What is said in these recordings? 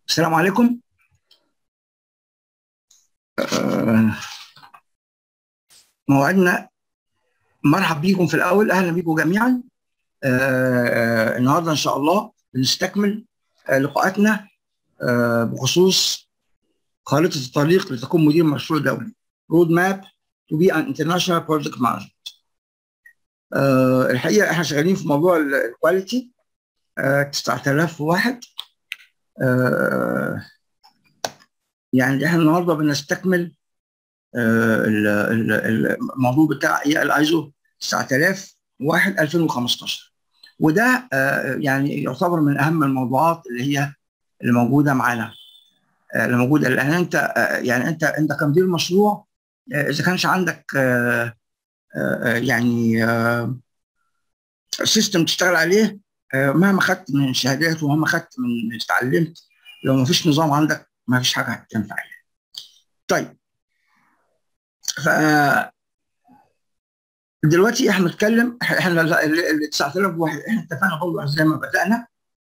السلام عليكم آه، موعدنا مرحب بيكم في الأول أهلا بيكم جميعا آه، النهاردة إن شاء الله بنستكمل آه، لقاءاتنا آه، بخصوص خارطة الطريق لتكون مدير مشروع دولي رود ماب to be an international project management آه، الحقيقة احنا شغالين في موضوع الكواليتي 9001 آه، يعني احنا النهارده بنستكمل آه، ال- ال- ال- الموضوع بتاع ايه الايزو 9001 2015 وده آه، يعني يعتبر من اهم الموضوعات اللي هي اللي موجوده معانا آه، اللي موجوده لان انت آه، يعني انت انت كمدير مشروع آه، اذا كانش عندك آه، آه، يعني سيستم تشتغل عليه آه، مهما خدت من شهادات ومهما خدت من اتعلمت لو ما فيش نظام عندك ما فيش حاجه هتنفع يعني. طيب ف دلوقتي احنا بنتكلم احنا ال- ال ال 9000 واحد احنا اتفقنا برضه زي ما بدانا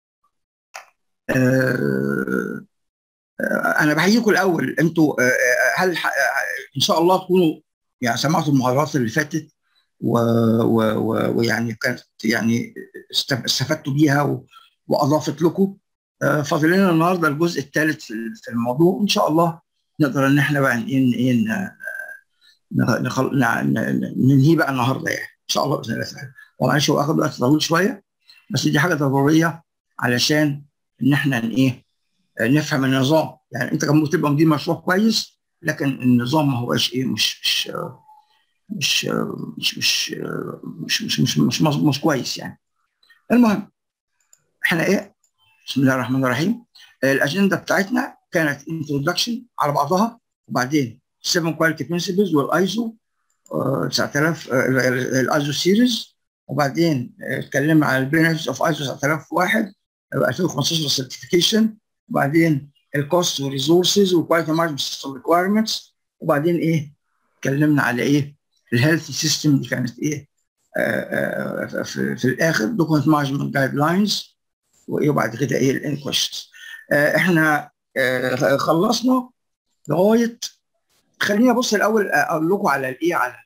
آه، آه، انا بحييكم الاول انتوا آه، آه، هل ح- آه، ان شاء الله تكونوا يعني سمعتوا المحاضرات اللي فاتت و- و- و- ويعني كانت يعني استف- استفدتوا بيها و- واضافت لكم آه، فاضل لنا النهارده الجزء الثالث في في الموضوع ان شاء الله نقدر ان احنا بقى ايه ايه ن- نخ- نخل- نع- ن- ننهيه بقى النهارده يعني ان شاء الله باذن الله تعالى ومعلش هو اخد وقت طويل شويه بس دي حاجه ضروريه علشان ان احنا ن- ايه آه، نفهم النظام يعني انت كان ممكن تبقى مدير مشروع كويس لكن النظام ما هوش ايه مش مش آه، مش آه، مش مش آه، مش مش مش مش, مش, مش كويس يعني المهم احنا ايه بسم الله الرحمن الرحيم آه، الاجنده بتاعتنا كانت introduction على بعضها وبعدين 7 quality principles والايزو 9000 الايزو سيريز وبعدين آه، اتكلمنا على البينفيتس اوف ايزو 9001 آه، 2015 سيرتيفيكيشن وبعدين الكوست والريسورسز والكواليتي مانجمنت سيستم ريكوايرمنتس وبعدين ايه اتكلمنا على ايه الهيلث سيستم دي كانت ايه آه، آه، في, في الاخر دوكيمنت مانجمنت جايد لاينز وايه وبعد كده ايه الانكويشنز احنا آه، خلصنا لغايه خليني ابص الاول اقول لكم على الايه على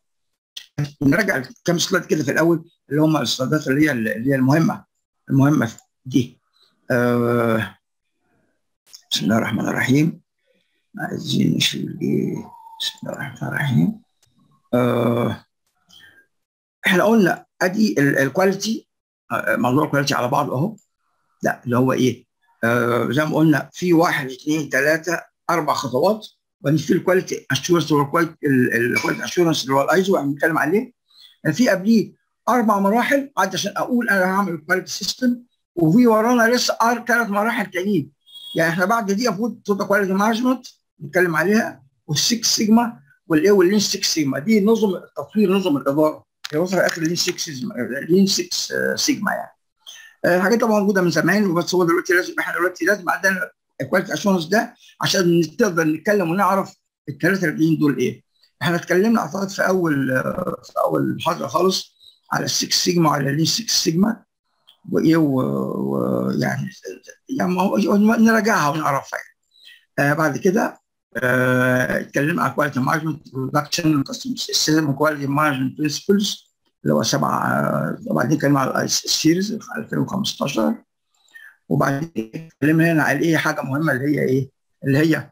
نراجع كام سلايد كده في الاول اللي هم السلايدات اللي هي اللي هي المهمه المهمه دي آه، بسم الله الرحمن الرحيم عايزين نشيل ايه بسم الله الرحمن الرحيم آه، احنا قلنا ادي ال- الكواليتي آه، موضوع الكواليتي على بعض اهو لا اللي هو ايه آه زي ما قلنا في واحد اثنين ثلاثه اربع خطوات وبعدين في الكواليتي اشورنس هو الكواليتي اشورنس اللي هو الايزو احنا بنتكلم عليه في قبليه اربع مراحل عاد عشان اقول انا هعمل الكواليتي سيستم وفي ورانا لسه ثلاث مراحل تانيين يعني احنا بعد دي المفروض توتال كواليتي مانجمنت نتكلم عليها والسكس سيجما والايه واللين 6 سيجما دي نظم التطوير نظم الاداره هي وصل في اخر لين 6 سيجما لين 6 سيجما يعني آه، الحاجات طبعا موجوده من زمان وبس هو دلوقتي لازم احنا دلوقتي لازم عندنا الكواليتي اشورنس ده عشان نقدر نتكلم ونعرف الثلاثه الجايين دول ايه. احنا اتكلمنا اعتقد في اول آه، في اول محاضره خالص على السكس سيجما وعلى اللين 6 سيجما وايه ويعني يعني ما هو- نراجعها ونعرفها يعني. آه بعد كده آه، اتكلمنا على كواليتي مانجمنت برودكشن سيستم كواليتي مانجمنت برنسبلز اللي هو سبعه آه، وبعدين اتكلمنا على السيريز 2015 وبعدين اتكلمنا هنا على ايه حاجه مهمه اللي هي ايه اللي هي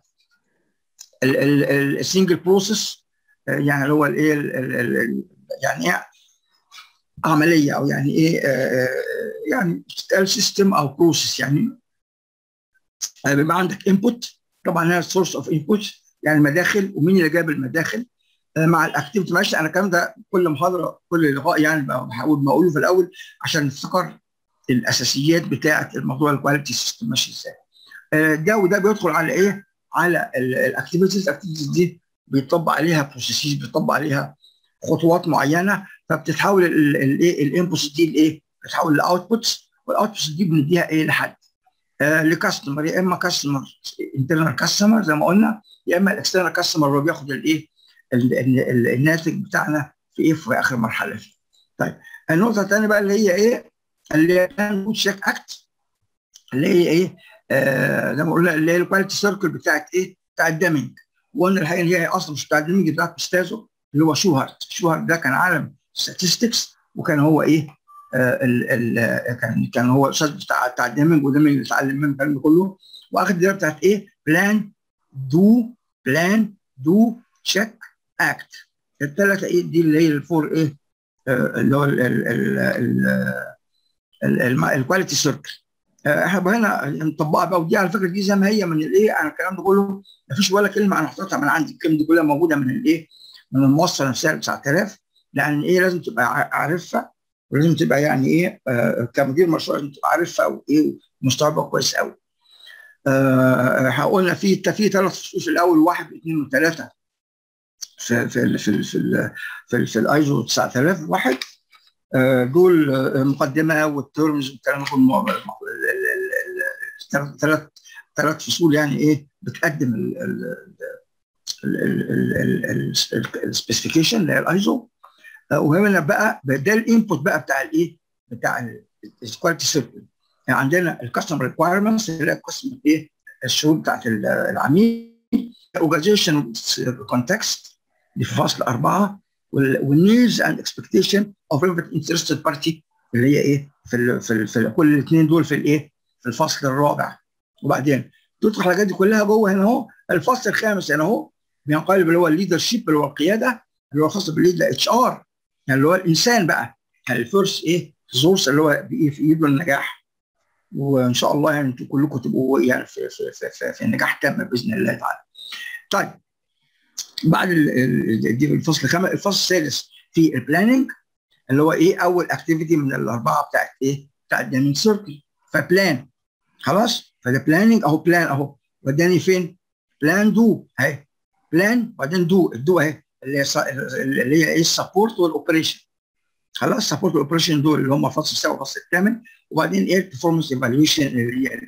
السنجل بروسيس يعني اللي هو الايه ال- ال- ال- ال- يعني ايه عمليه او يعني ايه آه، آه، يعني بتتقال سيستم او بروسيس يعني آه، بيبقى عندك انبوت طبعا هي سورس اوف انبوت يعني المداخل ومين اللي جاب المداخل آه، مع الاكتيفيتي ماشي انا الكلام ده كل محاضره كل لقاء يعني بحاول بقوله في الاول عشان نفتكر الاساسيات بتاعه الموضوع الكواليتي سيستم ماشي ازاي آه، ده وده بيدخل على ايه على الاكتيفيتيز الاكتيفيتيز دي بيطبق عليها بروسيسز بيطبق عليها خطوات معينه فبتتحول الايه الانبوتس دي لايه بتتحول لاوتبوتس والاوتبوتس دي بنديها ايه لحد آه لكاستمر يا اما كاستمر انترنال كاستمر زي ما قلنا يا اما الاكسترنال كاستمر اللي بياخد الايه ال- ال- ال- الناتج بتاعنا في ايه في اخر مرحله فيه. طيب النقطه الثانيه بقى اللي هي ايه اللي هي تشيك اكت اللي هي ايه آه زي ما قلنا اللي هي الكواليتي سيركل بتاعت ايه؟ بتاعت ديمنج وقلنا الحقيقه هي اصلا مش بتاعت ديمنج بتاعت استاذه اللي هو شوهارت شوهارت ده كان عالم statistics وكان هو ايه آه ال ال كان كان هو الاستاذ بتاع بتاع ديمنج وديمنج اللي اتعلم منه الكلام ده كله واخد الدرجه بتاعت ايه؟ بلان دو بلان دو تشيك اكت الثلاثه ايه دي اللي هي الفور ايه آه اللي هو الكواليتي سيركل احنا هنا نطبقها بقى ودي على فكره دي زي ما هي من الايه انا الكلام ده كله ما فيش ولا كلمه انا حطيتها من عندي الكلمه دي كلها موجوده من الايه من الموصله نفسها 9000 لان ايه لازم تبقى عارفها ولازم تبقى يعني ايه آه كمدير مشروع لازم تبقى عارفها وايه مستوعبها كويس قوي. آه قلنا في في ثلاث فصول في الاول واحد واثنين وثلاثه في في في في في, في الايزو 9000 واحد آه دول مقدمه والترمز والكلام ده ثلاث ثلاث فصول يعني ايه بتقدم السبيسيفيكيشن اللي هي الايزو وهنا بقى ده الانبوت بقى بتاع الايه بتاع الكواليتي سيركل يعني عندنا الكاستمر ريكوايرمنتس اللي هي قسم ايه الشروط بتاعت العميل اورجانيزيشن كونتكست دي في فصل اربعه والنيدز اند اكسبكتيشن اوف every انترستد بارتي اللي هي ايه في ال في, ال في كل الاثنين دول في الايه في الفصل الرابع وبعدين تدخل الحاجات دي كلها جوه هنا اهو الفصل الخامس هنا اهو بينقلب اللي هو الليدر شيب اللي هو القياده اللي هو خاص بالليد اتش ار يعني اللي هو الانسان بقى يعني الفيرست ايه سورس اللي هو في ايده النجاح وان شاء الله يعني انتوا كلكم تبقوا يعني في في في, في, في نجاح تام باذن الله تعالى. طيب بعد دي الفصل الخامس الفصل السادس في البلاننج اللي هو ايه اول اكتيفيتي من الاربعه بتاعت ايه بتاعت دايموند سيركل فبلان خلاص فده بلاننج اهو بلان اهو وداني فين؟ بلان دو اهي بلان وبعدين دو الدو اهي اللي هي اللي هي ايه السبورت والاوبريشن خلاص سبورت والاوبريشن دول اللي هم الفصل السابع والفصل الثامن وبعدين ايه البرفورمانس ايفالويشن اللي هي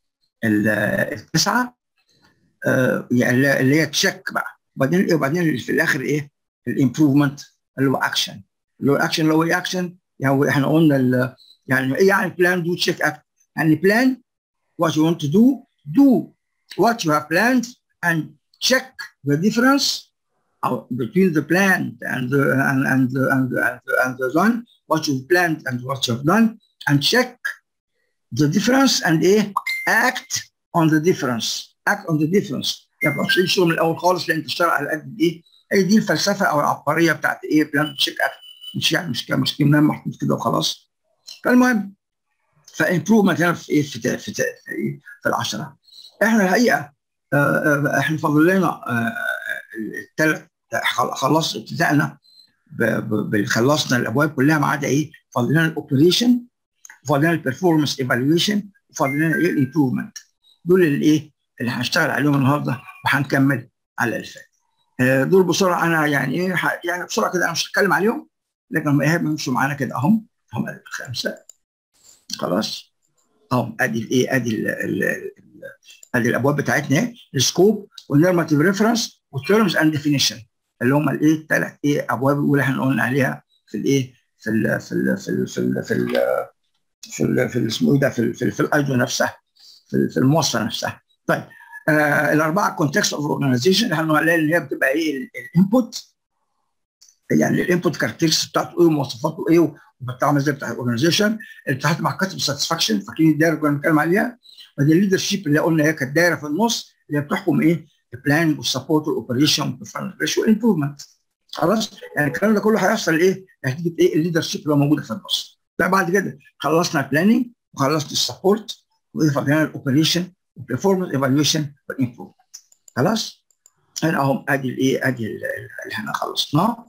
التسعه آه يعني اللي هي تشيك بقى وبعدين ايه وبعدين في الاخر ايه الامبروفمنت اللي هو اكشن اللي هو اكشن اللي هو ايه اكشن يعني احنا قلنا يعني ايه يعني بلان دو تشيك اكت يعني بلان what you want to do do what you have planned and check the difference between the plan and the, and, and, the, and, the, and, the, and the done what you've planned and what you've done and check the difference and ايه act on the difference act on the difference يعني ما تشيل شغل من الاول خالص لان تشتغل على قد ايه هي دي الفلسفه او العبقريه بتاعت ايه بلان تشيك اكت مش يعني مش مش كلام محطوط كده وخلاص فالمهم فامبروفمنت هنا في ايه في في, في, في, في العشره احنا الحقيقه آه احنا فاضل لنا الثلاث خلص ابتدأنا خلصنا الابواب كلها ما عدا ايه فاضل لنا الاوبريشن وفاضل لنا البرفورمانس ايفالويشن وفاضل لنا ايه الامبروفمنت دول اللي ايه اللي هنشتغل عليهم النهارده وهنكمل على الفات دول بسرعه انا يعني ايه يعني بسرعه كده انا مش هتكلم عليهم لكن هم ايه بيمشوا معانا كده اهم هم الخمسه خلاص اهم ادي الايه ادي ال ال ادي الابواب بتاعتنا السكوب والنورماتيف ريفرنس والتيرمز اند ديفينيشن اللي هم الايه الثلاث ايه ابواب الاولى احنا قلنا عليها في الايه في ال في ال في ال في ال في ال في ال في اسمه ايه ده في ال في, في الايدو نفسها في, في الموصله نفسها طيب آه الاربعه كونتكست اوف اورجانيزيشن احنا قلنا اللي هي بتبقى ايه الانبوت يعني الانبوت كاركترستكس بتاعته ايه ومواصفاته ايه وبتعمل ازاي بتاع الاورجانيزيشن اللي بتاعت مع كاتب ساتسفاكشن فاكرين الدايره اللي كنا بنتكلم عليها ودي الليدر شيب اللي قلنا هي كانت دايره في النص اللي بتحكم ايه البلان والسبورت والاوبريشن والبرفورمانس والامبروفمنت خلاص يعني الكلام ده كله هيحصل ايه نتيجه ايه الليدر شيب اللي موجوده في النص لا بعد كده خلصنا البلاننج وخلصنا السبورت وفضلنا الاوبريشن والبرفورمانس ايفالويشن والامبروفمنت خلاص هنا اهو ادي الايه ادي اللي احنا خلصناه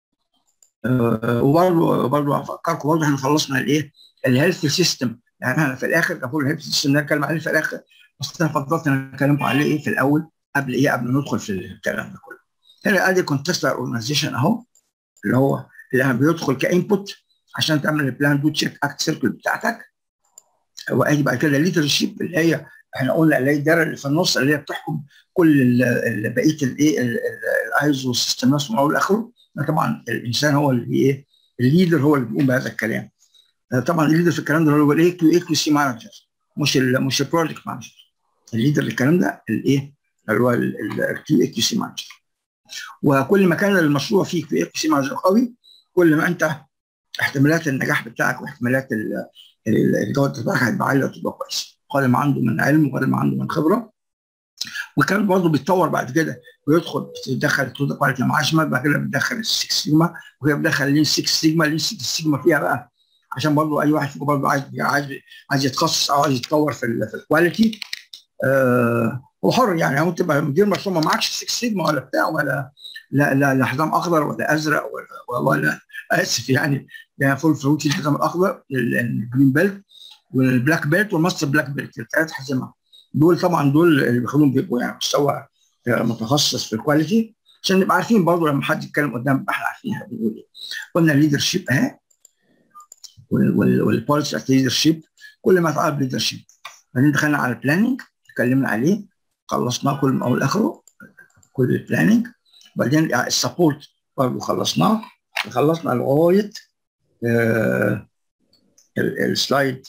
أه وبرضه برضه افكركم برضه احنا خلصنا الايه الهيلث سيستم يعني احنا في الاخر المفروض الهيلث سيستم نتكلم عليه في الاخر بس انا فضلت ان اتكلم عليه ايه في الاول قبل ايه قبل ما ندخل في الكلام ده كله هنا ادي كونتكستال اورجانيزيشن اهو اللي هو اللي بيدخل كانبوت عشان تعمل البلان دو تشيك اكت سيركل بتاعتك وادي بعد كده الليدر شيب اللي هي احنا قلنا اللي هي الدايره اللي في النص اللي هي بتحكم كل بقيه الايه الايزو سيستمات من اول لاخره طبعا الانسان هو اللي ايه الليدر هو اللي بيقوم بهذا الكلام طبعا الليدر في الكلام ده هو الايه كيو اي كيو سي مانجر مش ال مش البروجكت مانجر الليدر للكلام ده الايه اللي هو الكيو كيو سي مانجر وكل ما كان المشروع فيه كيو كيو سي مانجر قوي كل ما انت احتمالات النجاح بتاعك واحتمالات الجوده بتاعك هتبقى عاليه وتبقى كويسه قدر ما عنده من علم وقدر ما عنده من خبره وكان برضه بيتطور بعد كده ويدخل يدخل التوتا كواليتي مع اشمل بعد كده بتدخل السكس سيجما وكده بتدخل لين 6 سيجما لين 6 سيجما فيها بقى عشان برضه اي واحد فيكم برضه عايز عايز عايز يتخصص او عايز يتطور في ال في الكواليتي آه هو حر يعني هو تبقى مدير مشروع ما معكش 6 سيجما ولا بتاع ولا لا لا لا حزام اخضر ولا ازرق ولا ولا اسف يعني ده فول فروتي الحزام الاخضر الجرين بيلت والبلاك بيلت والماستر بلاك بيلت الثلاث حزمه دول طبعا دول اللي بيخلوهم بيبقوا يعني مستوى متخصص في الكواليتي عشان نبقى عارفين برضه لما حد يتكلم قدام احنا عارفين احنا بنقول ايه قلنا الليدر شيب اهي والبوليسي بتاعت الليدر شيب كل ما يتعرض ليدر شيب بعدين دخلنا على البلاننج اتكلمنا عليه خلصناه كل من اول لاخره كل البلاننج بعدين السبورت برضه خلصناه خلصنا لغايه آه السلايد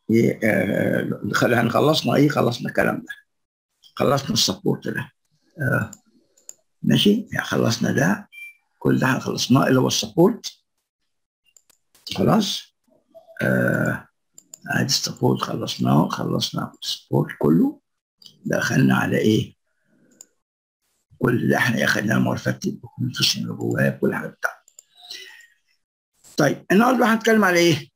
يعني خلصنا ايه خلصنا الكلام ده خلصنا السبورت ده آه ماشي يعني خلصنا ده كل ده خلصناه اللي هو السبورت خلاص آه ادي السبورت خلصناه خلصنا السبورت كله دخلنا على ايه كل ده احنا اخدنا المعرفات الدوكيومنتيشن اللي جواه كل حاجه بتاعته طيب النهارده هنتكلم على ايه؟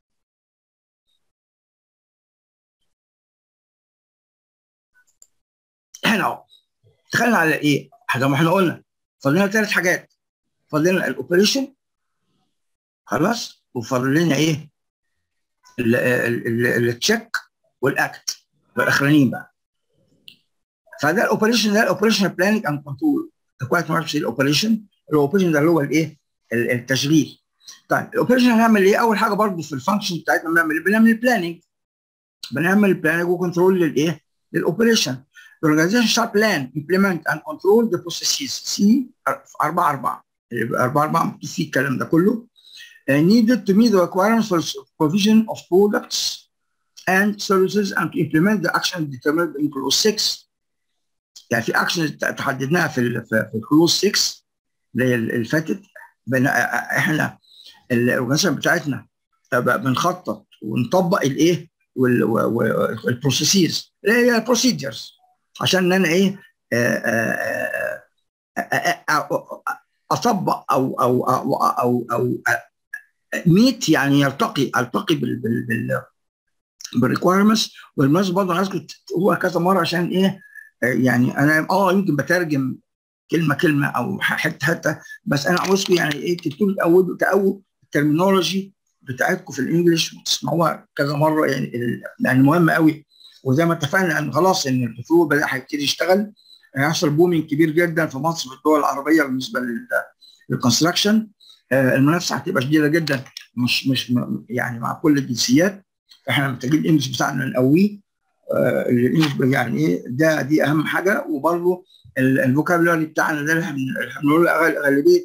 احنا اهو دخلنا على ايه؟ زي ما احنا قلنا فاضلنا ثلاث حاجات فاضلنا الاوبريشن خلاص وفاضل لنا ايه؟ التشيك والاكت والاخرانيين بقى فده الاوبريشن ده الاوبريشن بلاننج اند كنترول كويس ما اعرفش الاوبريشن الاوبريشن ده اللي هو الايه؟ التشغيل طيب الاوبريشن هنعمل ايه؟ اول حاجه برضه في الفانكشن بتاعتنا بنعمل ايه؟ بنعمل البلاننج بنعمل البلاننج وكنترول للايه؟ للاوبريشن The organization shall plan, implement and control the processes. C 4 4 4 4 مكتوب فيه الكلام ده كله. Uh, needed to meet the requirements for provision of products and services and to implement the action determined in clause 6. يعني في اكشن تحددناها في في الكلوز 6 اللي هي اللي فاتت احنا الاورجنايزيشن بتاعتنا بنخطط ونطبق الايه والبروسيسز اللي هي البروسيدرز عشان انا ايه اطبق او او او او, أو ميت يعني يرتقي التقي بال بال بال بالريكوايرمنتس والمناسبه برضه انا عايزكم هو كذا مره عشان ايه يعني انا اه يمكن بترجم كلمه كلمه او حته حته بس انا عاوزكم يعني ايه تبتدوا تقووا تقووا الترمينولوجي بتاعتكم في الانجليش وتسمعوها كذا مره يعني يعني مهمه قوي وزي ما اتفقنا ان خلاص ان البترول بدا هيبتدي يشتغل هيحصل بومينج كبير جدا في مصر في الدول العربيه بالنسبه للكونستراكشن المنافسه هتبقى شديده جدا مش مش يعني مع كل الجنسيات احنا محتاجين الانجلش بتاعنا نقويه الانجلش يعني ايه ده دي اهم حاجه وبرضه الفوكابلري بتاعنا ده اللي بنقول غالبيه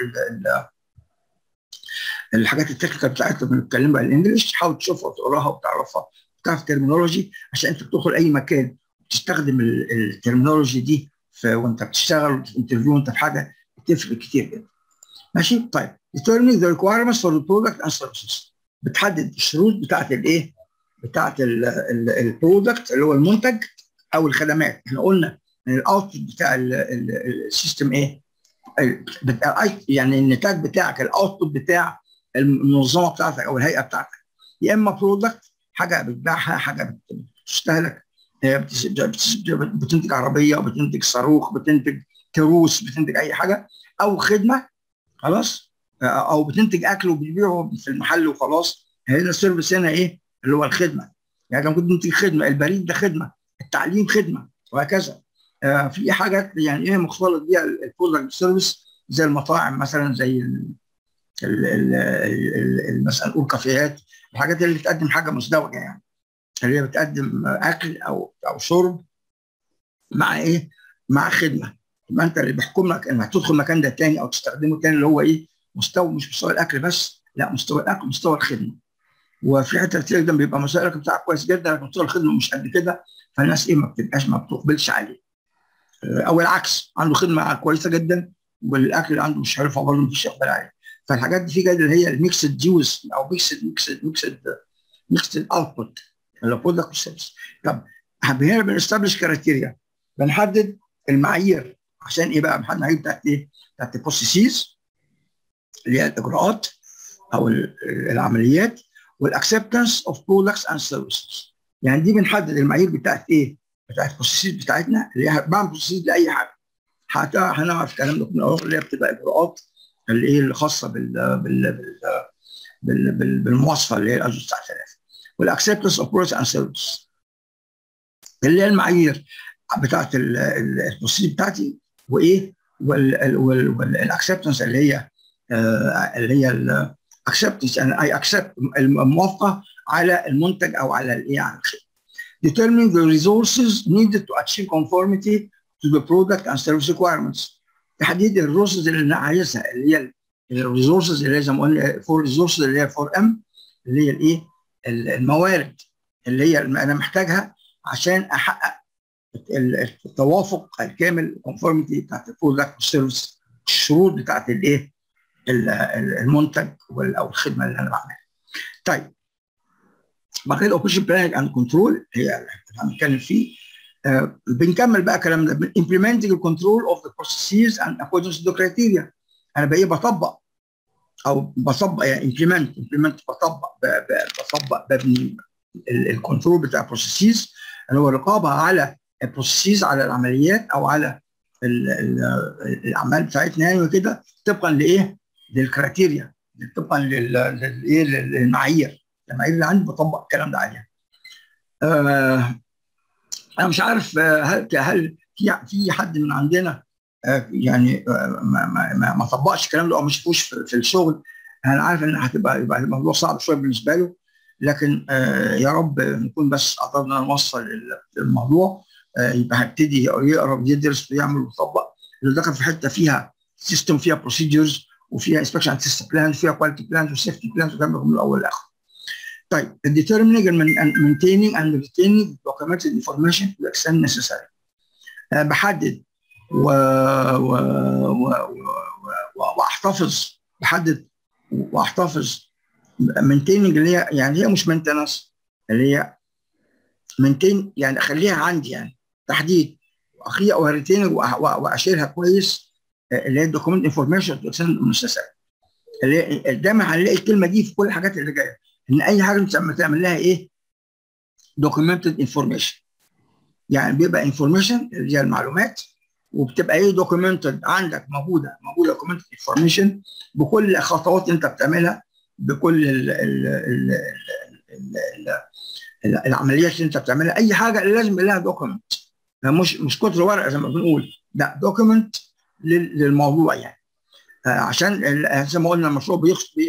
الحاجات التكنيكال بتاعتنا بنتكلم بالانجلش تحاول تشوفها وتقراها وتعرفها تعرف ترمينولوجي عشان انت بتدخل اي مكان تستخدم الترمينولوجي دي وانت بتشتغل في انترفيو وانت في حاجه بتفرق كتير جدا ماشي طيب determining the requirements for the product and services بتحدد الشروط بتاعت الايه بتاعت البرودكت اللي هو المنتج او الخدمات احنا قلنا ان الاوتبوت بتاع السيستم ايه يعني النتاج بتاعك الاوتبوت بتاع المنظمه بتاعتك او الهيئه بتاعتك يا اما برودكت حاجه بتبيعها حاجه بتستهلك بتنتج عربيه بتنتج صاروخ بتنتج كروس بتنتج اي حاجه او خدمه خلاص او بتنتج اكل وبتبيعه في المحل وخلاص هنا السيرفيس هنا ايه اللي هو الخدمه يعني لو كنت تنتج خدمه البريد ده خدمه التعليم خدمه وهكذا آه في حاجات يعني ايه مختلط بيها البرودكت سيرفيس زي المطاعم مثلا زي ال ال ال مثلا نقول كافيهات الحاجات اللي بتقدم حاجه مزدوجه يعني اللي هي بتقدم اكل او او شرب مع ايه؟ مع خدمه يبقى انت اللي بيحكم لك انك تدخل المكان ده تاني او تستخدمه تاني اللي هو ايه؟ مستوى مش مستوى الاكل بس لا مستوى الاكل مستوى الخدمه وفي حته كتير جدا بيبقى مسائلك بتاعك كويس جدا لكن طول الخدمه مش قد كده فالناس ايه ما بتبقاش ما بتقبلش عليه او العكس عنده خدمه كويسه جدا والاكل اللي عنده مش حلو فبرضه مفيش اقبال عليه فالحاجات دي في جد اللي هي الميكسد جوز او ميكسد ميكسد ميكسد ميكسد اوتبوت اللي برودكت سيرفيس طب هنا بنستبلش كرايتيريا بنحدد المعايير عشان ايه بقى؟ بنحدد المعايير بتاعت ايه؟ بتاعت البروسيسز اللي هي الاجراءات او العمليات والاكسبتنس اوف برودكتس اند سيرفيسز يعني دي بنحدد المعايير بتاعت ايه؟ بتاعت البروسيسز بتاعتنا اللي هي بعمل بروسيس لاي حاجه حتى هنعرف الكلام ده كله اللي هي بتبقى اجراءات اللي هي الخاصه بال بال بال بال بالمواصفه اللي هي الاجو 9000 والاكسبتنس اوف برودكتس اند سيرفيسز اللي هي المعايير بتاعت البروسيس بتاعتي وايه والاكسبتنس اللي هي اللي هي الاكسبتنس انا اي اكسبت الموافقه على المنتج او على الايه على الخدمه. Determining the resources needed to achieve conformity to the product and service requirements. تحديد الريسورسز اللي انا عايزها اللي هي الريسورسز اللي هي زي ما قلنا فور ريسورسز اللي هي 4 ام اللي هي الايه الموارد اللي هي انا محتاجها عشان احقق التوافق الكامل الكونفورميتي بتاعت البرودكت والسيرفيس الشروط بتاعت الايه المنتج او الخدمه اللي انا بعملها. طيب بعد كده الاوبريشن بلاننج اند كنترول هي اللي هنتكلم فيه آه بنكمل بقى الكلام ده implementing the control of the processes and according to the criteria انا بقى بطبق او بطبق يعني implement implement بطبق بطبق ببني الكنترول بتاع البروسيسز اللي هو الرقابه على البروسيسز على العمليات او على ال ال الاعمال بتاعتنا يعني وكده طبقا لايه؟ للكريتيريا طبقا للايه للمعايير المعايير اللي عندي بطبق الكلام ده عليها. آه انا مش عارف هل هل في في حد من عندنا آه يعني آه ما, ما, ما طبقش الكلام ده او ما شافوش في, في الشغل انا عارف ان هتبقى يبقى الموضوع صعب شويه بالنسبه له لكن آه يا رب نكون بس قدرنا نوصل الموضوع آه يبقى هيبتدي يقرا ويدرس ويعمل ويطبق لو دخل في حته فيها سيستم فيها بروسيدجرز وفيها انسبكشن اند تيست بلان وفيها كواليتي بلان وسيفتي بلان وكلام من الاول للاخر. طيب determining and maintaining and retaining documented information to the extent necessary. آه بحدد و... و... و... و... واحتفظ بحدد واحتفظ maintaining اللي هي يعني هي مش maintenance اللي هي maintain يعني اخليها عندي يعني تحديد واخليها وريتيننج واشيلها كويس اللي هي الدوكيمنت انفورميشن تو اكستند necessary. اللي دايما هنلاقي الكلمه دي في كل الحاجات اللي جايه ان اي حاجه انت تعمل لها ايه؟ دوكيومنتد انفورميشن يعني بيبقى انفورميشن اللي هي المعلومات وبتبقى ايه دوكيومنتد عندك موجوده موجوده دوكيومنتد انفورميشن بكل الخطوات انت بتعملها بكل ال ال ال ال ال العمليات اللي انت بتعملها اي حاجه لازم لها دوكيومنت مش مش كتر ورقه زي ما بنقول لا دوكيومنت للموضوع يعني عشان زي ما قلنا المشروع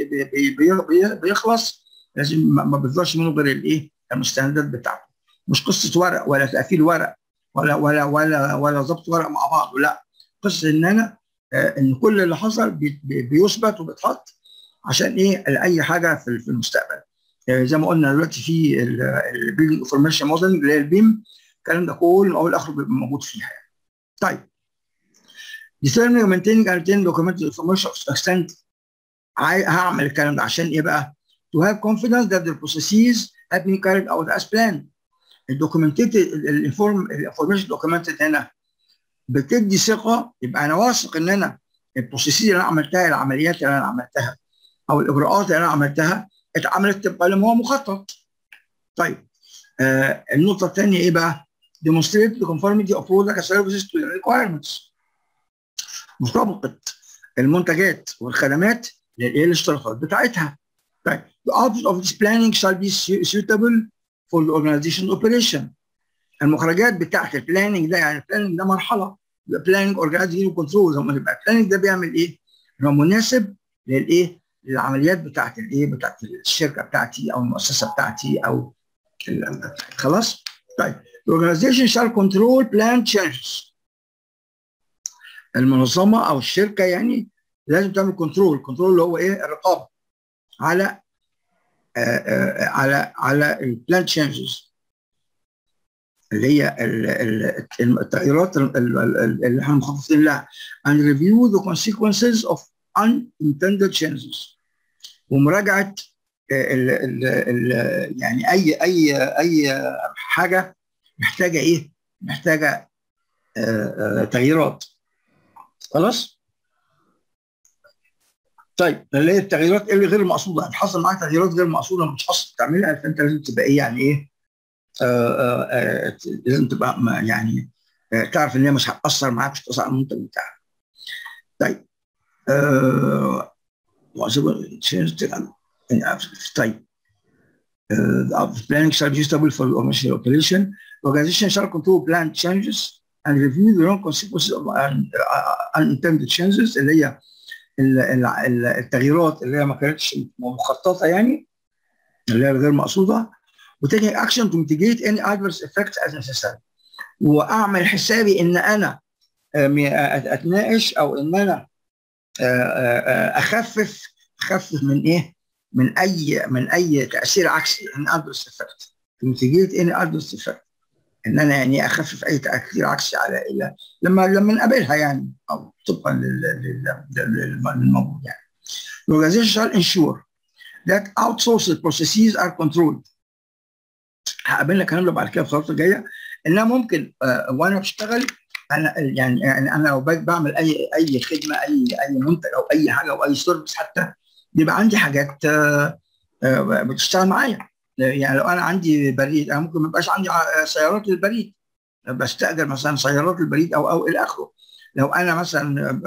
بيخلص لازم ما بيظهرش منه غير الايه المستندات بتاعته مش قصه ورق ولا تقفيل ورق ولا ولا ولا ولا ضبط ورق مع بعض لا قصه ان انا ان كل اللي حصل بي بيثبت وبيتحط عشان ايه لاي حاجه في المستقبل زي ما قلنا دلوقتي في البيلدنج انفورميشن موديل اللي هي البيم الكلام ده كله من اول لاخره بيبقى موجود فيها يعني. طيب determining and maintaining and retaining documented information of extent هعمل الكلام ده عشان ايه بقى؟ to have confidence that the processes have been carried out as planned. الدوكيومنتيد الانفورم الانفورميشن دوكيومنتد هنا بتدي ثقه يبقى انا واثق ان انا البروسيسز اللي انا عملتها العمليات اللي انا عملتها او الاجراءات اللي انا عملتها اتعملت طبقا لما هو مخطط. طيب آه النقطه الثانيه ايه بقى؟ demonstrate the conformity of product services to the requirements. مطابقه المنتجات والخدمات للاشتراطات بتاعتها. طيب the output of this planning shall be suitable for the organization operation. المخرجات بتاعت البلاننج ده يعني البلاننج ده مرحله بلاننج اورجانيزيشن كنترول زي ما يبقى البلاننج ده بيعمل ايه؟ هو مناسب للايه؟ للعمليات بتاعت الايه؟ بتاعت الشركه بتاعتي او المؤسسه بتاعتي او خلاص؟ طيب the organization shall control plan changes. المنظمه او الشركه يعني لازم تعمل كنترول، الكنترول اللي هو ايه؟ الرقابه على على على البلان تشينجز اللي هي التغييرات اللي احنا مخططين لها and review the consequences of unintended changes ومراجعه ال ال ال يعني اي اي اي حاجه محتاجه ايه؟ محتاجه تغييرات خلاص؟ طيب اللي هي التغييرات اللي غير مقصوده هتحصل معاك تغييرات غير مقصوده مش حصل تعملها فانت لازم تبقى ايه يعني ايه؟ آآ آآ لازم تبقى يعني تعرف ان هي مش هتاثر معاك مش هتاثر على المنتج بتاعك. طيب آه طيب uh, planning shall be suitable for commercial operation. The organization shall control planned changes and review the wrong consequences of unintended changes اللي هي التغييرات اللي هي ما كانتش مخططه يعني اللي هي الغير مقصوده وتيكينج اكشن تو ميتيجيت اني ادفيرس افكتس از نيسيسري واعمل حسابي ان انا اتناقش او ان انا اخفف اخفف من ايه؟ من اي من اي تاثير عكسي ان ادرس افكت ميتيجيت ان ادرس افكت ان انا يعني اخفف اي تاثير عكسي على الى لما لما نقابلها يعني او طبقا للموجود يعني. The organization shall ensure that outsourced processes are controlled. هقابلنا الكلام ده بعد كده في الخطوه الجايه انها ممكن آه وانا بشتغل انا يعني, يعني انا لو بعمل اي اي خدمه اي اي منتج او اي حاجه او اي سيرفيس حتى بيبقى عندي حاجات آه آه بتشتغل معايا يعني لو انا عندي بريد انا ممكن ما يبقاش عندي سيارات للبريد بستاجر مثلا سيارات البريد او او الى اخره لو انا مثلا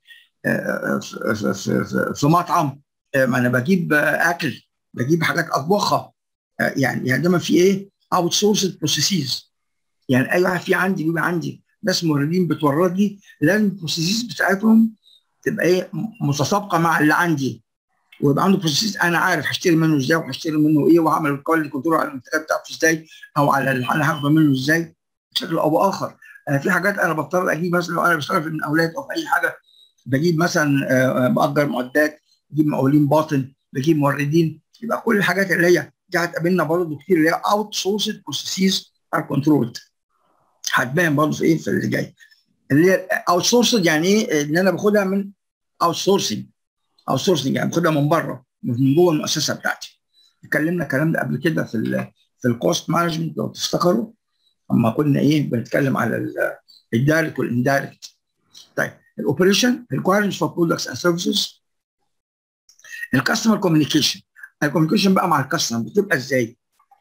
في مطعم ما انا بجيب اكل بجيب حاجات اطبخها يعني يعني دايما في ايه اوت سورسد بروسيسز يعني اي واحد في عندي بيبقى عندي ناس موردين بتورد لي لازم البروسيسز بتاعتهم تبقى ايه متسابقه مع اللي عندي ويبقى عنده بروسيس انا عارف هشتري منه ازاي وهشتري منه ايه وهعمل الكواليتي كنترول على المنتجات بتاعته ازاي او على اللي انا هاخده منه ازاي بشكل او باخر أنا في حاجات انا بضطر اجيب مثلا لو انا بشتغل في المقاولات او في اي حاجه بجيب مثلا باجر معدات بجيب مقاولين باطن بجيب موردين يبقى كل الحاجات اللي هي دي هتقابلنا برضه كتير اللي هي اوت سورسد بروسيسز ار كنترولد هتبان برضه في ايه في اللي جاي اللي هي اوت سورسد يعني ايه ان انا باخدها من اوت سورسنج او سورسنج يعني باخدها من بره من جوه المؤسسه بتاعتي اتكلمنا الكلام ده قبل كده في ال في الكوست مانجمنت لو تفتكروا اما كنا ايه بنتكلم على الدايركت والاندايركت طيب الاوبريشن requirements for products and services الكاستمر كوميونيكيشن الكوميونيكيشن بقى مع الكاستمر بتبقى ازاي؟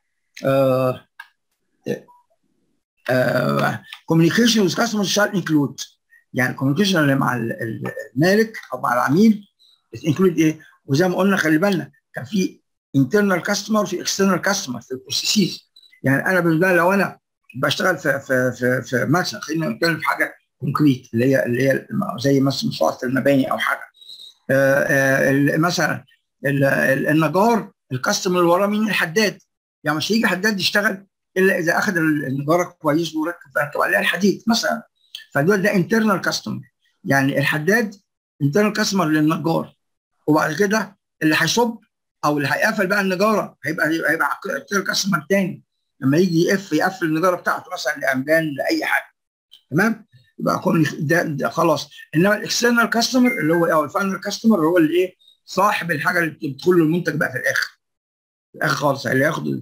كوميونيكيشن with customers shall include يعني الكوميونيكيشن اللي مع المالك او مع العميل انكلود ايه؟ وزي ما قلنا خلي بالنا كان في انترنال كاستمر وفي اكسترنال كاستمر في البروسيسز يعني انا بالنسبه لي لو انا بشتغل في في في, في مثلا خلينا نتكلم في حاجه كونكريت اللي هي اللي هي زي مثلا مشروعات المباني او حاجه آآ آآ مثلا النجار الكاستمر اللي وراه مين الحداد يعني مش هيجي حداد يشتغل الا اذا اخذ النجاره كويس وركب عليها الحديد مثلا فدول ده انترنال كاستمر يعني الحداد انترنال كاستمر للنجار وبعد كده اللي هيصب او اللي هيقفل بقى النجاره هيبقى هيبقى انترنال كاستمر تاني لما يجي يقف يقفل النجاره بتاعته مثلا لامبان لاي حاجه تمام يبقى يكون ده, ده خلاص انما الاكسترنال كاستمر اللي هو او الفاينل كاستمر هو اللي ايه صاحب الحاجه اللي بتدخل له المنتج بقى في الاخر في الاخر خالص اللي ياخد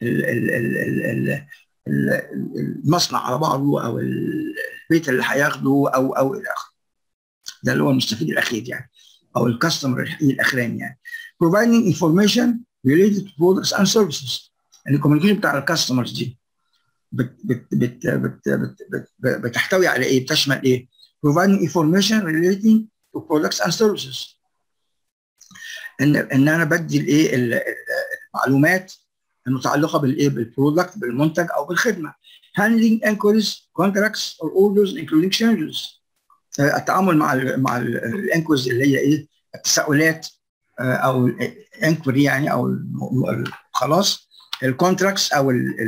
المصنع على بعضه او البيت اللي هياخده او او الى اخره ده اللي هو المستفيد الاخير يعني او الكاستمر الاخراني يعني providing information related to products and services الكوميونيكيشن بتاع الكاستمرز دي بت بت بت بت بت بت بتحتوي على ايه؟ بتشمل ايه؟ providing information relating to products and services ان ان انا بدي الايه المعلومات المتعلقه بالايه بالبرودكت بالمنتج او بالخدمه handling inquiries contracts or orders including changes التعامل مع ال مع الانكوز اللي هي ايه التساؤلات او الانكوري يعني او خلاص الكونتراكتس او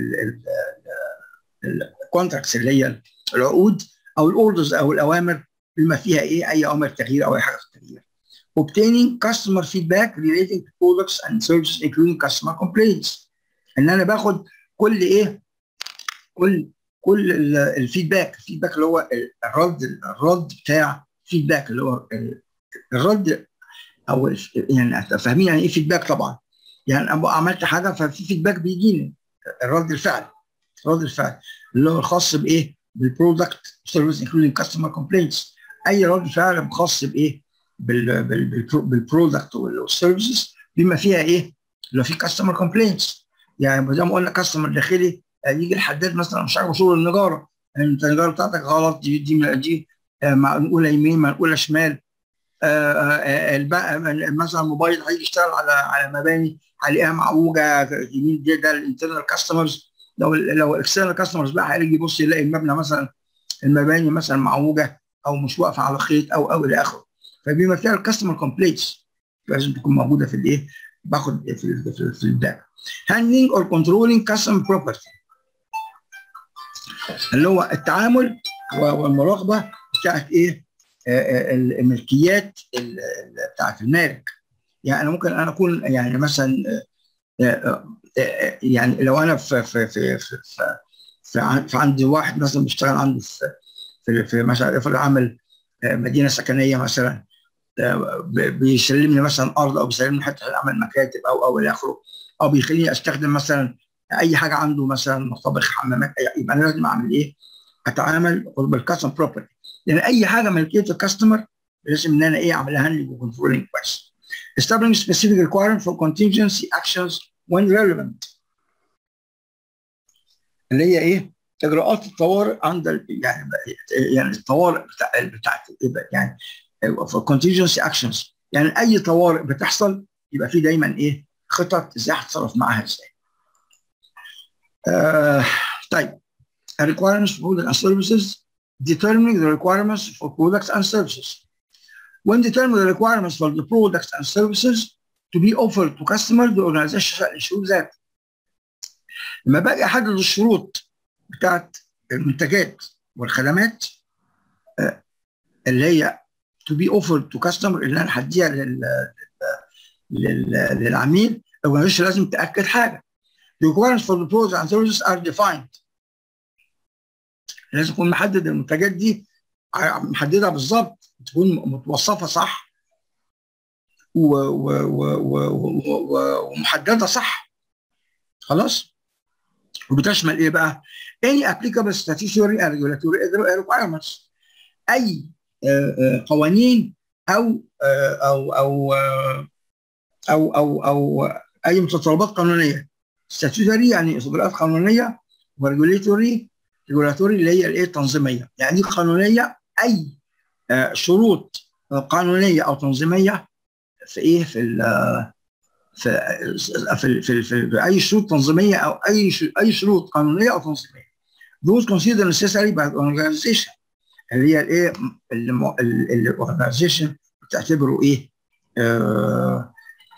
الكونتراكتس اللي هي العقود او الاوردرز او الاوامر بما فيها ايه اي اوامر تغيير او اي حاجه في التغيير obtaining customer feedback relating to products and services including customer complaints ان انا باخد كل ايه كل كل الفيدباك الفيدباك اللي هو الرد الرد بتاع فيدباك اللي هو الرد او يعني فاهمين يعني ايه فيدباك طبعا يعني انا عملت حاجه ففي فيدباك بيجيني الرد الفعل رد الفعل اللي هو الخاص بايه بالبرودكت سيرفيس انكلودينج كاستمر كومبلينتس اي رد فعل خاص بايه بالبرودكت والسيرفيسز بما فيها ايه لو في كاستمر كومبلينتس يعني زي ما قلنا كاستمر داخلي يجي الحداد مثلا مش عارف شغل النجاره انت النجاره بتاعتك غلط دي دي دي منقوله يمين منقوله شمال مثلا الموبايل هيجي يشتغل على على مباني هلاقيها معوجه يمين دي ده الانترنال كاستمرز لو لو الاكسترنال كاستمرز بقى هيجي يبص يلاقي المبنى مثلا المباني مثلا معوجه او مش واقفه على خيط او او الى اخره فبما فيها الكاستمر كومبليتس لازم تكون موجوده في الايه باخد في في, في الداتا handling or controlling customer property اللي هو التعامل والمراقبه بتاعت ايه الملكيات بتاعت المالك يعني انا ممكن انا اكون يعني مثلا يعني لو انا في في في في, في, في عندي واحد مثلا بيشتغل عندي في في, في مثلا في عمل مدينه سكنيه مثلا بيسلمني مثلا ارض او بيسلمني حته اعمل مكاتب او او الى اخره او بيخليني استخدم مثلا اي حاجه عنده مثلا مطابخ حمامات يبقى انا لازم اعمل ايه؟ اتعامل بالكاستم بروبرتي لان اي حاجه ملكيه الكاستمر لازم ان انا ايه اعملها هاندلنج وكنترولينج كويس. establishing specific requirement for contingency actions when relevant اللي هي ايه؟ اجراءات الطوارئ عند يعني يعني الطوارئ بتاع بتاعت يعني for contingency actions يعني اي طوارئ بتحصل يبقى في دايما ايه؟ خطط ازاي هتصرف معاها ازاي. آه طيب requirements for products and services determining the requirements for products and services. When determining the requirements for the products and services to be offered to customers, the organization shall ensure that لما باجي احدد الشروط بتاعت المنتجات والخدمات اللي هي to be offered to customer اللي انا هديها لل للعميل الاورجنايزيشن لازم تاكد حاجه The requirements for the products and services are defined. لازم يكون محدد المنتجات دي محددها بالظبط تكون متوصفه صح و و و و و ومحدده صح خلاص وبتشمل ايه بقى؟ any applicable statutory and regulatory requirements اي قوانين او او او او او, أو اي متطلبات قانونيه statutory يعني اجراءات قانونيه وريجوليتوري ريجولاتوري اللي هي الايه التنظيميه يعني دي قانونيه اي شروط قانونيه او تنظيميه في ايه في ال في في, في, في, في اي شروط تنظيميه او اي اي شروط قانونيه او تنظيميه those considered necessary by the organization اللي هي الايه الاورجنايزيشن بتعتبره ايه آه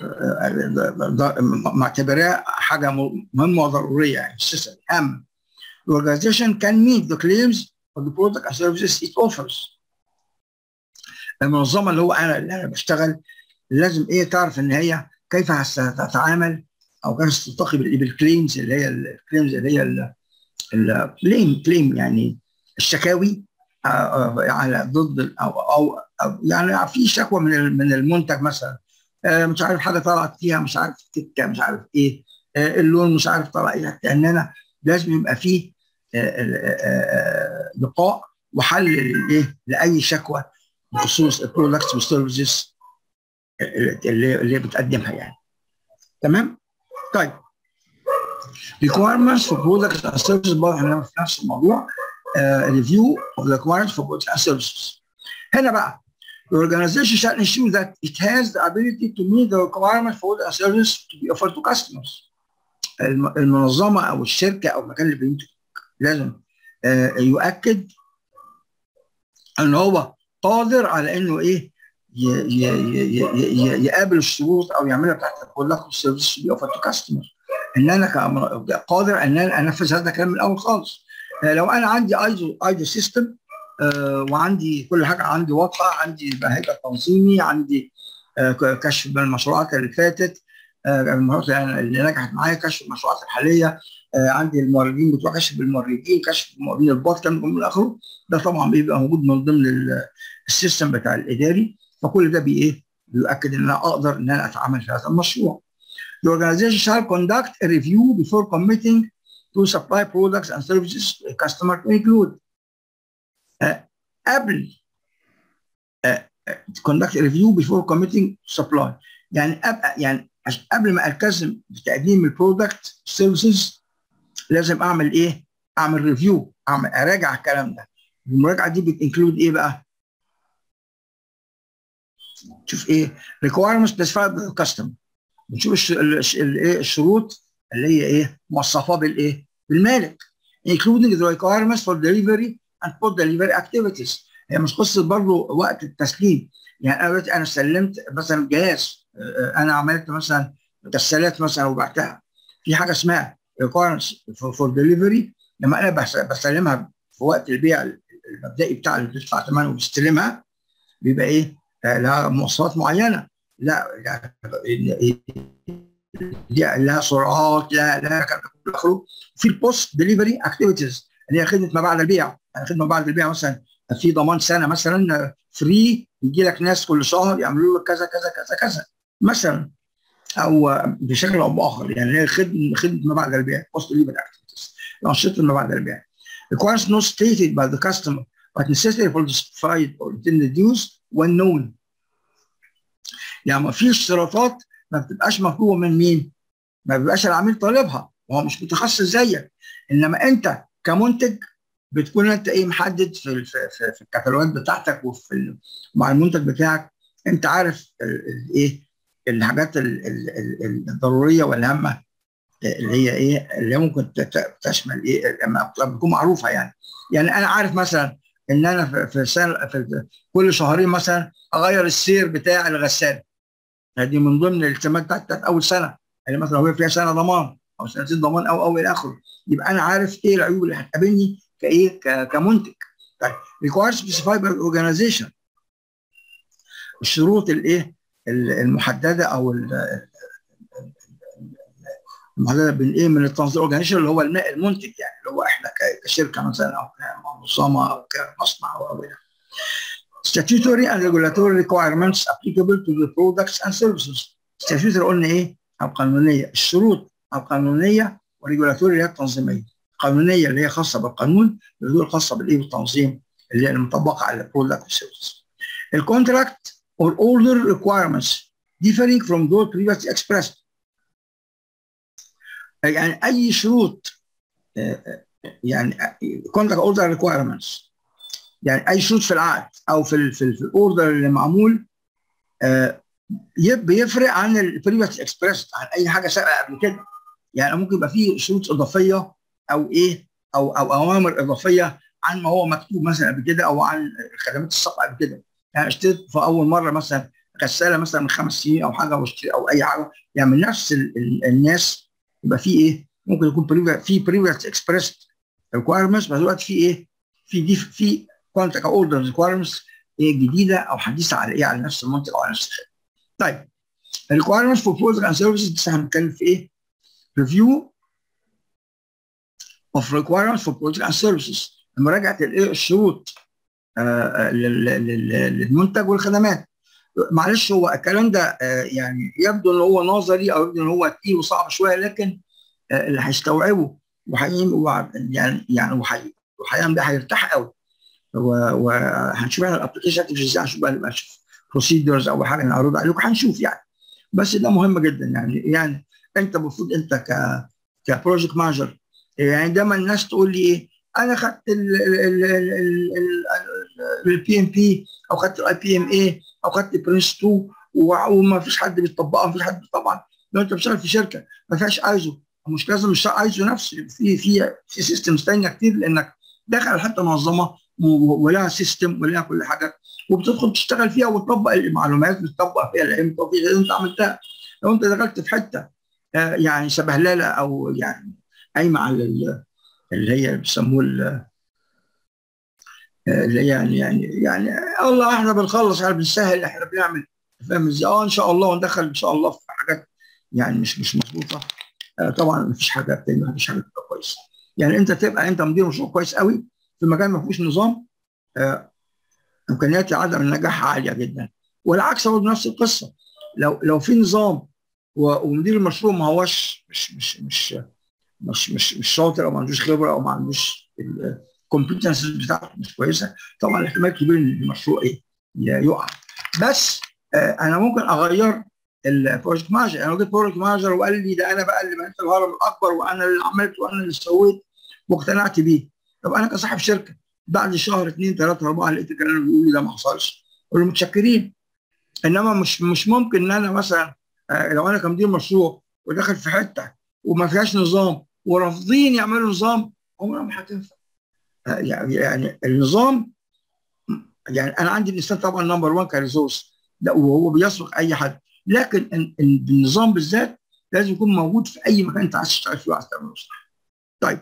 معتبراه حاجه مهمه وضروريه يعني necessary اهم the organization can meet the claims of the product and services it offers المنظمه اللي هو انا اللي انا بشتغل لازم ايه تعرف ان هي كيف هتتعامل او كيف تلتقي بالكليمز اللي هي الكليمز اللي هي الكليم كليم يعني الشكاوي على ضد او او, أو يعني في شكوى من من المنتج مثلا مش عارف حاجه طلعت فيها مش عارف تكه مش عارف ايه اللون مش عارف طلع ايه لان انا لازم يبقى فيه لقاء وحل لايه لاي شكوى بخصوص البرودكتس والسيرفيسز اللي اللي بتقدمها يعني تمام طيب requirements for products and services برضه احنا في نفس الموضوع uh, review of the requirements for products and services هنا بقى the organization shall ensure that it has the ability to meet the requirements for products and services to be offered to customers المنظمه او الشركه او المكان اللي بينتج لازم uh, يؤكد ان هو قادر على انه ايه يقابل الشروط او يعملها تحت البرودكت والسيرفيس بي اوفر تو كاستمر ان انا قادر ان انا انفذ هذا الكلام من الاول خالص لو انا عندي ايزو ايزو سيستم وعندي كل حاجه عندي واضحه عندي هيكل تنظيمي عندي كشف المشروعات اللي فاتت المشروعات اللي نجحت معايا كشف المشروعات الحاليه عندي الموردين بتوع كشف الموردين كشف الموردين الباطن من اخره ده طبعا بيبقى موجود من ضمن السيستم بتاع الاداري فكل ده بي ايه بيؤكد ان انا اقدر ان انا اتعامل في هذا المشروع. The organization shall conduct a review before committing to supply products and services to a customer to include uh, قبل uh, conduct a review before committing to supply يعني أب يعني قبل ما التزم بتقديم البرودكت سيرفيسز لازم اعمل ايه؟ اعمل ريفيو اعمل اراجع الكلام ده المراجعه دي بتنكلود ايه بقى؟ تشوف ايه؟ requirements specified by the customer بتشوف الايه الشروط اللي هي ايه؟ موصفاه بالايه؟ بالمالك including the requirements for delivery and for delivery activities هي مش قصه برضه وقت التسليم يعني انا دلوقتي انا سلمت مثلا جهاز انا عملت مثلا غسالات مثلا وبعتها في حاجه اسمها requirements for delivery لما انا بسلمها في وقت البيع المبدئي بتاع اللي بتدفع ثمنه وبيستلمها بيبقى ايه لها مواصفات معينه لا لا لها سرعات لا لا اخره في البوست ديليفري اكتيفيتيز اللي هي خدمه ما بعد البيع يعني خدمه ما بعد البيع مثلا في ضمان سنه مثلا فري يجي لك ناس كل شهر يعملوا لك كذا كذا كذا كذا مثلا او بشكل او باخر يعني هي خدمه خدمه ما بعد البيع بوست ديليفري اكتيفيتيز الانشطه ما بعد البيع requires not stated by the customer but necessary for justified or intended use when known يعني ما في اشتراطات ما بتبقاش مطلوبه من مين؟ ما بيبقاش العميل طالبها وهو مش متخصص زيك انما انت كمنتج بتكون انت ايه محدد في في, في, في الكتالوجات بتاعتك وفي مع المنتج بتاعك انت عارف ايه الحاجات ال ال ال الضروريه والهامه اللي هي ايه اللي ممكن تشمل ايه لما بتكون معروفه يعني يعني انا عارف مثلا ان انا في في سنه في كل شهرين مثلا اغير السير بتاع الغساله دي من ضمن الالتزامات بتاعت اول سنه يعني مثلا هو فيها سنه ضمان او سنتين ضمان او او الى اخره يبقى انا عارف ايه العيوب اللي هتقابلني كايه كمنتج طيب requires specified by organization الشروط الايه المحدده او المحدده بين ايه من التنظيم اورجانيزيشن اللي هو المنتج يعني اللي هو احنا كشركه مثلا او كمنظمه او كمصنع او الى statutory and regulatory requirements applicable to the products and services statutory قلنا ايه القانونيه الشروط القانونيه والريجولاتوري اللي هي التنظيميه القانونيه اللي هي خاصه بالقانون والريجول الخاصه بالايه بالتنظيم اللي هي المطبقه على البرودكت والسيرفيس الكونتراكت or order requirements differing from those previously expressed يعني اي شروط يعني contract order requirements يعني اي شروط في العقد او في ال في, ال في الاوردر اللي معمول بيفرق عن البريفيس اكسبريس عن اي حاجه سابقه قبل كده يعني ممكن يبقى فيه شروط اضافيه او ايه او او اوامر اضافيه عن ما هو مكتوب مثلا قبل كده او عن خدمات الصفقه قبل كده يعني اشتريت في اول مره مثلا غساله مثلا من خمس سنين او حاجه واشتري او اي حاجه يعني من نفس ال ال الناس يبقى في ايه ممكن يكون بريفيس في بريفيس اكسبريس ريكوايرمنتس بس دلوقتي في ايه في دي في كونتاكت اوردر ريكوايرمنتس ايه جديده او حديثه على ايه على نفس المنتج او على نفس الخدمه. طيب الريكوايرمنتس فور برودكت اند سيرفيسز بس هنتكلم في ايه؟ ريفيو اوف ريكوايرمنتس فور برودكت اند سيرفيسز مراجعه الايه الشروط آه للمنتج والخدمات. معلش هو الكلام ده آه يعني يبدو ان هو نظري او يبدو ان هو تقيل وصعب شويه لكن آه اللي هيستوعبه يعني يعني وهيعمل ده هيرتاح قوي وهنشوف احنا الابلكيشن ازاي هنشوف بقى نبقى نشوف بروسيدرز او حاجه نعرضها عليكم هنشوف يعني بس ده مهم جدا يعني يعني انت المفروض انت ك كبروجكت مانجر يعني دايما الناس تقول لي ايه انا خدت البي ام بي او خدت الاي بي ام اي او خدت برنس 2 وما فيش حد بيطبقها ما فيش حد طبعا لو انت بتشتغل في شركه ما فيهاش ايزو مش لازم مش ايزو نفسه في في في سيستمز ثانيه كتير لانك داخل حتى منظمه ولها سيستم ولها كل حاجه وبتدخل تشتغل فيها وتطبق المعلومات بتطبق فيها التوفيق اللي انت عملتها لو انت دخلت في حته آه يعني سبهلله او يعني قايمه على اللي هي بيسموه اللي هي يعني يعني يعني الله احنا بنخلص احنا بنسهل احنا بنعمل فاهم ازاي؟ اه ان شاء الله وندخل ان شاء الله في حاجات يعني مش مش مظبوطه آه طبعا مفيش حاجه بتعمل مفيش حاجه تبقى كويسه يعني انت تبقى انت مدير مشروع كويس قوي في مكان ما فيهوش نظام آه امكانيات عدم النجاح عاليه جدا والعكس برضه نفس القصه لو لو في نظام ومدير المشروع ما هوش مش مش مش مش مش مش شاطر او ما عندوش خبره او ما عندوش الكومبتنسز بتاعته مش كويسه طبعا الاحتمال كبير ان المشروع ايه يقع بس آه انا ممكن اغير البروجكت مانجر انا جيت بروجكت مانجر وقال لي ده انا بقى اللي بنيت الهرم الاكبر وانا اللي عملت وانا اللي سويت واقتنعت بيه طب انا كصاحب شركه بعد شهر اثنين ثلاثه اربعه لقيت الكلام اللي بيقول لي ده ما حصلش اقول له متشكرين انما مش مش ممكن ان انا مثلا آه لو انا كمدير مشروع وداخل في حته وما فيهاش نظام ورافضين يعملوا نظام عمرها ما هتنفع آه يعني النظام يعني انا عندي الانسان طبعا نمبر 1 كريسورس لا وهو بيسبق اي حد لكن بالنظام بالذات لازم يكون موجود في اي مكان انت عايز تشتغل فيه وعايز تعمله صح. طيب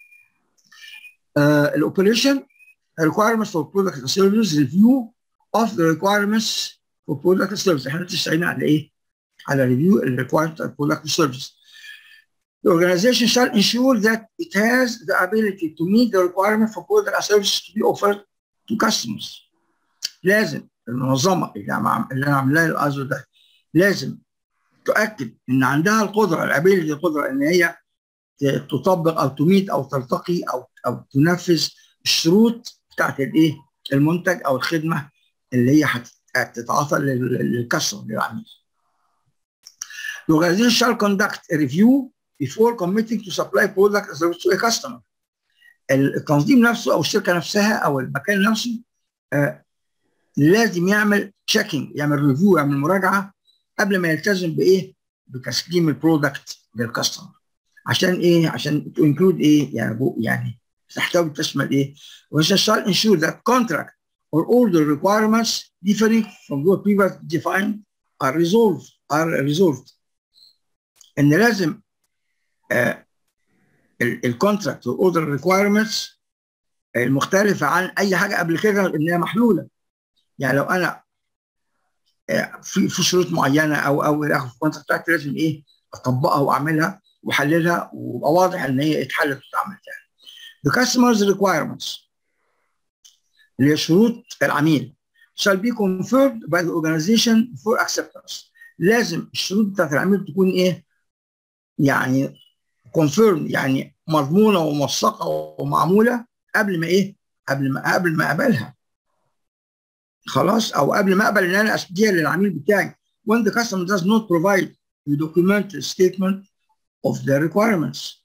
الاوبريشن requirements for product and services review of the requirements for product and services احنا اشتغلنا على ايه؟ على review the requirements of product and services. The organization shall ensure that it has the ability to meet the requirement for product and services to be offered to customers. لازم المنظمه اللي عم اللي انا عاملاها الايزو ده لازم تؤكد ان عندها القدره الابيلتي القدره ان هي تطبق او تميت او ترتقي او او تنفذ الشروط بتاعت الايه المنتج او الخدمه اللي هي هتتعاطى للكاستمر للعميل. The organization shall conduct a review before committing to supply product and service to a customer. التنظيم نفسه او الشركه نفسها او المكان نفسه آه لازم يعمل تشيكينج يعمل ريفيو يعمل مراجعه قبل ما يلتزم بايه؟ بتسليم البرودكت للكاستمر. عشان ايه؟ عشان تو انكلود ايه؟ يعني يعني تحتوي تشمل ايه؟ وعشان shall ensure that contract or order requirements differing from what previously defined are resolved are resolved. ان لازم آه الكونتراكت والاوردر ريكوايرمنتس المختلفه عن اي حاجه قبل كده ان هي محلوله. يعني لو انا آه في في شروط معينه او او الى اخره في الكونتراكت بتاعتي لازم ايه اطبقها واعملها واحللها ويبقى واضح ان هي اتحلت واتعملت يعني. The customer's requirements اللي هي شروط العميل shall be confirmed by the organization for acceptance. لازم الشروط بتاعت العميل تكون ايه؟ يعني confirmed يعني مضمونه وموثقه ومعموله قبل ما ايه؟ قبل ما قبل ما اقبلها. خلاص او قبل ما اقبل ان انا اديها للعميل بتاعي. When the customer does not provide the documented statement of their requirements.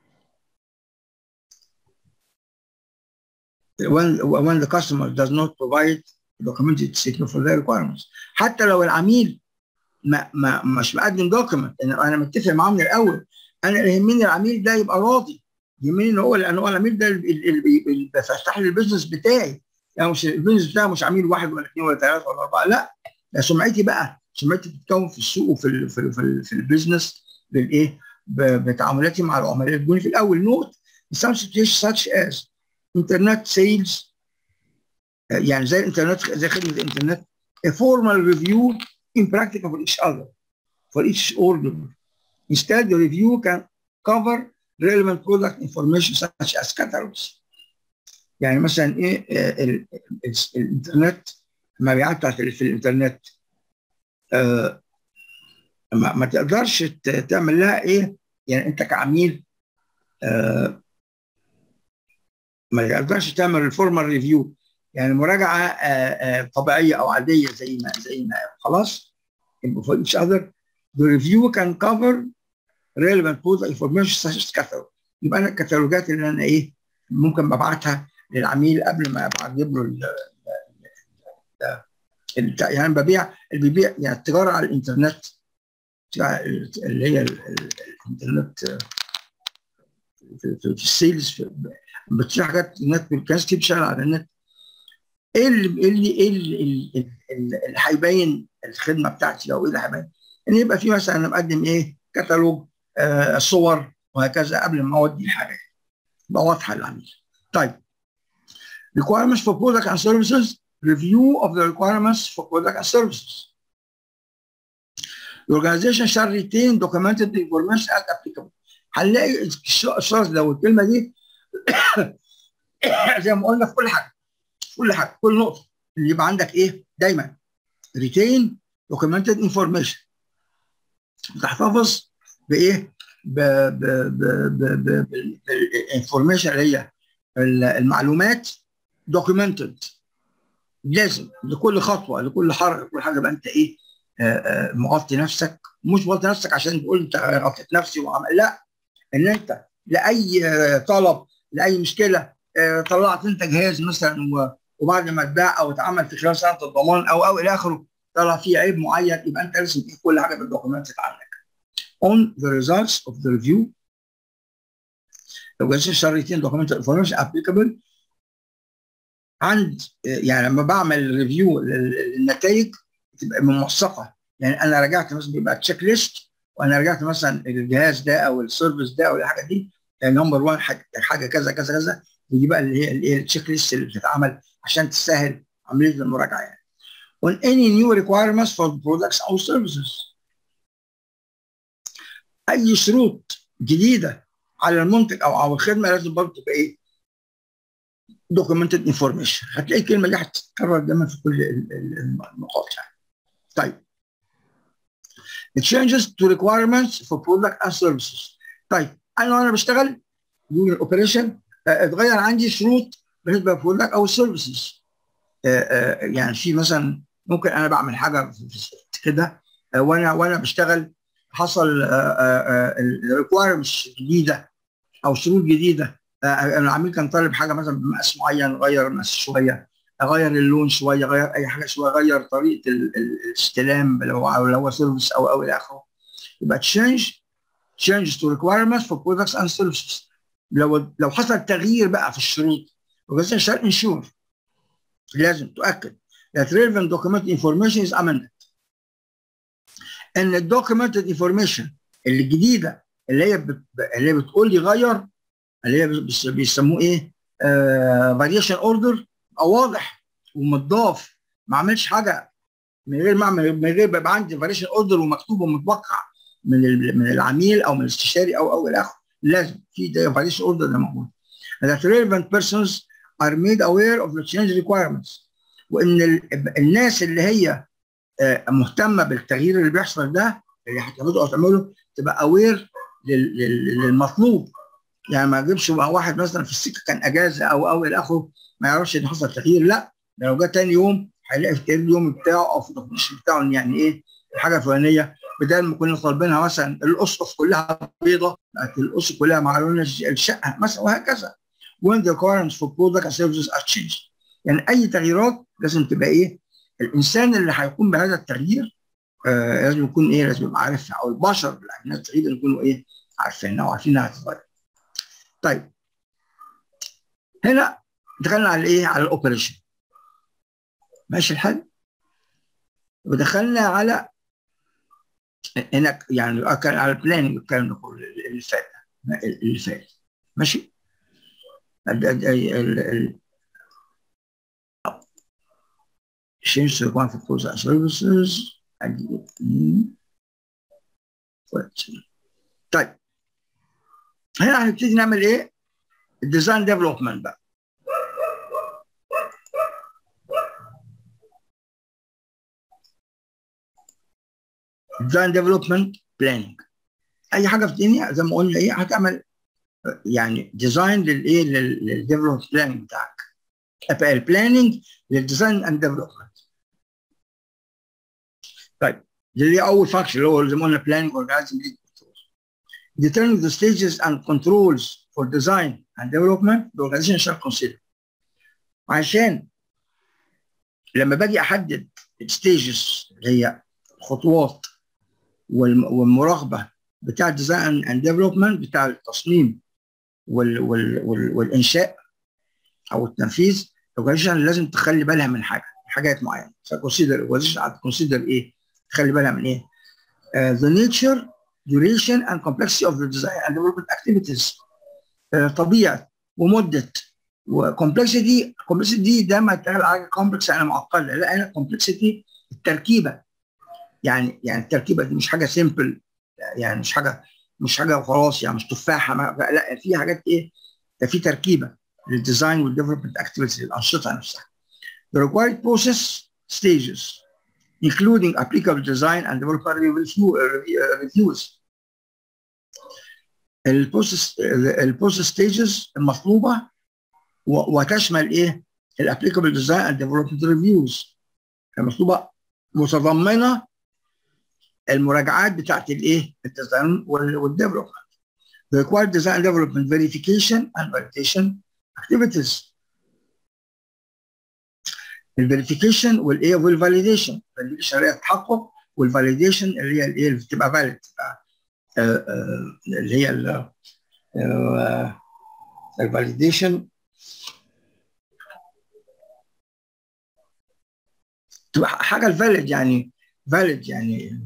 When, when the customer does not provide documented statement for their requirements. حتى لو العميل ما ما مش مقدم دوكيمنت انا متفق معاه من الاول انا اللي يهمني العميل ده يبقى راضي يهمني ان هو لان هو العميل ده اللي بيفتح لي البيزنس بتاعي يعني مش البيزنس بتاعي مش عميل واحد ولا اثنين ولا ثلاثه ولا اربعه لا ده سمعتي بقى سمعتي بتتكون في السوق وفي ال في ال في, ال في البيزنس بالايه بتعاملاتي مع العملاء الجوني في الاول نوت some situations such as internet sales يعني زي الانترنت زي خدمه الانترنت a formal review in practical for each other for each order instead the review can cover relevant product information such as catalogs يعني مثلا ايه ال ال الانترنت المبيعات بتاعت في الانترنت آه ما, ما تقدرش تعمل لها ايه يعني انت كعميل آه ما تقدرش تعمل الفورمال ريفيو يعني مراجعه آه آه طبيعيه او عاديه زي ما زي ما خلاص for each other the review can cover relevant product information such as catalog يبقى انا الكتالوجات اللي انا ايه ممكن ببعتها للعميل قبل ما اجيب له ال ال يعني ببيع اللي بيبيع يعني التجاره على الانترنت اللي هي الانترنت في, في السيلز بتشتري حاجات النت بالكاش تجيب شغل على النت ايه اللي ايه اللي ايه اللي, اللي هيبين الخدمه بتاعتي او ايه اللي هيبين ان يبقى في مثلا انا مقدم ايه كتالوج آه صور وهكذا قبل ما اودي الحاجه يبقى واضحه للعميل طيب requirements for product and services review of the requirements for product and services The organization shall retain documented information as applicable. هنلاقي الشرط لو الكلمه دي زي ما قلنا في كل حاجه في كل حاجه كل نقطه اللي يبقى عندك ايه دايما retain documented information تحتفظ بايه بالانفورميشن اللي هي المعلومات documented لازم لكل خطوه لكل حركه لكل حاجه يبقى انت ايه آآ آآ مغطي نفسك مش مغطي نفسك عشان تقول انت غطيت نفسي وعمل لا ان انت لاي طلب لاي مشكله طلعت انت جهاز مثلا وبعد ما اتباع او اتعمل في خلال سنه الضمان او او الى اخره طلع فيه عيب معين يبقى انت لازم تجيب كل حاجه بالدوكيومنت عنك. On the results of the review لو جالس شريتين دوكيومنت انفورميشن ابليكابل عند يعني لما بعمل ريفيو للنتائج بتبقى موثقه يعني انا رجعت مثلا بيبقى تشيك ليست وانا رجعت مثلا الجهاز ده او السيرفيس ده او الحاجه دي نمبر 1 حاجه كذا كذا كذا ودي بقى اللي هي الايه التشيك ليست اللي بتتعمل عشان تسهل عمليه المراجعه يعني. On any new requirements for products or services. اي شروط جديده على المنتج او على الخدمه لازم برضه تبقى ايه؟ documented information هتلاقي الكلمه دي هتتكرر دايما في كل النقاط يعني. طيب changes to requirements for product and services. طيب انا وانا بشتغل يوم الاوبريشن اتغير عندي شروط بالنسبه للبرودكت او السيرفيسز يعني في مثلا ممكن انا بعمل حاجه كده وانا وانا بشتغل حصل ريكوايرمنتس جديده او شروط جديده العميل كان طالب حاجه مثلا بمقاس معين غير المقاس شويه اغير اللون شويه اغير اي حاجه شويه اغير طريقه الاستلام لو لو هو سيرفيس او او الى اخره يبقى تشينج changes to requirements for products and services لو لو حصل تغيير بقى في الشروط organization shall ensure لازم تؤكد that relevant documented information is amended ان الدوكيومنتد انفورميشن الجديده اللي هي بت... اللي هي بتقول لي غير اللي هي بيسموه ايه فاريشن اوردر او واضح ومتضاف ما اعملش حاجه من غير ما اعمل من غير بيبقى عندي فاريشن اوردر ومكتوب ومتوقع من من العميل او من الاستشاري او او الى اخره لازم في ده فاريشن اوردر ده موجود that relevant persons are made aware of the change requirements وان الناس اللي هي مهتمه بالتغيير اللي بيحصل ده اللي هتعمله او تعمله تبقى اوير للمطلوب يعني ما اجيبش واحد مثلا في السكه كان اجازه او او الى اخره ما يعرفش ان حصل تغيير لا ده لو جه تاني يوم هيلاقي في اليوم بتاعه او في التقدير بتاعه يعني ايه الحاجه الفلانيه بدل ما كنا طالبينها مثلا الاسقف كلها بيضه بقت الاسقف كلها مع لون الشقه مثلا وهكذا when the requirements for product and services are changed يعني اي تغييرات لازم تبقى ايه الانسان اللي هيقوم بهذا التغيير آه لازم يكون ايه لازم يبقى عارفها او البشر اللي عاملين التغيير يكونوا ايه عارفينها وعارفين انها هتتغير طيب هنا دخلنا على ايه على الاوبريشن ماشي الحال ودخلنا على هنا يعني كان على البلاننج الكلام ده كله اللي فات اللي فات ماشي ال ال change to one for products and services طيب هنا هنبتدي نعمل ايه؟ الديزاين ديفلوبمنت بقى ديزاين ديفلوبمنت بلاننج اي حاجه في الدنيا زي ما قلنا ايه هتعمل يعني ديزاين للايه للديفلوبمنت بلاننج بتاعك البلاننج للديزاين اند ديفلوبمنت طيب دي اول فانكشن اللي هو زي ما قلنا planning organizing determine the stages and controls for design and development the organization shall consider عشان لما باجي احدد الستيجز اللي هي الخطوات والمراقبه بتاع الديزاين اند ديفلوبمنت بتاع التصميم وال وال وال والانشاء او التنفيذ الاورجنايزيشن لازم تخلي بالها من حاجه حاجات معينه فكونسيدر الاورجنايزيشن هتكونسيدر ايه؟ تخلي بالها من ايه؟ uh, the nature duration and complexity of the design and development activities uh, طبيعه ومده وكومبلكسيتي كومبلكسيتي دي ده ما تقال على كومبلكس يعني معقده لا انا كومبلكسيتي التركيبه يعني يعني التركيبه دي مش حاجه سيمبل يعني مش حاجه مش حاجه وخلاص يعني مش تفاحه ما لا في حاجات ايه ده في تركيبه للديزاين والديفلوبمنت اكتيفيتيز الانشطه نفسها. The required process stages including applicable design and developer review, uh, reviews. البروسيس البروسيس ستيجز المطلوبه وتشمل ايه؟ الابليكابل ديزاين اند ديفلوبمنت ريفيوز المطلوبه متضمنه المراجعات بتاعت الايه؟ الديزاين والديفلوبمنت. The required design development verification and validation activities. الفيريفيكيشن والايه والفاليديشن الفاليديشن اللي هي التحقق والفاليديشن اللي هي الايه اللي بتبقى فاليد اللي هي الفاليديشن تبقى حاجه الفاليد يعني فاليد يعني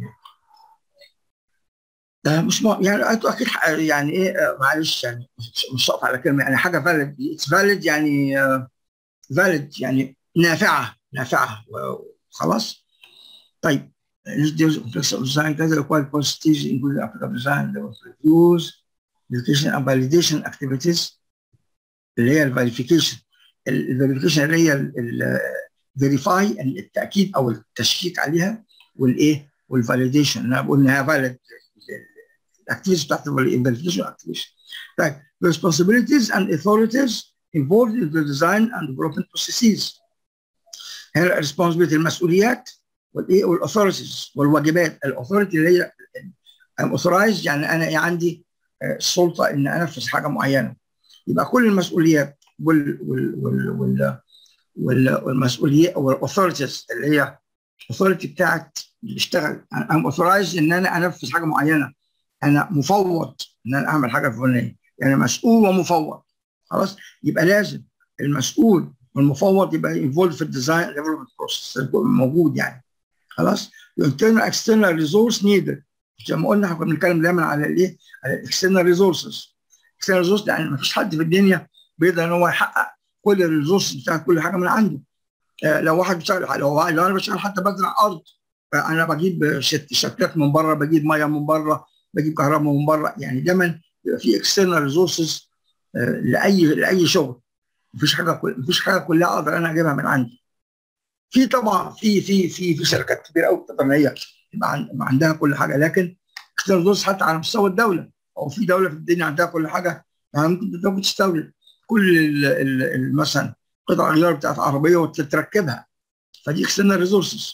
ده مش م... يعني اكيد يعني ايه معلش يعني مش هقف على كلمه يعني حاجه فاليد اتس فاليد يعني فاليد يعني نافعه نافعه خلاص طيب design كذا required postage include applicable design reviews verification and validation activities اللي هي الفيريفيكيشن الفيريفيكيشن اللي هي الفيريفاي التاكيد او التشكيك عليها والايه والفاليديشن انا بقول انها فاليد الاكتيفيتيز بتاعت الفيريفيكيشن اكتيفيشن طيب responsibilities and authorities involved in the design and development processes هنا الريسبونسبيلتي المسؤوليات والايه والاثوريتيز والواجبات الاثوريتي اللي هي اوثرايز يعني انا عندي السلطه ان انفذ حاجه معينه يبقى كل المسؤوليات وال وال وال وال وال والمسؤوليات والاثوريتيز اللي هي الاثوريتي بتاعت اللي اشتغل انا اوثرايز ان انا انفذ حاجه معينه انا مفوض ان انا اعمل حاجه فلانيه يعني مسؤول ومفوض خلاص يبقى لازم المسؤول والمفوض يبقى انفولد في الديزاين ديفلوبمنت بروسيس موجود يعني خلاص internal external resource needed زي ما قلنا احنا كنا بنتكلم دايما على الايه؟ على الاكسترنال ريسورسز الاكسترنال ريسورس يعني ما فيش حد في الدنيا بيقدر ان هو يحقق كل الريسورس بتاعت كل حاجه من عنده آه لو واحد بيشتغل لو لو انا بشتغل حتى بزرع ارض انا بجيب شت شتات من بره بجيب ميه من بره بجيب كهرباء من بره يعني دايما بيبقى في اكسترنال ريسورسز آه لاي لاي شغل مفيش حاجه مفيش حاجه كلها اقدر انا اجيبها من عندي في طبعا في في في في شركات كبيره قوي بتقدر ان هي يبقى عندها كل حاجه لكن اختيار دوس حتى على مستوى الدوله او في دوله في الدنيا عندها كل حاجه يعني ممكن ممكن تستورد كل ال ال مثلا قطع غيار بتاعت عربيه وتركبها فدي external resources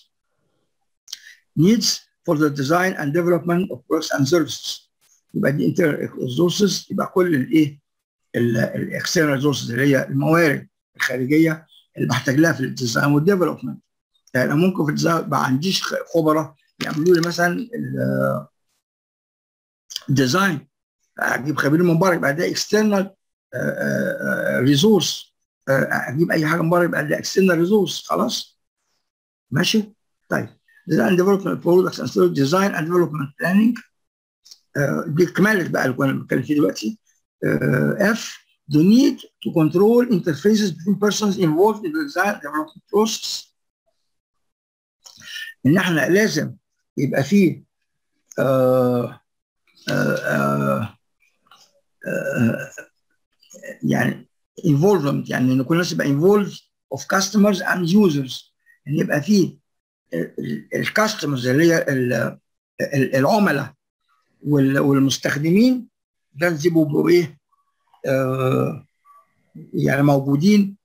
needs for the design and development of products and services يبقى دي internal resources يبقى كل الايه الاكسترنال ريسورسز اللي هي الموارد الخارجيه اللي بحتاج لها في الديزاين والديفلوبمنت يعني ممكن في الديزاين ما عنديش خبراء يعملوا لي مثلا الديزاين اجيب خبير من بره يبقى ده اكسترنال ريسورس اجيب اي حاجه من بره يبقى ده اكسترنال ريسورس خلاص ماشي طيب design development products and service design and development planning دي كمالة بقى اللي كنا بنتكلم فيه دلوقتي uh, F the need to control interfaces between persons involved in the design development process ان احنا لازم يبقى فيه uh, uh, يعني involvement يعني ان كل الناس يبقى involved of customers and users ان يبقى فيه الكاستمرز اللي هي العملاء والمستخدمين لازم يبقوا ايه آه يعني موجودين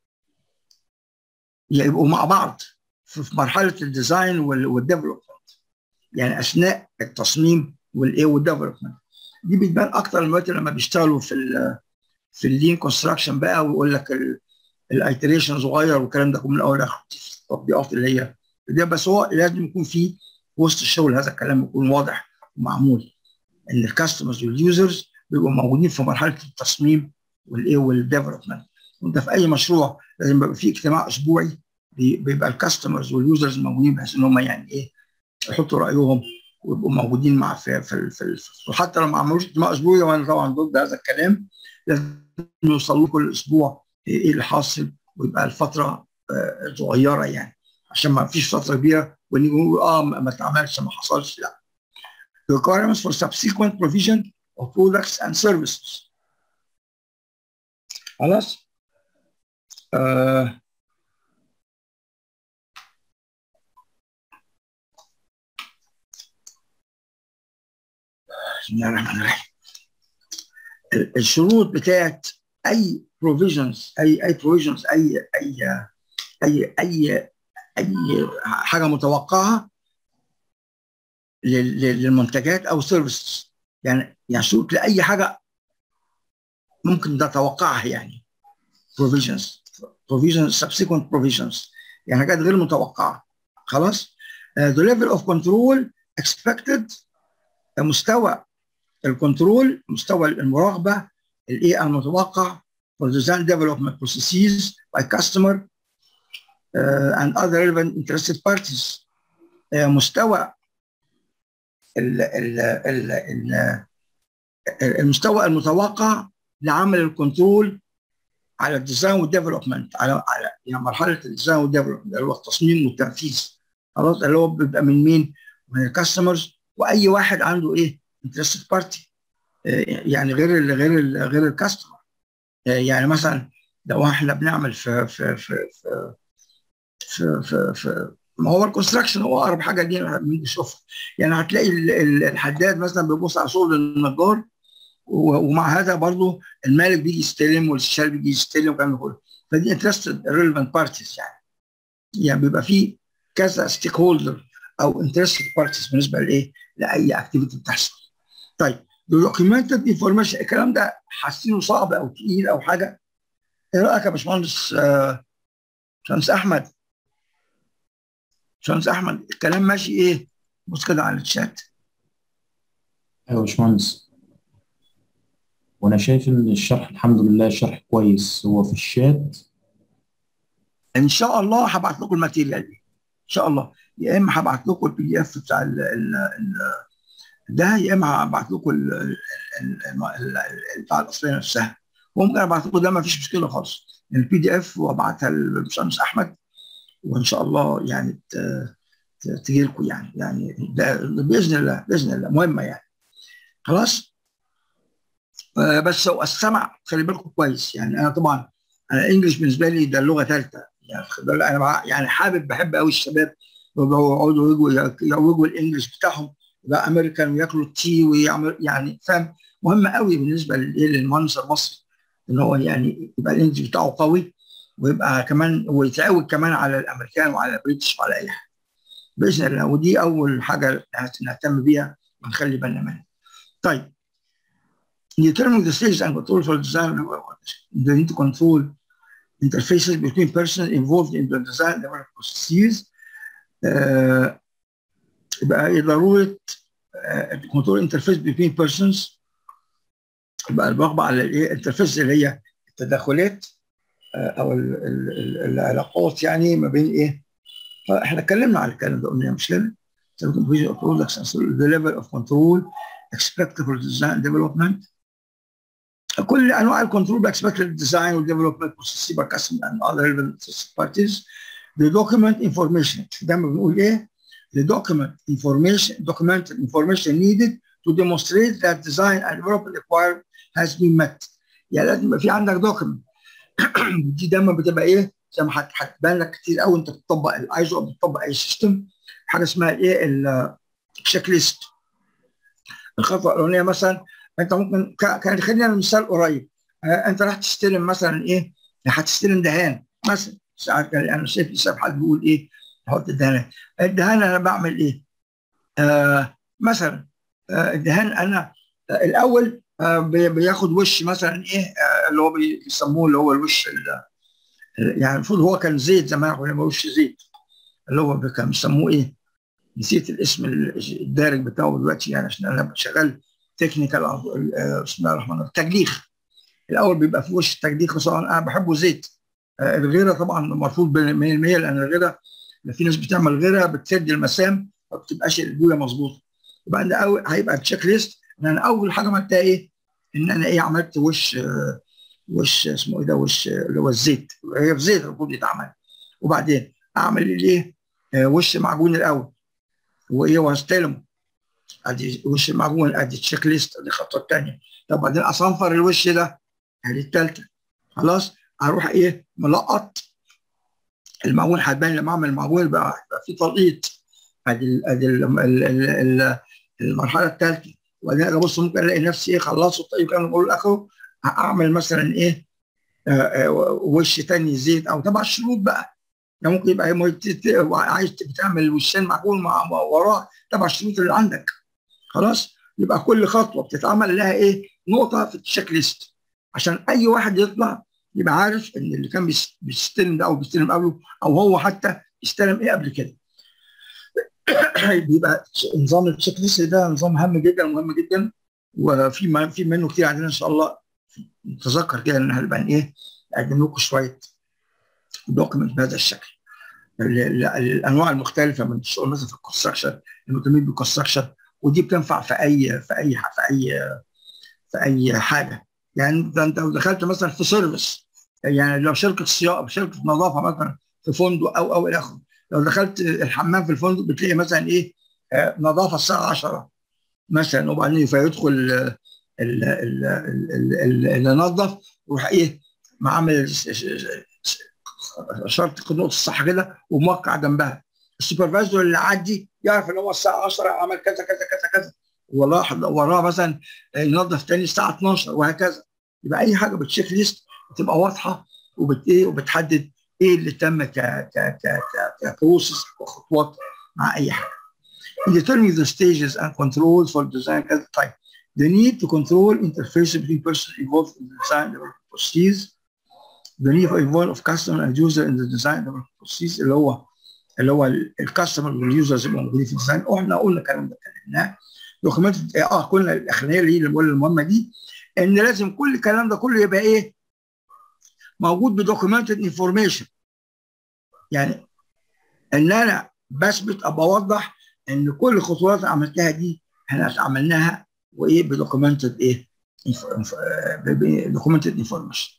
يبقوا مع بعض في مرحله الديزاين والديفلوبمنت يعني اثناء التصميم والايه والديفلوبمنت دي بتبان اكتر دلوقتي لما بيشتغلوا في ال في اللين كونستراكشن بقى ويقول لك الايتريشن صغير والكلام ده من الاول لاخر التطبيقات اللي هي ده بس هو لازم يكون في وسط الشغل هذا الكلام يكون واضح ومعمول ان الكاستمرز واليوزرز بيبقوا موجودين في مرحله التصميم والايه والديفلوبمنت وانت في اي مشروع لازم يبقى في اجتماع اسبوعي بيبقى الكاستمرز واليوزرز موجودين بحيث ان هم يعني ايه يحطوا رايهم ويبقوا موجودين مع في في, في, في وحتى لو ما عملوش اجتماع اسبوعي وانا طبعا ضد هذا الكلام لازم يوصلوا كل اسبوع ايه اللي حاصل ويبقى الفتره صغيره يعني عشان ما فيش فتره كبيره واللي يقول اه ما اتعملش ما حصلش لا requirements for subsequent provision of products and services خلاص آه بسم الله الرحمن الرحيم الشروط بتاعت اي provisions اي اي provisions اي اي اي اي اي حاجه متوقعه للمنتجات او سيرفيسز يعني يعني شروط لاي حاجه ممكن تتوقعها يعني provisions provisions subsequent provisions يعني حاجات غير متوقعه خلاص uh, the level of control expected مستوى الكنترول مستوى المراقبه الايه المتوقع for design development processes by customer uh, and other relevant interested parties uh, مستوى ال ال ال ال المستوى المتوقع لعمل الكنترول على الديزاين والديفلوبمنت على على يعني مرحله الديزاين والديفلوبمنت اللي هو التصميم والتنفيذ خلاص اللي هو بيبقى من مين؟ من الكاستمرز واي واحد عنده ايه؟ انترستد بارتي يعني غير ال غير ال غير الكاستمر يعني مثلا لو احنا بنعمل في في في في في, في, في ما هو الكونستراكشن هو اقرب حاجه لينا بنشوفها يعني هتلاقي الحداد مثلا بيبص على شغل النجار ومع هذا برضه المالك بيجي يستلم والاستشاري بيجي يستلم والكلام ده كله فدي انترستد ريليفنت بارتيز يعني يعني بيبقى في كذا ستيك هولدر او انترستد بارتيز بالنسبه لايه؟ لاي اكتيفيتي بتحصل. طيب دوكيومنتد انفورميشن الكلام ده حاسينه صعب او تقيل او حاجه ايه رايك يا باشمهندس آه باشمهندس احمد باشمهندس احمد الكلام ماشي ايه؟ بص كده على الشات ايوه يا باشمهندس وانا شايف ان الشرح الحمد لله شرح كويس هو في الشات ان شاء الله هبعت لكم الماتيريال دي ان شاء الله يا اما هبعت لكم البي دي اف بتاع ال ال ال ده يا اما هبعت لكم بتاع الاصليه نفسها وممكن ابعت لكم ده ما فيش مشكله خالص البي دي اف وابعتها للباشمهندس احمد وان شاء الله يعني تجي لكم يعني يعني ده باذن الله باذن الله مهمه يعني خلاص آه بس هو السمع خلي بالكم كويس يعني انا طبعا انا الانجليش بالنسبه لي ده لغه ثالثه يعني انا يعني حابب بحب قوي الشباب يقعدوا يروجوا الانجليش بتاعهم يبقى امريكان وياكلوا التي ويعمل يعني فاهم مهم قوي بالنسبه للمهندس المصري ان هو يعني يبقى الانجليش بتاعه قوي ويبقى كمان ويتعود كمان على الامريكان وعلى البريتش وعلى اي حاجه باذن الله ودي اول حاجه نهتم بيها ونخلي بالنا منها. طيب determining the stage and control for design the need to control interfaces between persons involved in the design development processes يبقى uh, ضروره كنترول انترفيس بين بيرسونز يبقى الرغبه على الايه الانترفيس اللي هي التداخلات او ال ال ال العلاقات يعني ما بين ايه فاحنا اتكلمنا على الكلام ده قلنا مش كده the level of control expected for design development كل انواع الكنترول expected design والديفلوبمنت process by customer and other relevant parties the document information دايما بنقول ايه the document information documented information needed to demonstrate that design and development required has been met يعني لازم يبقى في عندك دوكيمنت دي دايما بتبقى ايه زي ما هتبان لك كتير قوي انت بتطبق الايزو او بتطبق اي سيستم حاجه اسمها ايه التشيك ليست الخطوه الاولانيه مثلا انت ممكن كان خلينا مثال قريب انت راح تستلم مثلا ايه هتستلم دهان مثلا ساعات انا شايف لسه حد بيقول ايه احط الدهان الدهان انا بعمل ايه؟ آه مثلا آه الدهان انا آه الاول آه بياخد وش مثلا ايه آه اللي هو بيسموه اللي هو الوش يعني المفروض هو كان زيت زمان كنا وش زيت اللي هو كان بيسموه ايه؟ نسيت الاسم الدارج بتاعه دلوقتي يعني عشان انا شغال تكنيكال بسم الله الرحمن الرحيم تجليخ الاول بيبقى في وش التجليخ طبعا انا بحبه زيت آه الغيره طبعا مرفوض 100% لان الغيره في ناس بتعمل غيرها بتسد المسام ما بتبقاش البويه مظبوطه يبقى ده أول هيبقى تشيك ليست ان انا اول حاجه عملتها ايه؟ ان انا ايه عملت وش آه وش اسمه ايه ده وش اللي هو الزيت هي في زيت المفروض يتعمل وبعدين اعمل الايه؟ آه، وش معجون الاول وايه واستلمه ادي وش المعجون ادي تشيك ليست ادي الخطوه الثانيه طب بعدين اصنفر الوش ده ادي الثالثه خلاص اروح ايه ملقط المعجون هتبان لما اعمل المعجون بقى يبقى في تلقيط ادي ال- ادي ال- ال- ال- ال- المرحله الثالثه وبعدين أجي ابص ممكن الاقي نفسي ايه خلصت طيب كان بقول اخره اعمل مثلا ايه آه، آه، وش تاني زيت او تبع الشروط بقى يعني ممكن يبقى مو- ت- ت- عايز بتعمل وشين معجون مع مع- وراه تبع الشروط اللي عندك خلاص يبقى كل خطوه بتتعمل لها ايه نقطه في التشيك ليست عشان اي واحد يطلع يبقى عارف ان اللي كان بيس- بيستلم ده او بيستلم قبله او هو حتى استلم ايه قبل كده بيبقى نظام التشيك ليست ده نظام هام جدا ومهم جدا وفي ما- في منه كتير عندنا ان شاء الله نتذكر كده ان هنبقى ايه نقدم لكم شويه دوكيمنت بهذا الشكل ال- ال- الانواع المختلفه من الشغل مثلا في الكونستراكشن المهتمين بالكونستراكشن ودي بتنفع في اي في اي في اي في اي حاجه يعني انت انت لو دخلت مثلا في سيرفيس يعني لو شركه صيانه شركه نظافه مثلا في فندق او او الى اخره لو دخلت الحمام في الفندق بتلاقي مثلا ايه آه، نظافه الساعه 10 مثلا وبعدين فيدخل آه، ال- ال- ال- ال- ال- اللي نظف يروح ايه معامل ش- ش- ش- شرط نقطه الصح كده وموقع جنبها السوبرفايزر اللي عدي يعرف ان هو الساعه 10 عمل كذا كذا كذا كذا وراه وراه مثلا ينظف تاني الساعه 12 وهكذا يبقى اي حاجه بالتشيك ليست بتبقى واضحه وبت ايه وبتحدد ايه اللي تم ك ك ك ك كبروسس وخطوات مع اي حاجه. In determining the stages and controls for design كذا طيب the need to control interface between persons involved in the design development process the need for involvement of customer and user in the design development process اللي هو اللي هو الكاستمر واليوزرز اللي موجودين في الديزاين واحنا قلنا الكلام ده اتكلمناه دوكيومنت اه قلنا الاخرانيه اللي اللي بقول المهمه دي ان لازم كل الكلام ده كله يبقى ايه موجود بدوكيومنتد انفورميشن يعني ان انا بثبت او بوضح ان كل الخطوات اللي عملتها دي احنا عملناها وايه بدوكيومنتد ايه دوكيومنتد انفورميشن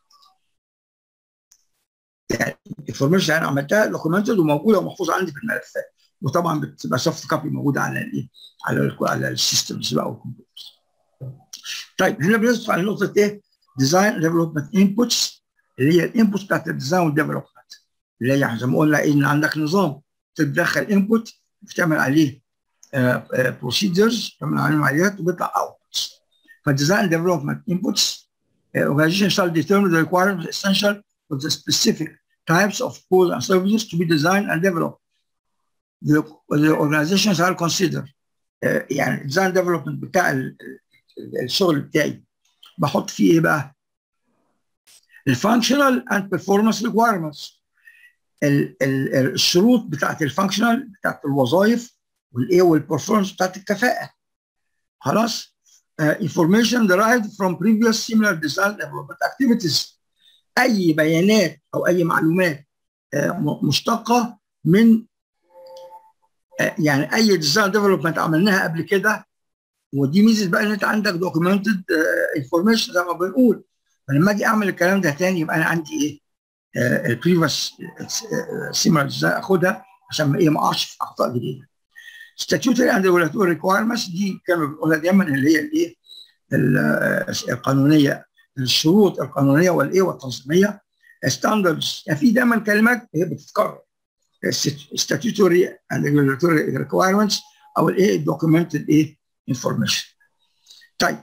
يعني الانفورميشن انا عملتها دوكيومنتد وموجوده ومحفوظه عندي في الملفات وطبعا بتبقى سوفت كوبي موجوده على الايه على ال على السيستمز بقى والكمبيوترز طيب هنا بندخل على نقطه ايه ديزاين ديفلوبمنت انبوتس اللي هي الانبوتس بتاعت الديزاين والديفلوبمنت اللي هي زي ما قلنا ايه ان عندك نظام تتدخل انبوت بتعمل عليه بروسيدرز تعمل عليه عمليات وبيطلع اوتبوتس فالديزاين ديفلوبمنت انبوتس organization shall determine the requirements essential for the specific types of tools and services to be designed and developed. The, the organization shall consider uh, يعني design development بتاع ال- ال- الشغل بتاعي بحط فيه ايه بقى؟ الفانكشنال اند بيرفورمانس ريكوايرمنتس الشروط بتاعت الفانكشنال بتاعت الوظائف والايه والبرفورمانس بتاعت الكفاءه خلاص uh, information derived from previous similar design development activities اي بيانات او اي معلومات uh, م- مشتقه من uh, يعني اي ديزاين ديفلوبمنت عملناها قبل كده ودي ميزه بقى ان انت عندك دوكيومنتد انفورميشن زي ما بنقول فلما اجي اعمل الكلام ده تاني يبقى انا عندي ايه البريفيوس سيميلر ديزاين اخدها عشان ما ايه ما اقعش في اخطاء جديده statutory and regulatory requirements دي كانوا بنقولها دايما اللي هي الايه ال- القانونيه الشروط القانونيه والايه والتنظيميه ستاندردز يعني في دايما كلمات هي بتتكرر statutory and regulatory requirements او الايه documented ايه information طيب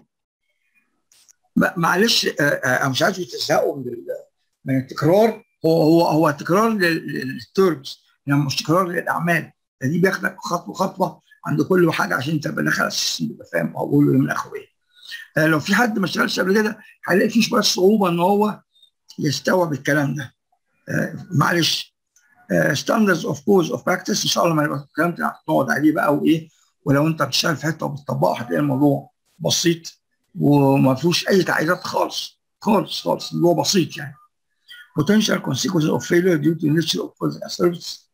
ما- معلش آه، آه، انا مش عايز تزهقوا من ال- من التكرار هو هو هو تكرار للتيرمز يعني مش تكرار للاعمال دي بياخدك خطوه خطوه عند كل حاجه عشان تبقى داخل على السيستم تبقى فاهم هو بيقول ايه من اخره ايه آه، لو في حد ما اشتغلش قبل كده هيلاقي في شويه صعوبه ان هو يستوعب الكلام ده آه، معلش ستاندردز اوف كوز اوف براكتس ان شاء الله ما يبقى الكلام ده هتقعد عليه بقى وايه ولو انت بتشتغل في حته وبتطبقه هتلاقي الموضوع بسيط وما فيهوش اي تعقيدات خالص خالص خالص الموضوع بسيط يعني potential consequences of failure due to nature of product and service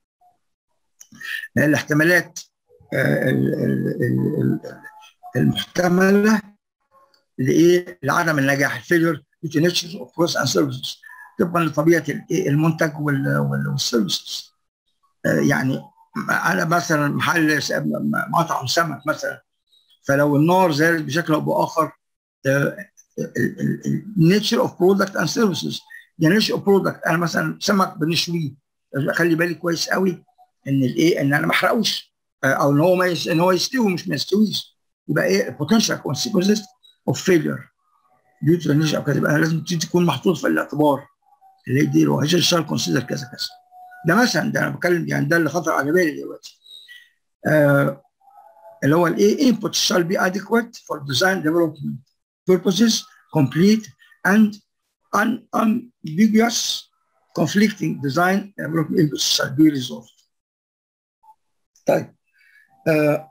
الاحتمالات آه، ال- ال- ال- ال- المحتمله لايه لعدم النجاح الفيلير due to nature of products and services طبقا لطبيعه الإيه؟ المنتج وال- وال- والسيرفيسز آه، يعني انا مثلا محل مطعم سمك مثلا فلو النار زادت بشكل او باخر النيتشر اوف برودكت اند سيرفيسز يعني نيتشر اوف برودكت انا مثلا سمك بنشويه اخلي بالي كويس قوي ان الايه ان انا ما احرقوش او ان هو ما يس... ان هو يستوي مش ما يستويش يبقى ايه potential consequences of failure due to the nature of كذا يبقى لازم تكون محطوط في الاعتبار اللي هي دي وهي شال كونسيدر كذا كذا ده مثلا ده انا بتكلم يعني ده اللي خطر على بالي دلوقتي آه اللي هو الايه input shall be adequate for design development purposes complete and unambiguous conflicting design development inputs shall be resolved طيب آه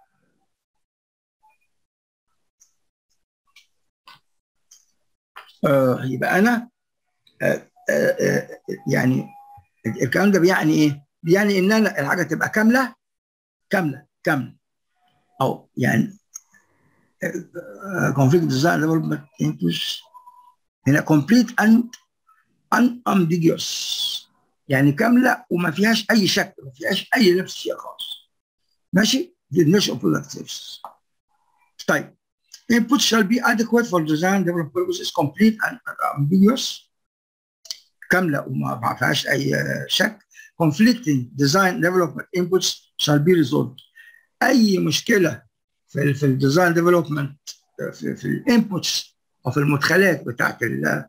آه يبقى انا آه آه يعني الكلام ده بيعني ايه؟ بيعني ان انا الحاجه تبقى كامله كامله كامله او يعني conflict design development inputs هنا complete and unambiguous يعني كامله وما فيهاش اي شك ما فيهاش اي لبس فيها خالص ماشي دي النشأ product services طيب input shall be adequate for design development purposes complete and ambiguous كامله وما فيهاش اي شك conflicting design development inputs shall be resolved اي مشكله في في الديزاين ديفلوبمنت في, في الانبوتس او في المدخلات بتاعت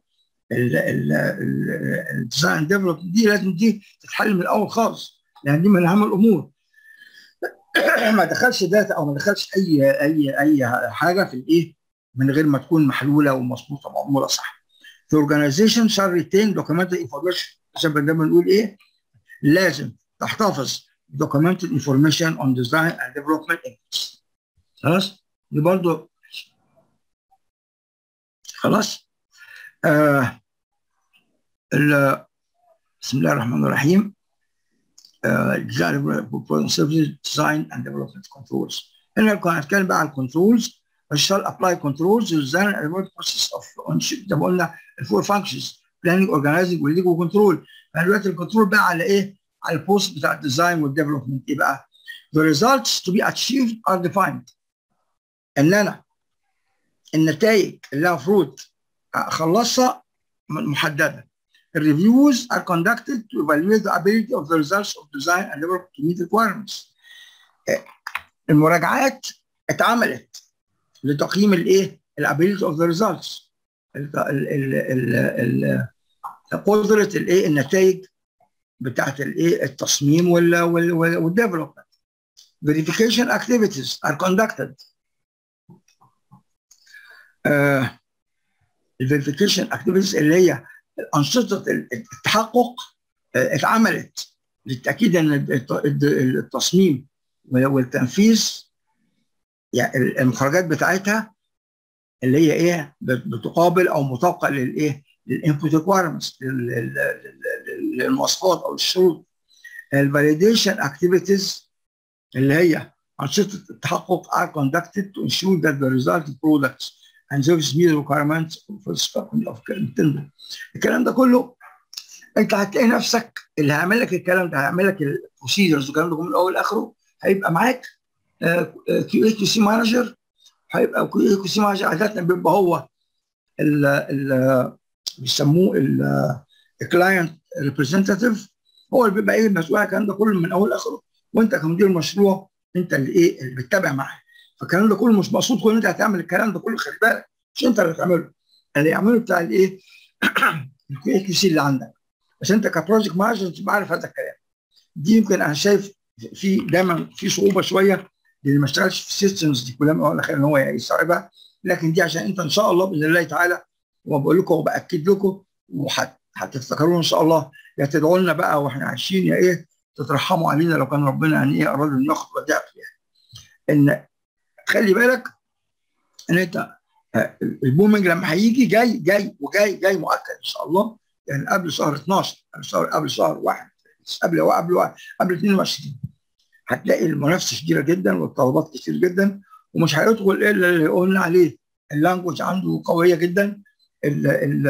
الديزاين ديفلوبمنت دي لازم دي تتحل من الاول خالص لان دي من اهم الامور ما دخلش داتا او ما دخلش اي اي اي حاجه في الايه من غير ما تكون محلوله ومظبوطه معموله صح. The organization shall retain documented information عشان دايما بنقول ايه؟ لازم تحتفظ documented information on design and development efforts. خلاص؟ دي برضه خلاص؟ آه بسم الله الرحمن الرحيم design and development controls هنا كنا هنتكلم بقى عن الكنترولز shall apply controls to design and development process of زي ما قلنا الفور functions planning organizing و legal control دلوقتي الكنترول بقى على ايه؟ على البوست بتاع الديزاين والديفلوبمنت ايه بقى؟ The results to be achieved are defined ان انا النتائج اللي المفروض اخلصها محدده Reviews are conducted to evaluate the ability of the results of design and development to meet requirements. المراجعات اتعملت لتقييم الايه؟ الابيلتي اوف ذا ريزلتس قدره الايه؟ النتائج بتاعت الايه؟ التصميم والديفلوبمنت. Verification activities are conducted. الفيريفيكيشن uh, اكتيفيتيز اللي هي انشطه التحقق اتعملت للتاكيد ان التصميم والتنفيذ يعني المخرجات بتاعتها اللي هي ايه بتقابل او مطابقه للايه للانبوت ريكوايرمنتس للمواصفات او الشروط الفاليديشن اكتيفيتيز اللي هي انشطه التحقق are conducted to ensure that the resulting products and service meet requirements for the scope of intended. الكلام ده كله انت هتلاقي نفسك اللي هيعمل لك الكلام ده هيعمل لك البروسيجرز والكلام ده من الاول لاخره هيبقى معاك كيو اي كيو سي مانجر هيبقى كيو اي كيو سي مانجر عاده بيبقى هو ال ال بيسموه الكلاينت ريبريزنتيف هو اللي بيبقى ايه مسؤول عن الكلام ده كله من اول لاخره وانت كمدير مشروع انت اللي ايه اللي بتتابع معاه فالكلام ده كله مش مقصود كل انت هتعمل الكلام ده كله خلي بالك مش انت اللي هتعمله اللي يعمله بتاع الايه الكي كيو سي اللي عندك بس انت كبروجكت مانجر تبقى عارف هذا الكلام دي يمكن انا شايف في دايما في صعوبه شويه اللي ما اشتغلش في السيستمز دي كلها من اول لاخر ان هو يستوعبها لكن دي عشان انت ان شاء الله باذن الله تعالى وبقول لكم وباكد لكم وهتفتكرونا ان شاء الله يا تدعوا لنا بقى واحنا عايشين يا ايه تترحموا علينا لو كان ربنا يعني ايه اراد ان ياخد ودائع يعني ان خلي بالك ان انت البومنج لما هيجي جاي جاي وجاي جاي مؤكد ان شاء الله يعني قبل شهر 12 قبل شهر قبل شهر واحد قبل قبل قبل 22 هتلاقي المنافسه شديده جدا والطلبات كتير جدا ومش هيدخل الا اللي قلنا عليه اللانجوج عنده قويه جدا ال ال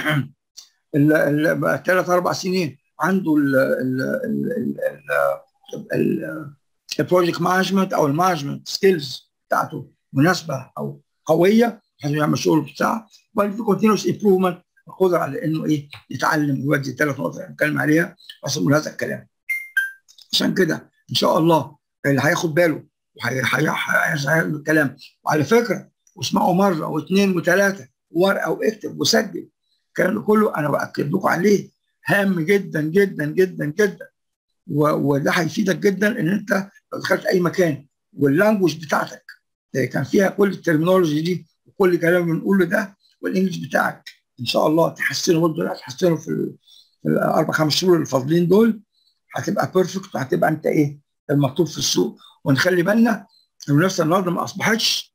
ال ال ثلاث اربع سنين عنده البروجكت مانجمنت او المانجمنت سكيلز بتاعته مناسبه او قويه عشان يعمل الشغل بتاعه وبعدين في كونتينوس امبروفمنت القدره على انه ايه يتعلم ويودي الثلاث نقط اللي بنتكلم عليها اصل هذا الكلام عشان كده ان شاء الله اللي هياخد باله وهيعمل الكلام وعلى فكره واسمعوا مره واثنين وثلاثه ورقه واكتب وسجل الكلام ده كله انا باكد لكم عليه هام جدا جدا جدا جدا وده هيفيدك جدا ان انت لو دخلت اي مكان واللانجوج بتاعتك كان فيها كل الترمينولوجي دي وكل كلام بنقوله ده والانجلش بتاعك ان شاء الله تحسنه برضه تحسنه في الاربع خمس شهور الفاضلين دول هتبقى بيرفكت وهتبقى انت ايه المطلوب في السوق ونخلي بالنا المنافسه النهارده ما اصبحتش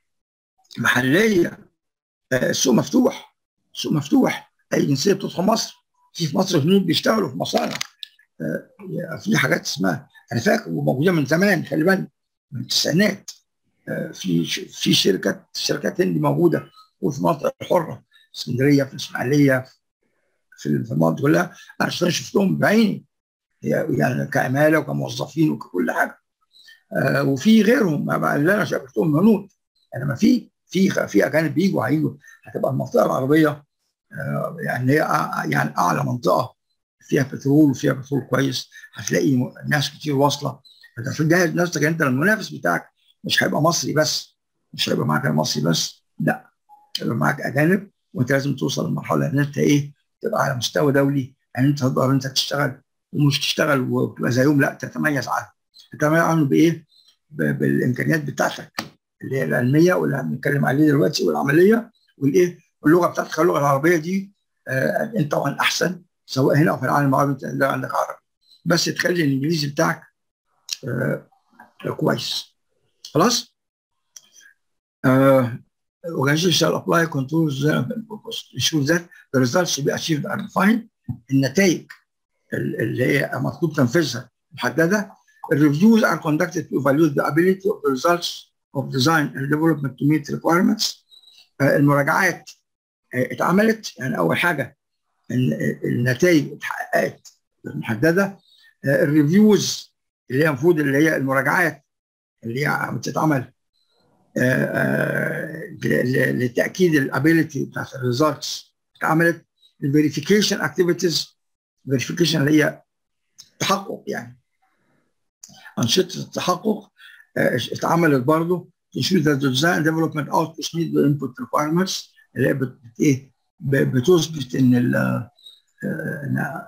محليه السوق مفتوح السوق مفتوح اي جنسيه بتدخل مصر في في مصر هنود بيشتغلوا في مصانع في حاجات اسمها انا فاكر وموجوده من زمان خلي بالك من التسعينات في في شركات شركات هندي موجوده وفي المناطق الحره اسكندريه في الاسماعيليه في المناطق كلها انا شفتهم بعيني يعني كعماله وكموظفين وككل حاجه آه وفي غيرهم اللي انا شافتهم هنود يعني ما في في في اجانب بيجوا هيجوا هتبقى المنطقه العربيه آه يعني هي يعني اعلى منطقه فيها بترول وفيها بترول كويس هتلاقي ناس كتير واصله فانت تجهز نفسك انت المنافس بتاعك مش هيبقى مصري بس مش هيبقى معاك مصري بس لا هيبقى معاك اجانب وانت لازم توصل لمرحله ان انت ايه تبقى على مستوى دولي يعني انت تقدر انت تشتغل ومش تشتغل وتبقى زيهم لا تتميز عنهم تتميز عنهم بايه؟ بالامكانيات بتاعتك اللي هي العلميه واللي هنتكلم عليه دلوقتي والعمليه والايه؟ واللغه بتاعتك اللغه العربيه دي آه انت طبعا احسن سواء هنا او في العالم العربي اللي عندك عربي بس تخلي الانجليزي بتاعك آه كويس خلاص؟ آه organization shall apply controls ensure that the results to be achieved are defined النتائج اللي هي مطلوب تنفيذها محدده الريفيوز are conducted to evaluate the ability of the results of design and development to meet requirements المراجعات اتعملت يعني اول حاجه النتائج اتحققت محدده الريفيوز اللي هي المفروض اللي هي المراجعات اللي هي بتتعمل لتاكيد الابيلتي بتاعت الريزلتس اتعملت الفيريفيكيشن اكتيفيتيز فيريفيكيشن اللي هي تحقق يعني انشطه التحقق اتعملت برضه ensure that the design development outputs meet the input requirements اللي هي بت ايه بتثبت ان ال ان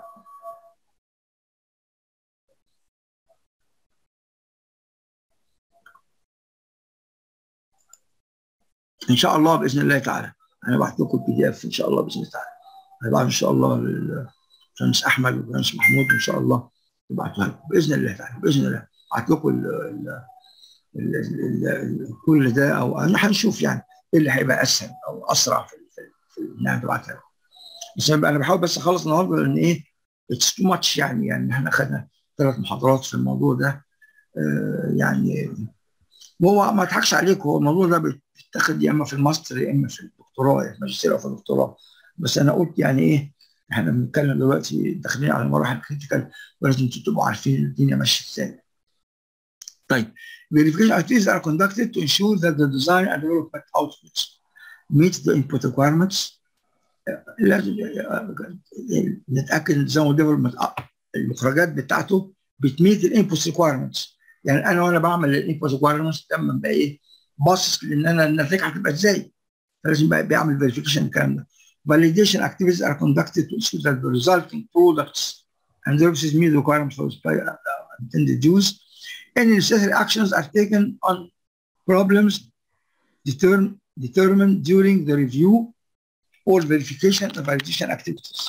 ان شاء الله باذن الله تعالى انا بعت لكم البي دي اف ان شاء الله باذن الله تعالى هيبعت ان شاء الله للمهندس احمد والمهندس محمود ان شاء الله يبعتها لكم باذن الله تعالى باذن الله بعت لكم ال ال ال كل ده او انا هنشوف يعني ايه اللي هيبقى اسهل او اسرع في في انها تبعتها لكم بس انا بحاول بس اخلص النهارده لان ايه اتس تو ماتش يعني يعني احنا خدنا ثلاث محاضرات في الموضوع ده آه يعني وهو ما اضحكش عليك هو الموضوع ده بيتاخد يا اما في الماستر يا اما في الدكتوراه يا في الماجستير او في الدكتوراه بس انا قلت يعني ايه احنا بنتكلم دلوقتي داخلين على مراحل كريتيكال ولازم تبقوا عارفين الدنيا ماشيه ازاي. طيب verification activities are conducted to ensure that the design and development outputs meet the input requirements لازم نتاكد ان الديزاين ديفلوبمنت المخرجات بتاعته بتميت الانبوت ريكوايرمنتس يعني انا وانا بعمل الانبوت ريكوايرمنتس لما بقى ايه باصص لان انا النتيجه هتبقى ازاي فلازم بقى بيعمل فيريفيكيشن الكلام ده validation activities are conducted to ensure that the resulting products and services meet the requirements for intended use. Any necessary actions are taken on problems determ determined during the review or verification and validation activities.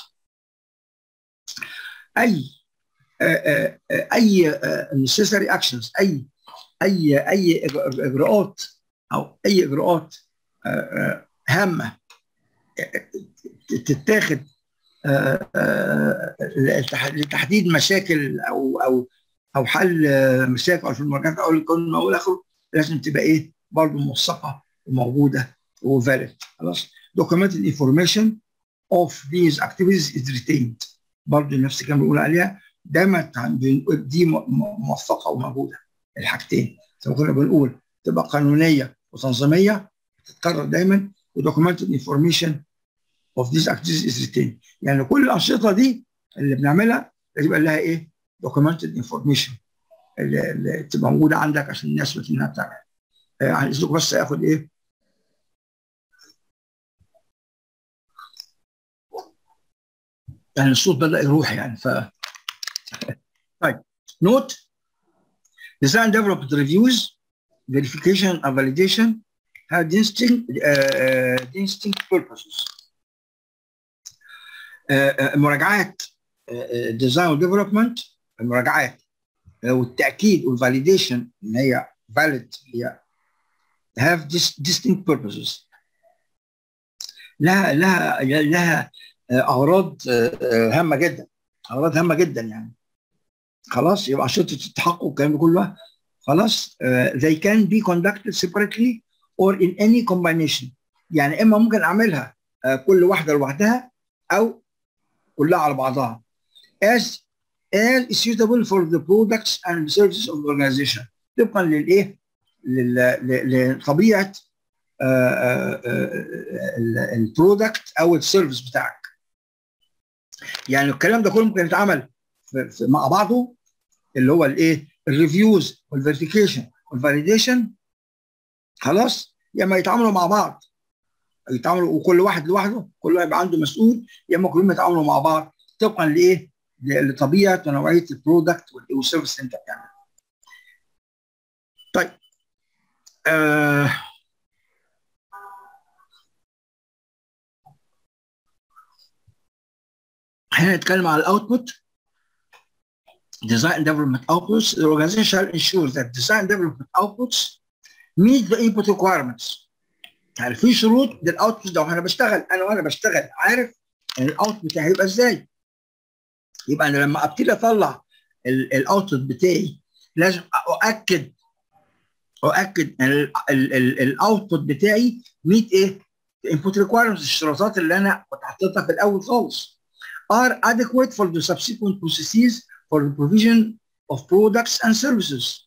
أي أي necessary actions أي أي أي إجراءات أو أي إجراءات هامة تتاخد لتحديد مشاكل او او او حل مشاكل في المراجعات او القانون او اخره لازم تبقى ايه برضه موثقه وموجوده وفالid خلاص documented information of these activities is retained برضه نفس الكلام بنقول عليها دايما دي موثقه وموجوده الحاجتين زي ما كنا بنقول تبقى قانونيه وتنظيميه تتكرر دايما ودوكيومنتد انفورميشن اوف ذيس اكتيفيتيز ريتين يعني كل الانشطه دي اللي بنعملها لازم يبقى لها ايه؟ دوكيومنتد انفورميشن اللي, اللي تبقى موجوده عندك عشان الناس انها بتعمل آه عن اذنكم بس اخد ايه؟ يعني الصوت بدا يروح يعني ف طيب نوت design development reviews verification and validation have distinct uh, distinct purposes uh, مراجعات ديزاين وديفلوبمنت المراجعات والتاكيد والفاليديشن ان هي valid هي have distinct purposes لها لها لها اغراض هامه جدا اغراض هامه جدا يعني خلاص يبقى انشطه التحقق والكلام ده كله خلاص uh, they can be conducted separately or in any combination يعني اما ممكن اعملها uh, كل واحده لوحدها او كلها على بعضها as as is suitable for the products and services of the organization طبقا للايه لطبيعه البرودكت او السيرفيس بتاعك يعني الكلام ده كله ممكن يتعمل مع بعضه اللي هو الايه الريفيوز والفيريفيكيشن والفاليديشن خلاص يا اما يتعاملوا مع بعض يتعاملوا وكل واحد لوحده كل واحد يبقى عنده مسؤول يا اما كلهم يتعاملوا مع بعض طبقا لايه لطبيعه ونوعيه البرودكت والسيرفيس اللي انت بتعملها طيب آه احنا نتكلم على الاوتبوت design and development outputs the organization shall ensure that design development outputs meet the input requirements يعني في شروط للاوتبوت ده وانا بشتغل انا وانا بشتغل عارف ان الاوتبوت بتاعي هيبقى ازاي يبقى انا لما ابتدي اطلع الاوتبوت بتاعي لازم اؤكد اؤكد ان الاوتبوت بتاعي ميت ايه الانبوت ريكويرمنتس الشروطات اللي انا كنت حاططها في الاول خالص are adequate for the subsequent processes for the provision of products and services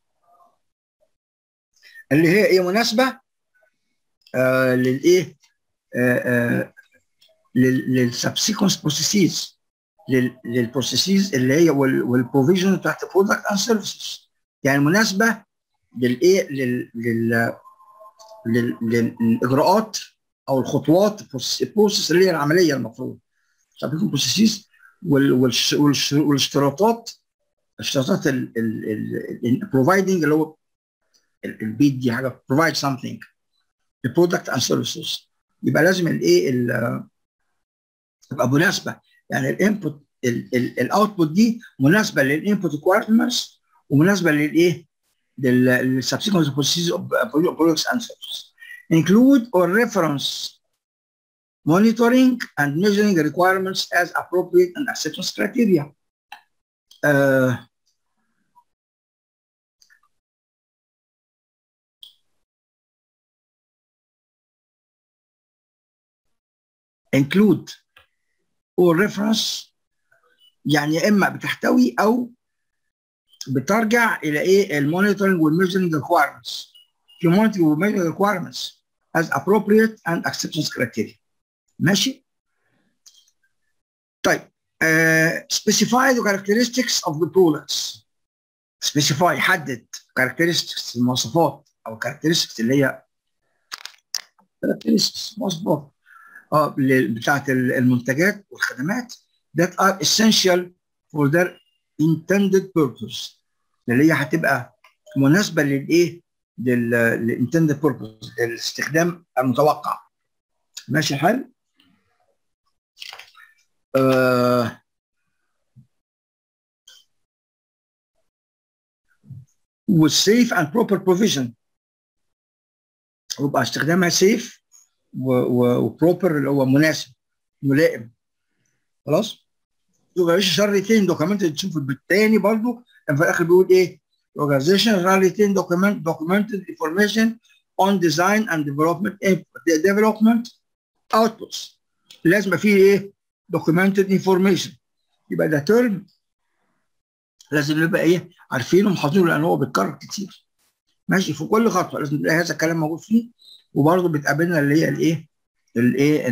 اللي هي ايه مناسبه آه للايه آه آه للسبسيكونس بروسيسز للبروسيسز اللي هي والبروفيجن بتاعت البرودكت اند سيرفيسز يعني مناسبه للايه لل لل للاجراءات او الخطوات البروسيس اللي هي العمليه المفروض سبسيكون بروسيسز والاشتراطات الاشتراطات البروفايدنج اللي هو البيت دي حاجه provide something the product and services يبقى لازم الايه تبقى مناسبه يعني الانبوت الاوتبوت دي مناسبه للانبوت requirements ومناسبه للايه للسبسيكونس بروسيس اوف products and services include or reference monitoring and measuring requirements as appropriate and acceptance criteria uh, include or reference يعني يا اما بتحتوي او بترجع الى ايه المونيتورنج والميجرنج ريكوايرمنتس في مونيتورنج والميجرنج ريكوايرمنتس as appropriate and acceptance criteria ماشي طيب uh, specify the characteristics of the products specify حدد characteristics المواصفات او characteristics اللي هي characteristics مواصفات اه بتاعت المنتجات والخدمات that are essential for their intended purpose اللي هي هتبقى مناسبه للايه؟ للintended purpose للاستخدام المتوقع ماشي الحال؟ آه والسيف اند بروبر بروفيجن يبقى استخدامها سيف وبروبر اللي هو مناسب ملائم خلاص يبقى مش شرطين دوكيمنت تشوف التاني برضو كان في الاخر بيقول ايه organization retain document documented information on design and development development outputs لازم فيه ايه documented information يبقى ده term لازم نبقى ايه عارفينه وحافظينه لان هو بيتكرر كتير ماشي في كل خطوه لازم تلاقي هذا الكلام موجود فيه وبرضه بتقابلنا اللي هي الايه الايه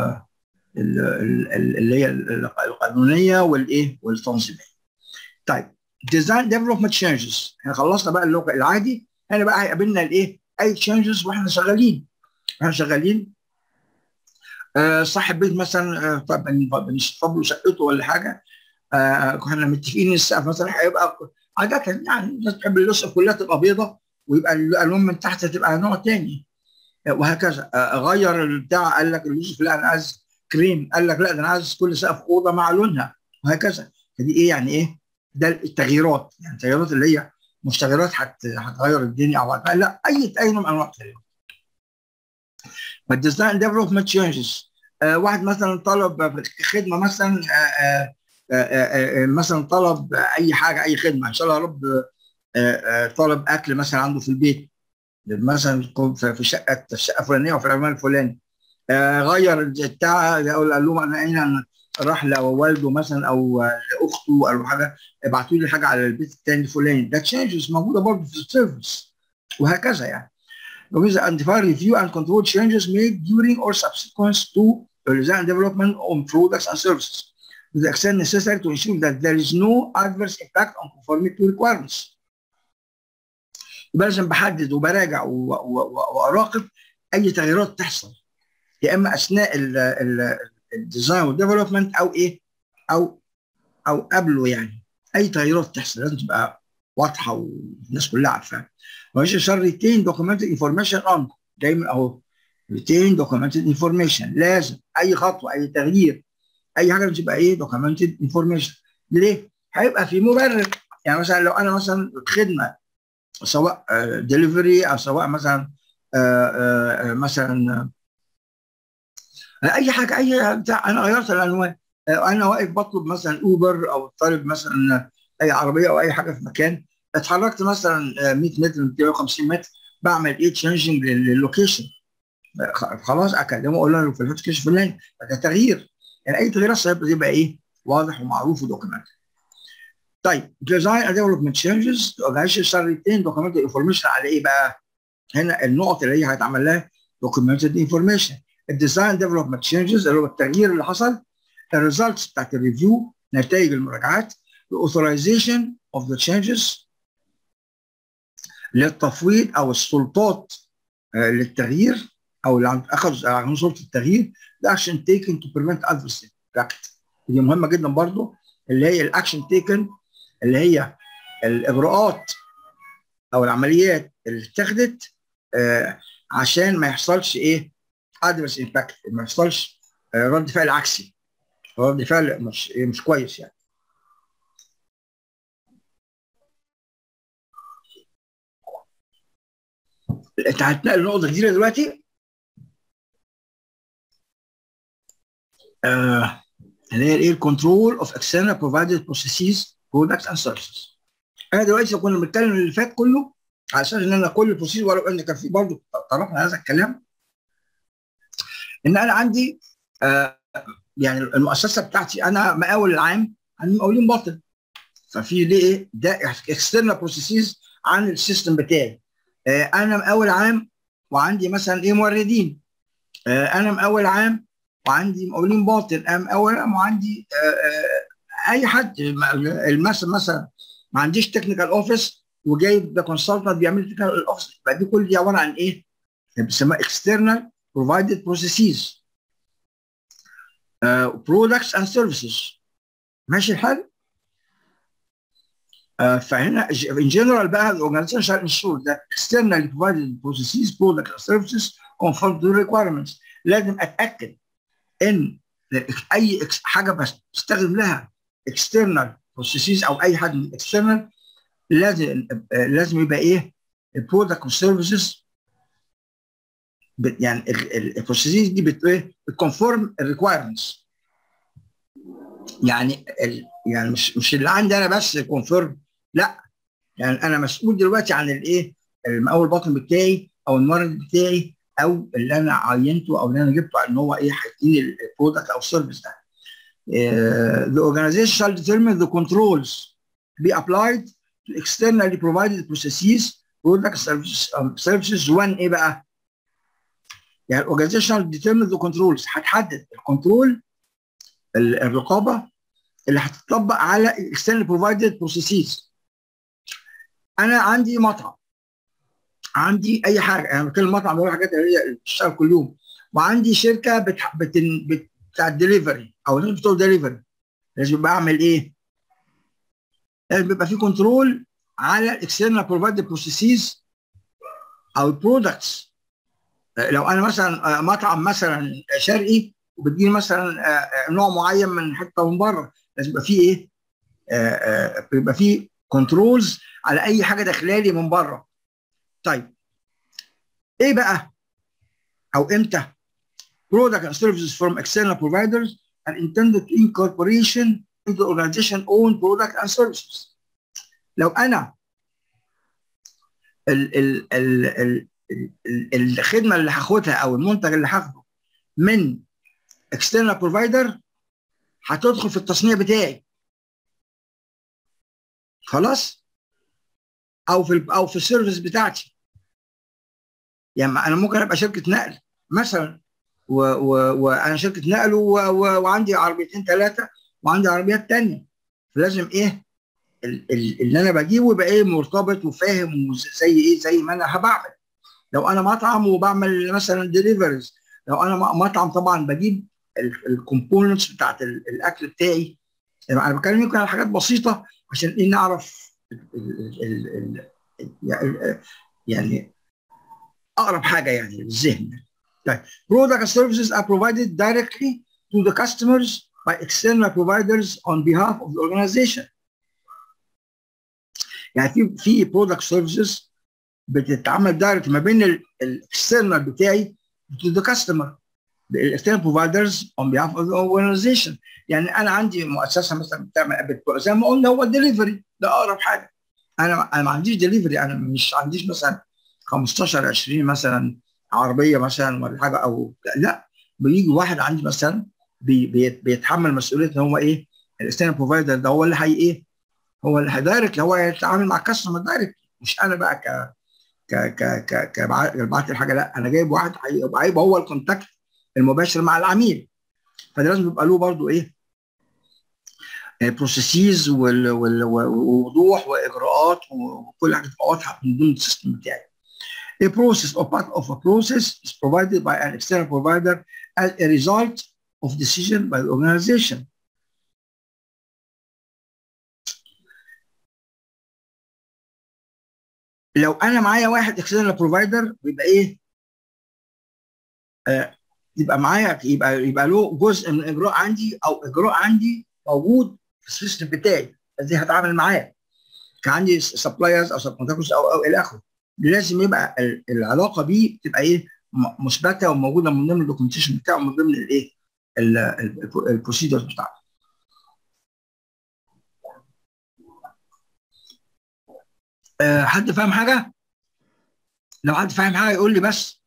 اللي هي القانونيه والايه والتنظيميه طيب ديزاين ديفلوبمنت تشينجز احنا خلصنا بقى اللغه العادي هنا بقى هيقابلنا الايه اي تشينجز واحنا شغالين احنا شغالين آه صاحب بيت مثلا آه طب بنشطب له شقته ولا حاجه آه كنا متفقين السقف مثلا هيبقى عاده يعني الناس بتحب الاسقف كلها تبقى بيضه ويبقى الالوان من تحت تبقى نوع تاني وهكذا غير البتاع قال لك اليوسف لا انا عايز كريم قال لك لا ده انا عايز كل سقف اوضه مع لونها وهكذا فدي ايه يعني ايه ده التغييرات يعني التغييرات اللي هي مش تغييرات هتغير الدنيا او لا اي اي نوع من انواع التغييرات فالديزاين ديفلوبمنت تشينجز واحد مثلا طلب خدمه مثلا آآ آآ مثلا طلب اي حاجه اي خدمه ان شاء الله يا رب طلب اكل مثلا عنده في البيت مثلا في شقه في الشقه الفلانيه وفي العنوان الفلاني آه غير بتاع قال لهم انا هنا راح لوالده مثلا او لاخته او حاجه ابعتوا لي حاجه على البيت الثاني الفلاني ده تشينجز موجوده برضه في السيرفيس وهكذا يعني with identify review and control changes made during or subsequent to the design development on products and services to the extent necessary to ensure that there is no adverse impact on conformity to requirements. يبقى لازم بحدد وبراجع واراقب اي تغييرات تحصل يا اما اثناء الديزاين والديفلوبمنت او ايه او او قبله يعني اي تغييرات تحصل لازم تبقى واضحه والناس كلها عارفاها مش شر ريتين دوكيومنتد انفورميشن اون دايما اهو ريتين دوكيومنتد انفورميشن لازم اي خطوه اي تغيير اي حاجه تبقى ايه دوكيومنتد انفورميشن ليه؟ هيبقى في مبرر يعني مثلا لو انا مثلا خدمه سواء ديليفري او سواء مثلا آآ آآ مثلا اي حاجه اي بتاع انا غيرت العنوان انا واقف بطلب مثلا اوبر او طالب مثلا اي عربيه او اي حاجه في مكان اتحركت مثلا 100 متر 250 متر بعمل ايه تشينجنج للوكيشن خلاص اكلمه اقول له في اللوكيشن الفلاني ده تغيير يعني اي تغيير يبقى ايه واضح ومعروف ودوكيمنت طيب ديزاين ديفلوبمنت تشينجز معلش شريطين دوكيمنت انفورميشن على ايه بقى؟ هنا النقط اللي هي هيتعمل لها دوكيومنتد انفورميشن الديزاين ديفلوبمنت تشينجز اللي هو التغيير اللي حصل الريزلتس بتاعت الريفيو نتائج المراجعات الاوثرايزيشن اوف ذا تشينجز للتفويض او السلطات آه للتغيير او اللي اخذ عن سلطه التغيير الاكشن تيكن تو بريفنت ادفرس امباكت دي مهمه جدا برضو اللي هي الاكشن تيكن اللي هي الاجراءات او العمليات اللي اتخذت آه عشان ما يحصلش ايه ادفرس امباكت ما يحصلش آه رد فعل عكسي رد فعل مش مش كويس يعني انت هتنقل نقطه جديده دلوقتي آه اللي هي الايه الكنترول اوف اكسترنال بروفايدد بروسيسز برودكتس اند سيرفيسز انا دلوقتي كنا بنتكلم اللي فات كله على اساس ان انا كل بروسيس ولو ان كان في برضه طرحنا هذا الكلام ان انا عندي آه يعني المؤسسه بتاعتي انا مقاول العام عن مقاولين باطن ففي ليه ده اكسترنال بروسيسز عن السيستم بتاعي آه انا مقاول عام وعندي مثلا ايه موردين آه انا مقاول عام وعندي مقاولين باطن انا مقاول عام وعندي اي حد المثل مثلا ما عنديش تكنيكال اوفيس وجايب ده كونسلتنت بيعمل تكنيكال اوفيس يبقى دي كل دي عباره عن ايه؟ بيسموها اكسترنال بروفايدد بروسيسز برودكتس اند سيرفيسز ماشي الحال؟ uh, فهنا in general بقى الاورجنايزيشن shall ensure that externally provided processes products and services conform to requirements لازم اتاكد ان اي حاجه بستخدم لها external processes او اي حاجه من external لازم لازم يبقى ايه البرودكت والسيرفيسز يعني البروسيسز دي بت ايه بتكونفورم الريكوايرمنتس يعني ال يعني مش مش اللي عندي انا بس كونفيرم لا يعني انا مسؤول دلوقتي عن الايه المقاول الباطن بتاعي او المورد بتاعي او اللي انا عينته او اللي انا جبته ان هو ايه هيديني البرودكت او السيرفيس ده. Uh, the organization shall determine the controls be applied to externally provided processes product services um, services when ايه بقى؟ يعني الاورجنايزيشنال determine the controls هتحدد الكنترول الرقابه اللي هتطبق على externally provided processes انا عندي مطعم عندي اي حاجه انا بتكلم مطعم بقول حاجات اللي هي بتشتغل كل يوم وعندي شركه بت... بت... بت... بتاع الدليفري او الناس بتوع دليفري لازم يبقى اعمل ايه؟ لازم يبقى في كنترول على الاكسترنال بروفايد بروسيسز او البرودكتس لو انا مثلا مطعم مثلا شرقي وبتجيلي مثلا نوع معين من حته من بره لازم يبقى فيه ايه؟ بيبقى فيه كنترولز على اي حاجه داخلالي من بره. طيب ايه بقى؟ او امتى؟ product and services from external providers are intended to incorporation into the organization own product and services. لو انا ال ال ال ال ال الخدمه اللي هاخدها او المنتج اللي هاخده من external provider هتدخل في التصنيع بتاعي خلاص او في او في السيرفيس بتاعتي يعني انا ممكن ابقى شركه نقل مثلا وانا شركه نقل و و وعندي عربيتين ثلاثه وعندي عربيات ثانيه فلازم ايه اللي انا بجيبه يبقى ايه مرتبط وفاهم زي ايه زي ما انا هبعمل لو انا مطعم وبعمل مثلا ديليفريز لو انا مطعم طبعا بجيب الكومبوننتس بتاعت الاكل بتاعي يعني انا بتكلم يمكن على حاجات بسيطه عشان ايه نعرف ال ال يعني اقرب حاجه يعني للذهن طيب product and services are provided directly to the customers by external providers on behalf of the organization يعني في في برودكت سيرفيسز بتتعمل دايركت ما بين الاكسترنال بتاعي to the customer الاكسترنال بروفايدرز on behalf of the organization يعني انا عندي مؤسسه مثلا بتعمل زي ما قلنا هو الدليفري ده اقرب حاجه انا انا ما عنديش دليفري انا مش عنديش مثلا 15 20 مثلا عربيه مثلا ولا حاجه او لا بيجي واحد عندي مثلا بي بي بيتحمل مسؤوليه ان هو ايه الاكسترنال بروفايدر ده هو اللي هي ايه هو اللي هيدايركت هو هيتعامل مع الكاستمر دايركت مش انا بقى ك ك ك ك كبعت الحاجه لا انا جايب واحد هيبقى هيبقى هو الكونتاكت المباشر مع العميل فده لازم يبقى له برضه ايه بروسيسز ووضوح واجراءات وكل حاجه تبقى واضحه من ضمن السيستم بتاعي. A process or part of a process is provided by an external provider as a result of decision by the organization. لو انا معايا واحد اكسترنال بروفايدر بيبقى ايه؟ آه يبقى معايا يبقى يبقى له جزء من الاجراء عندي او اجراء عندي موجود في السيستم بتاعي ازاي هتعامل معاه كان عندي سبلايرز او سب او او الى اخره لازم يبقى العلاقه بيه تبقى ايه مثبته وموجوده من ضمن الدوكيومنتيشن بتاعه من ضمن الايه البروسيدرز بتاعته أه حد فاهم حاجه لو حد فاهم حاجه يقول لي بس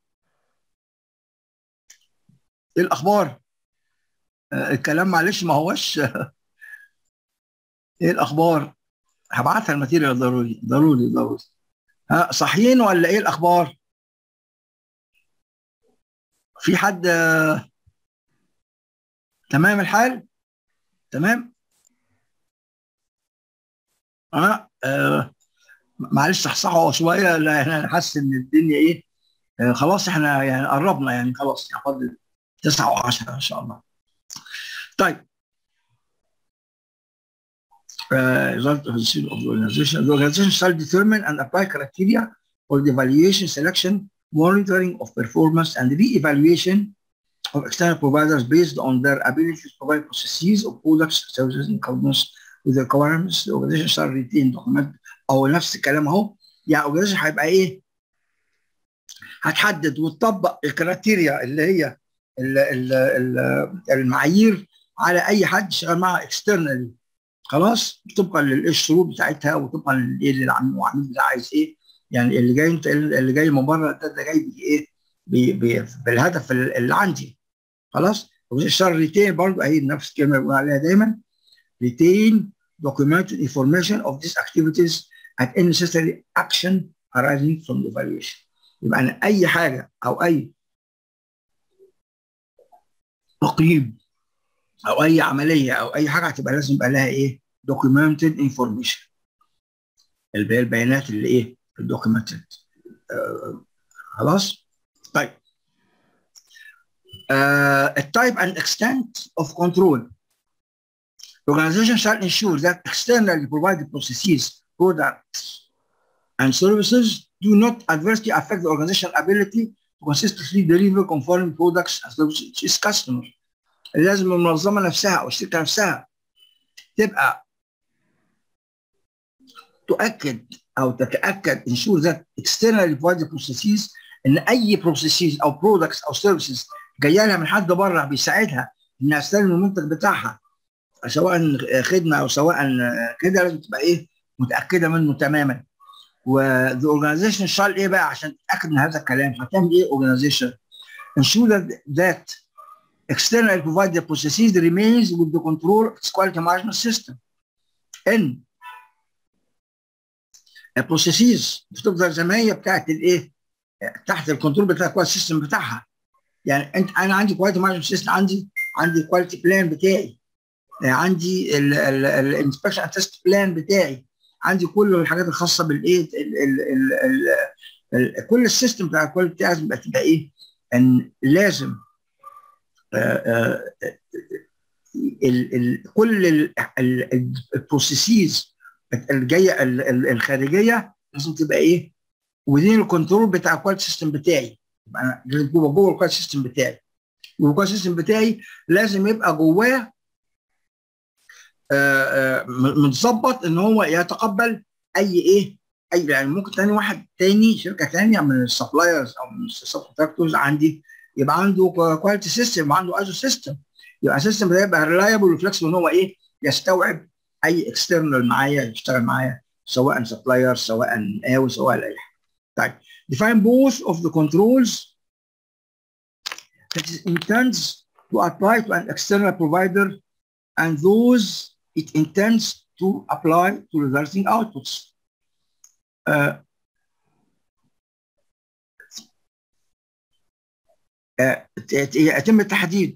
ايه الاخبار أه الكلام معلش ما هوش ايه الاخبار هبعتها الماتيريال ضروري ضروري ضروري ها صحيين ولا ايه الاخبار في حد أه تمام الحال تمام ها أه معلش صحصحوا شويه لا انا حاسس ان الدنيا ايه آه خلاص احنا يعني قربنا يعني خلاص يعني فاضل 9 و10 ان شاء الله. طيب uh, result of the of the organization. The organization shall determine and apply criteria for the evaluation, selection, monitoring of performance, and re-evaluation of external providers based on their ability to provide processes of products, services, in accordance with the requirements. The organization shall retain document او نفس الكلام اهو يعني اورجانيزيشن هيبقى ايه؟ هتحدد وتطبق الكريتيريا اللي هي ال ال ال المعايير على اي حد شغال معاها اكسترنالي خلاص طبقا للشروط بتاعتها وطبقا للايه اللي العميل ده عايز ايه يعني اللي جاي انت اللي جاي من بره ده, ده جاي بايه؟ بي بي بالهدف اللي عندي خلاص الشهر ريتين برضه اهي نفس الكلمه اللي بنقول عليها دايما ريتين documented information of these activities and any necessary action arising from the evaluation يبقى أنا أي حاجة أو أي تقييم أو أي عملية أو أي حاجة هتبقى لازم يبقى لها إيه documented information اللي هي البيانات اللي إيه documented آه خلاص طيب uh, a type and extent of control. The organization shall ensure that externally provided processes, products, and services do not adversely affect the organization's ability to consistently deliver conforming products and services to its customers. لازم المنظمة نفسها أو الشركة نفسها تبقى تؤكد أو تتأكد ensure that externally provided processes إن أي processes أو products أو services جايه لها من حد بره بيساعدها انها تستلم المنتج بتاعها سواء خدمه او سواء كده لازم تبقى ايه متاكده منه تماما و the organization شال ايه بقى عشان تتاكد من هذا الكلام هتعمل ايه organization ensure that, that external provided processes remains with the control of its quality management system ان البروسيسز بتفضل زي ما هي بتاعت الايه تحت الكنترول بتاع الكواليتي سيستم بتاعها يعني انت انا عندي كواليتي مانجمنت سيستم عندي عندي كواليتي بلان بتاعي عندي الانسبكشن تيست بلان بتاعي عندي كل الحاجات الخاصه بالايه كل السيستم بتاع الكواليتي لازم تبقى ايه ان لازم ال ال كل البروسيسز الجايه الخارجيه لازم تبقى ايه ودين الكنترول بتاع الكواليتي سيستم بتاعي انا جوه جوه الكواليتي سيستم بتاعي والكواليتي سيستم بتاعي لازم يبقى جواه متظبط ان هو يتقبل اي ايه اي يعني ممكن تاني واحد تاني شركه تانيه من السبلايرز او من السب كونتراكتورز عندي يبقى عنده كواليتي سيستم وعنده ايزو سيستم يبقى السيستم ده يبقى ريلايبل وفلكسبل ان هو ايه يستوعب اي اكسترنال معايا يشتغل معايا سواء سبلاير سواء قاوي سواء اي حاجه طيب define both of the controls that it intends to apply to an external provider and those it intends to apply to resulting outputs. Uh, يتم تحديد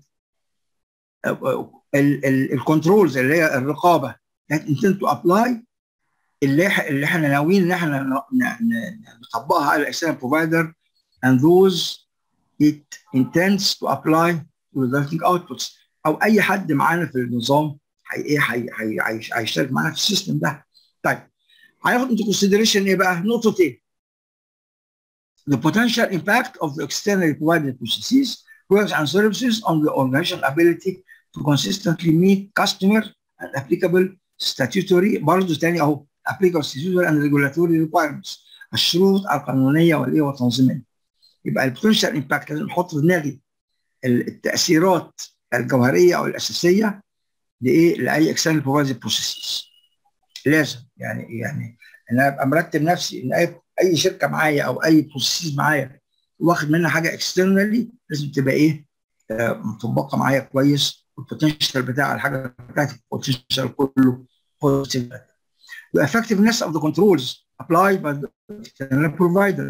الكنترولز اللي هي الرقابه that intend to apply اللي اللي احنا ناويين ان احنا نطبقها على external provider and those it intends to apply to resulting outputs او اي حد معانا في النظام هي ايه هيشترك معانا في السيستم ده طيب هياخد into consideration ايه بقى نقطه ايه the potential impact of the externally provided processes products and services on the organizational ability to consistently meet customer and applicable statutory برضه تاني اهو applicable statutory and regulatory requirements الشروط القانونيه والايه والتنظيميه يبقى البوتنشال امباكت لازم نحط في دماغي التاثيرات الجوهريه او الاساسيه لايه لاي اكسترنال بروفايد بروسيسز لازم يعني يعني انا ابقى مرتب نفسي ان اي اي شركه معايا او اي بروسيس معايا واخد منها حاجه اكسترنالي لازم تبقى ايه آه مطبقه معايا كويس والبوتنشال بتاع الحاجه بتاعتي البوتنشال كله بوزيتيف The effectiveness of the controls applied by the external provider.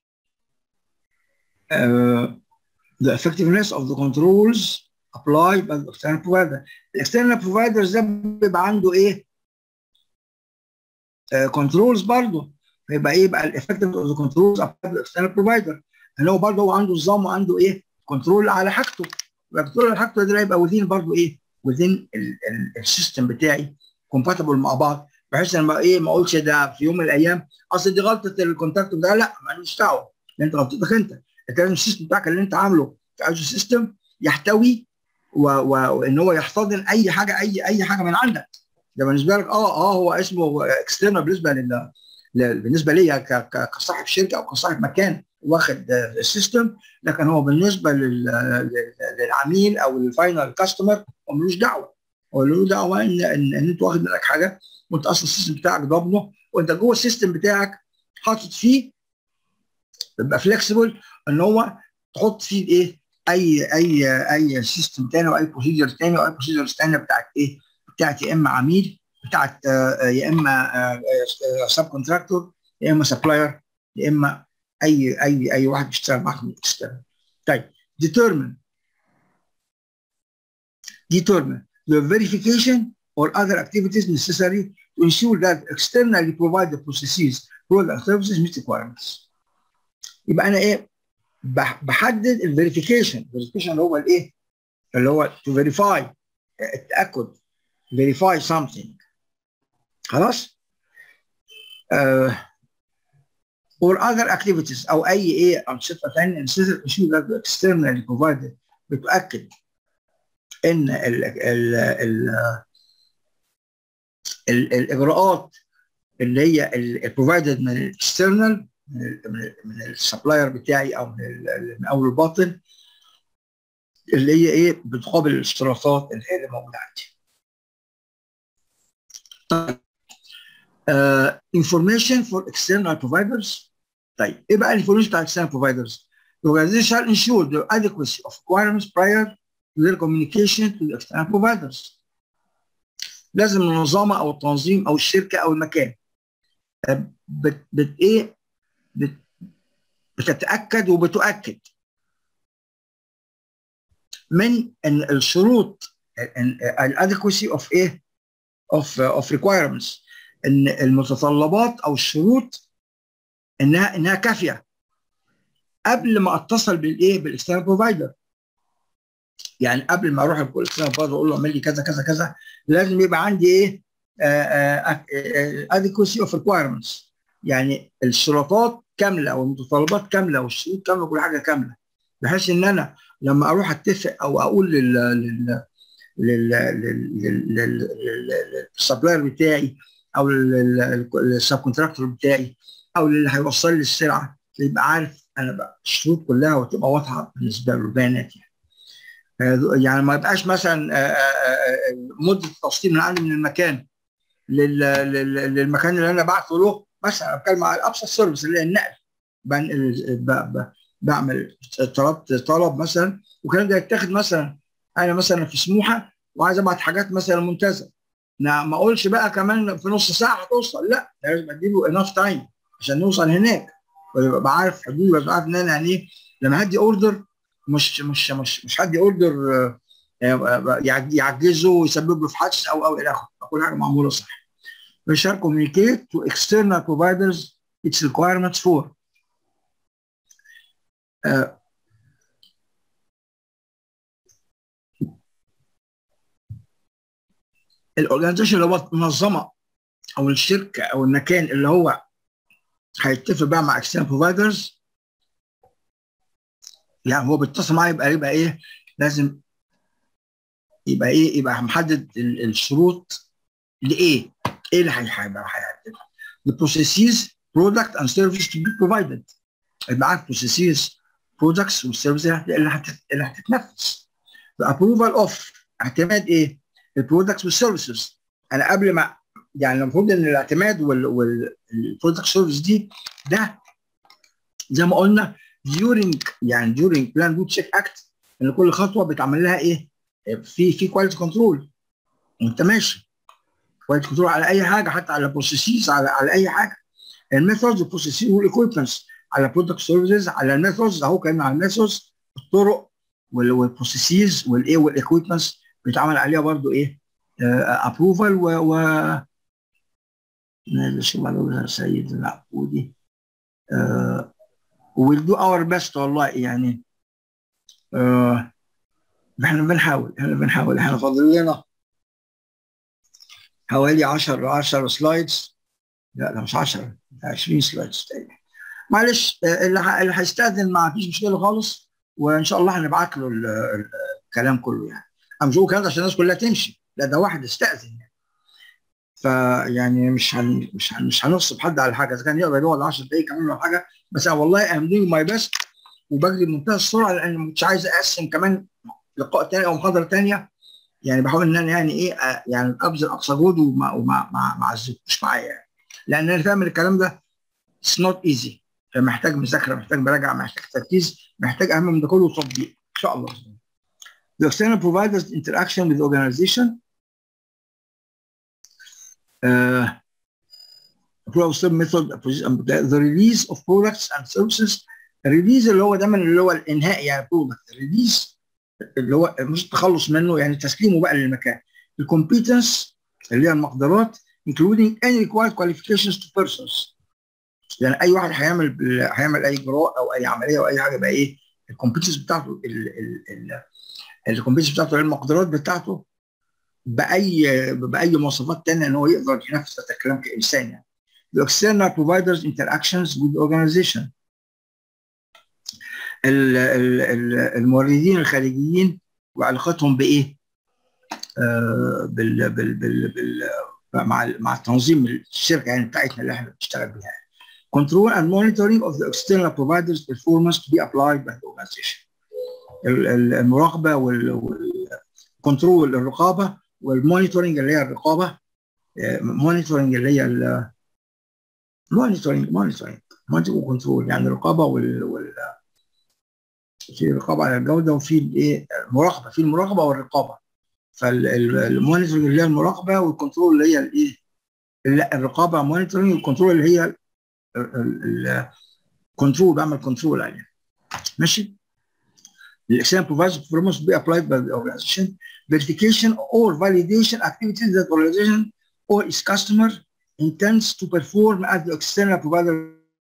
Uh, the effectiveness of the controls applied by the external provider. الاكسترنال providers ده بيبقى عنده ايه؟ كنترولز uh, برضه فيبقى ايه بقى الافكتيف اوف ذا كنترولز ابلايد باي اكسترنال بروفايدر ان هو برضه هو عنده نظام وعنده ايه؟ كنترول على حاجته الكنترول على حاجته ده يبقى وذين برضه ايه؟ وذين السيستم بتاعي كومباتبل مع بعض بحيث ان ما ايه ما اقولش ده في يوم من الايام اصل دي غلطه الكونتاكت ده لا ماليش دعوه انت غلطتك انت انت لازم السيستم بتاعك اللي انت عامله في ايزو سيستم يحتوي وان هو يحتضن اي حاجه اي اي حاجه من عندك ده بالنسبه لك اه اه هو اسمه اكسترنال بالنسبه لل بالنسبه ليا كصاحب شركه او كصاحب مكان واخد السيستم لكن هو بالنسبه للعميل او للفاينل كاستمر هو ملوش دعوه هو له دعوه ان ان, إن انت واخد منك حاجه وانت اصلا السيستم بتاعك ضامنه وانت جوه السيستم بتاعك حاطط فيه يبقى فليكسبل ان هو تحط فيه ايه اي اي اي سيستم تاني او اي بروسيجر تاني او اي بروسيجر تانيه بتاعت ايه بتاعت يا اما عميل بتاعت يا اما سب كونتراكتور يا اما سبلاير يا اما اي اي اي واحد بيشتغل معاك من الاكسترنال طيب determine determine the verification or other activities necessary to ensure that externally provided processes product services meet requirements يبقى انا ايه بحدد الفيريفيكيشن الفيريفيكيشن اللي هو الايه اللي هو to verify التاكد verify something خلاص uh, or other activities او اي ايه انشطه ثانيه necessary to ensure that the externally provided بتؤكد ان ال ال ال ال الاجراءات اللي هي البروفايدد من الاكسترنال من من السبلاير بتاعي او من المقاول الباطن اللي هي ايه بتقابل الاشتراطات اللي هي موجوده عندي. طيب uh, information for external providers طيب ايه بقى الانفورميشن بتاع external providers؟ The organization shall ensure the adequacy of requirements prior to their communication to the external providers. لازم المنظمه او التنظيم او الشركه او المكان بت, بت ايه بت بتتاكد وبتؤكد من ان الشروط الادكوسي اوف ايه اوف اوف ريكوايرمنتس ان المتطلبات او الشروط انها انها كافيه قبل ما اتصل بالايه بالاكسترنال بروفايدر يعني قبل ما اروح الاكسترنال بروفايدر اقول له اعمل لي كذا كذا كذا لازم يبقى عندي ايه adequacy اوف ريكوايرمنتس يعني الشروطات كامله او المتطلبات كامله والشروط كامله وكل حاجه كامله بحيث ان انا لما اروح اتفق او اقول لل لل للسبلاير بتاعي او للسب كونتراكتور بتاعي او للي هيوصل لي السلعه يبقى عارف انا بقى الشروط كلها وتبقى واضحه بالنسبه له البيانات يعني يعني ما يبقاش مثلا مده التوصيل من عندي من المكان للمكان اللي انا بعته له مثلا بتكلم على الابسط سيرفيس اللي هي النقل بعمل طلبت طلب مثلا وكان ده يتاخد مثلا انا مثلا في سموحه وعايز ابعت حاجات مثلا منتزه ما اقولش بقى كمان في نص ساعه هتوصل لا لازم اديله اناف تايم عشان نوصل هناك ويبقى عارف حدودي ويبقى عارف ان انا يعني ايه لما هدي اوردر مش مش مش مش هدي اوردر يعجزه ويسبب له في حدث او او الى اخره كل حاجه معموله صح. We shall communicate to external providers its requirements for uh, الاورجنايزيشن اللي هو المنظمه او الشركه او المكان اللي هو هيتفق بقى مع اكسترنال بروفايدرز يعني هو بيتصل معايا يبقى يبقى ايه لازم يبقى ايه يبقى محدد الشروط لايه؟ ايه اللي هيبقى هيحددها؟ The processes, product and service to be provided. يبقى عارف processes, products والسيرفيس اللي هت... اللي هتتنفذ. The approval of اعتماد ايه؟ البرودكتس والسيرفيسز. انا قبل ما يعني المفروض ان الاعتماد والبرودكت سيرفيس دي ده زي ما قلنا during يعني during plan do check act ان كل خطوه بيتعمل لها ايه؟ في في كواليتي كنترول وانت ماشي كواليتي كنترول على اي حاجه حتى على بروسيسز على على اي حاجه الميثودز والبروسيسز والايكويبمنتس على برودكت سيرفيسز على الميثودز اهو كلمه على الميثودز الطرق والبروسيسز والايه والايكويبمنتس بيتعمل عليها برضو ايه ابروفال و, و شو يا سيد العبودي ويل دو اور بيست والله يعني آه احنا بنحاول احنا بنحاول احنا فاضل لنا حوالي 10 10 سلايدز لا لا مش 10 20 سلايدز تاني معلش اللي اللي هيستاذن ما فيش مشكله خالص وان شاء الله هنبعت له الكلام كله يعني انا مش بقول الكلام عشان الناس كلها تمشي لا ده واحد استاذن يعني فيعني مش هن مش هن مش هنغصب حد على حاجه اذا كان يقدر يقعد 10 دقايق كمان ولا حاجه بس انا والله ام دوينج ماي بيست وبجري بمنتهى السرعه لان مش عايز اقسم كمان لقاء تاني او محاضره تانيه يعني بحاول ان انا يعني ايه يعني ابذل اقصى جهد وما وما ما ما عزتوش معايا يعني لان انا فاهم الكلام ده اتس نوت ايزي محتاج مذاكره محتاج مراجعه محتاج تركيز محتاج اهم من ده كله تطبيق ان شاء الله The external providers interaction with the organization uh, method the release of products and services الريليز اللي هو دايما اللي هو الانهاء يعني برودكت الريليز اللي هو مش التخلص منه يعني تسليمه بقى للمكان الكومبيتنس اللي هي المقدرات including any required qualifications to persons يعني اي واحد هيعمل هيعمل اي اجراء او اي عمليه او اي حاجه بقى ايه الكومبيتنس بتاعته الكومبيتنس بتاعته المقدرات بتاعته باي باي مواصفات ثانيه ان هو يقدر ينفذ هذا الكلام كانسان يعني the external providers interactions with the organization الموردين الخارجيين وعلاقتهم بايه؟ آه بال بال بال بال مع مع تنظيم الشركه يعني بتاعتنا اللي احنا بنشتغل بيها. Control and monitoring of the external providers performance to be applied by the organization. المراقبه والكنترول الرقابه والمونيتورنج اللي هي الرقابه مونيتورنج اللي هي مونيتورنج مونيتورنج مونيتورنج وكنترول يعني الرقابه وال, وال في رقابه على الجوده وفي الايه المراقبه في المراقبه والرقابه فالمونيتورنج اللي هي المراقبه والكنترول اللي هي الايه لا الرقابه مونيتورنج والكنترول اللي هي الكنترول بعمل كنترول عليها ماشي The exam provides performance to be applied by the organization. Verification or validation activities that organization or its customer intends to perform at the external provider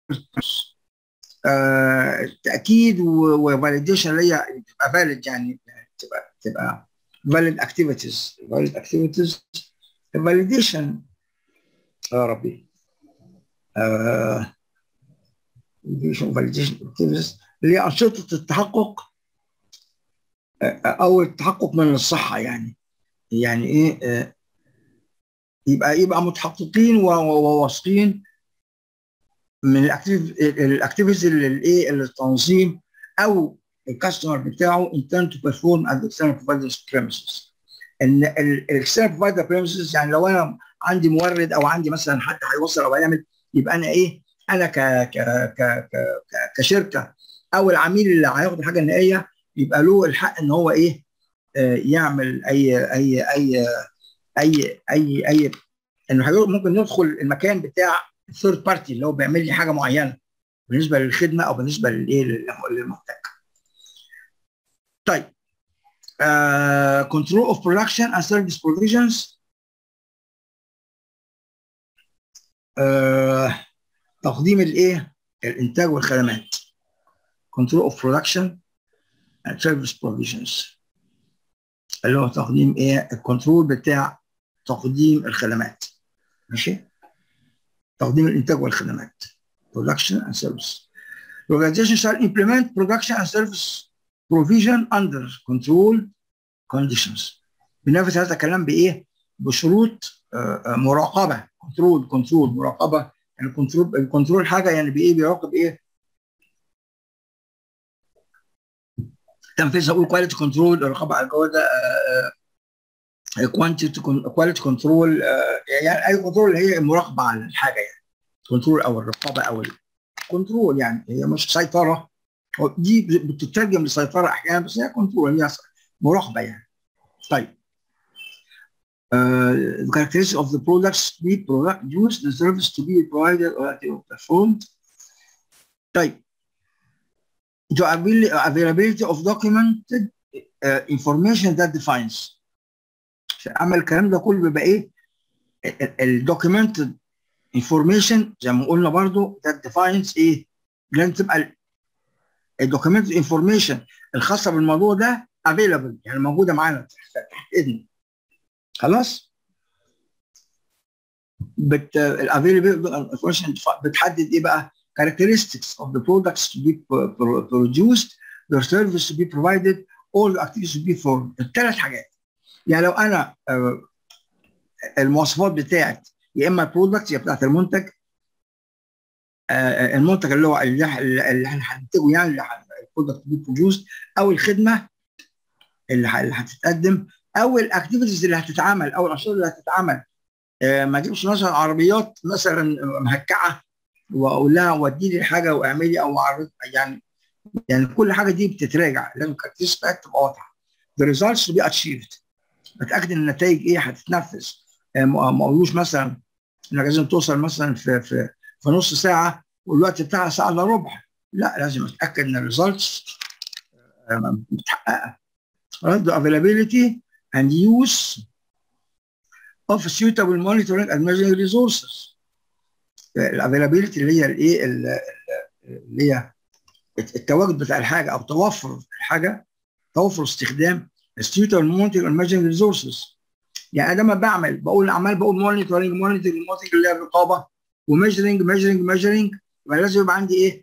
آه تاكيد وفاليديشن اللي هي تبقى فاليد يعني تبقى تبقى valid activities valid activities validation يا ربي آه validation activities اللي هي انشطه التحقق او التحقق من الصحه يعني يعني ايه آه يبقى يبقى متحققين وواثقين من الاكتيفيتيز اللي الايه التنظيم او الكاستمر بتاعه intend to perform at the external provider's premises ان الاكسترنال بروفايدر premises يعني لو انا عندي مورد او عندي مثلا حد هيوصل او هيعمل يبقى انا ايه انا ك ك ك ك كشركه او العميل اللي هياخد الحاجه النهائيه يبقى له الحق ان هو ايه آه يعمل اي اي اي اي اي اي انه ممكن يدخل المكان بتاع الثيرد بارتي اللي هو بيعمل لي حاجه معينه بالنسبه للخدمه او بالنسبه للايه للمنتج. طيب كنترول اوف برودكشن اند سيرفيس بروفيجنز تقديم الايه الانتاج والخدمات كنترول اوف برودكشن اند سيرفيس بروفيجنز اللي هو تقديم ايه الكنترول بتاع تقديم الخدمات ماشي تقديم الانتاج والخدمات production and service the organization shall implement production and service provision under control conditions بنفذ هذا الكلام بايه بشروط مراقبه كنترول كنترول مراقبه يعني الكنترول الكنترول حاجه يعني بايه بيراقب ايه تنفيذ اقول كواليتي كنترول الرقابه على الجوده كوانتيتي كواليتي كنترول يعني اي كنترول هي المراقبه على الحاجه يعني كنترول او الرقابه او الكنترول يعني هي مش سيطره دي بتترجم لسيطره احيانا بس هي كنترول هي مراقبه يعني طيب Uh, the characteristics of the products to be produced, the service to be provided or performed. طيب the availability of documented uh, information that defines عمل الكلام ده كله بيبقى ايه الدوكيومنتد انفورميشن زي ما قلنا برضو that defines ايه لازم تبقى الدوكيومنتد انفورميشن الخاصه بالموضوع ده available يعني موجوده معانا تحت ايدنا خلاص بت الافيلابل بتحدد ايه بقى characteristics of the products to be produced their service to be provided all the activities to be performed الثلاث حاجات يعني لو انا المواصفات بتاعت يا اما البرودكت يا بتاعت المنتج المنتج اللي هو اللي احنا هننتجه يعني اللي البرودكت بي بروديوست او الخدمه اللي هتتقدم او الاكتيفيتيز اللي هتتعمل او الانشطه اللي هتتعمل ما اجيبش مثلا عربيات مثلا مهكعه واقول لها ودي لي الحاجه واعملي او عرض يعني يعني كل حاجه دي بتتراجع لازم الكاركترستكس بتاعتها تبقى واضحه the results to be achieved بتاكد ان النتائج ايه هتتنفذ ما اقولوش مثلا انك لازم توصل مثلا في في في نص ساعه والوقت بتاعها ساعه الا ربع لا لازم اتاكد ان الريزلتس متحققه right the availability and use of suitable monitoring and measuring resources الافيلابيلتي اللي هي الايه اللي هي التواجد بتاع الحاجه او توفر الحاجه توفر استخدام suitable monitoring and measuring resources يعني انا لما بعمل بقول عمال بقول مونيتورنج مونيتورنج مونيتورنج اللي هي الرقابه وميجرنج ميجرنج ميجرنج يبقى لازم يبقى عندي ايه؟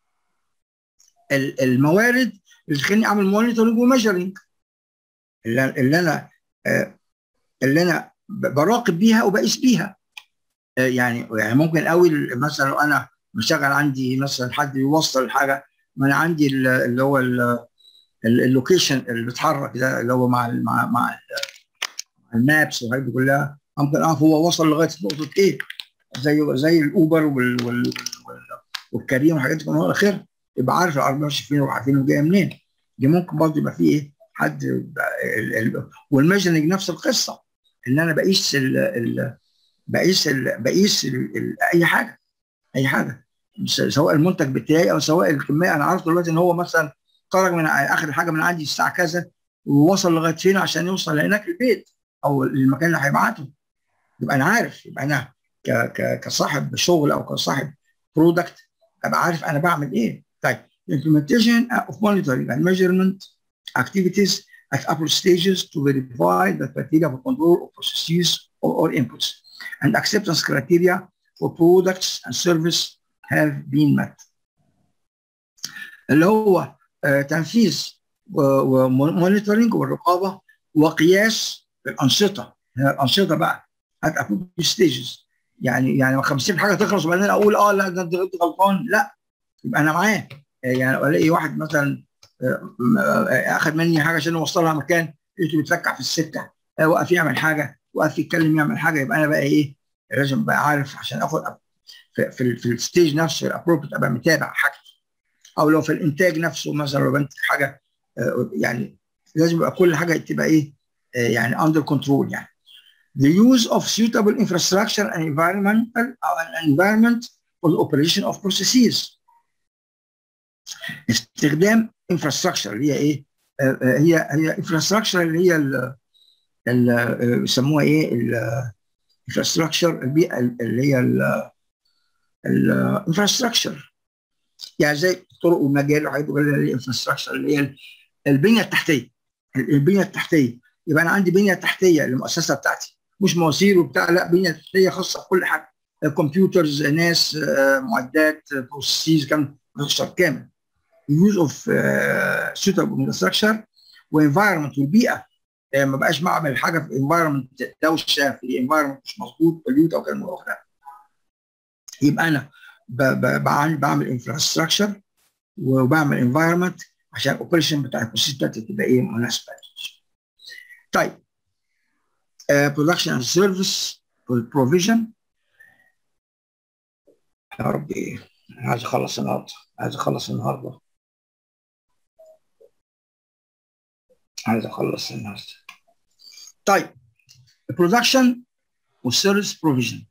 الموارد اللي تخليني اعمل مونيتورنج وميجرنج اللي, اللي انا آه اللي انا براقب بيها وبقيس بيها آه يعني يعني ممكن قوي مثلا لو انا مشغل عندي مثلا حد بيوصل حاجه ما انا عندي اللي هو اللوكيشن اللي بيتحرك ده اللي هو مع ال مع مع المابس والحاجات دي كلها ممكن اعرف هو وصل لغايه نقطه ايه زي زي الاوبر وال وال والكريم والحاجات دي كلها اخر يبقى عارف العربيه ماشيه فين ورايحه فين وجايه منين دي ممكن برضه يبقى فيه ايه حد والميجرنج نفس القصه ان انا بقيس ال ال بقيس ال بقيس ال ال اي حاجه اي حاجه سواء المنتج بتاعي او سواء الكميه انا عارف دلوقتي ان هو مثلا خرج من اخر حاجه من عندي الساعه كذا ووصل لغايه فين عشان يوصل لهناك البيت او المكان اللي هيبعته يبقى انا عارف يبقى انا ك ك كصاحب شغل او كصاحب برودكت ابقى عارف انا بعمل ايه طيب implementation of monitoring and measurement activities at upper stages to verify the criteria for control of processes or, or inputs and acceptance criteria for products and service have been met اللي هو آه تنفيذ ومونيتورنج والرقابه وقياس الانشطه الانشطه بقى at upper stages يعني يعني 50 حاجه تخلص وبعدين اقول اه لا ده انت غلطان لا يبقى انا معاه يعني الاقي واحد مثلا اخذ مني حاجه عشان اوصلها مكان لقيته بيتلكع في السكه وقف يعمل حاجه وقف يتكلم يعمل حاجه يبقى انا بقى ايه لازم ابقى عارف عشان اخد في, في, في الستيج نفسه الابروبريت ابقى متابع حاجتي او لو في الانتاج نفسه مثلا لو بنتج حاجه يعني لازم يبقى كل حاجه تبقى ايه يعني اندر كنترول يعني the use of suitable infrastructure and environmental uh, environment for the operation of processes استخدام infrastructure اللي هي ايه آه هي هي infrastructure اللي هي ال بيسموها ايه الانفراستراكشر البيئه اللي هي الانفراستراكشر يعني زي الطرق والمجال وحاجات الانفراستراكشر اللي هي البنيه التحتيه البنيه التحتيه يبقى انا عندي بنيه تحتيه للمؤسسه بتاعتي مش مواسير وبتاع لا بنيه تحتيه خاصه بكل حاجه كمبيوترز ناس معدات بروسيس كام كامل use of uh, suitable infrastructure وانفايرمنت والبيئه ما بقاش بعمل حاجه في انفايرمنت دوشه في انفايرمنت مش مظبوط بليوت او كلمه اخرى يبقى انا بعمل انفراستراكشر وبعمل انفايرمنت عشان الاوبريشن بتاع البروسيس بتاعتي تبقى ايه مناسبه طيب برودكشن اند سيرفيس بروفيجن يا ربي عايز اخلص النهارده عايز اخلص النهارده عايز اخلص النهارده طيب البرودكشن والسيرفيس بروفيجن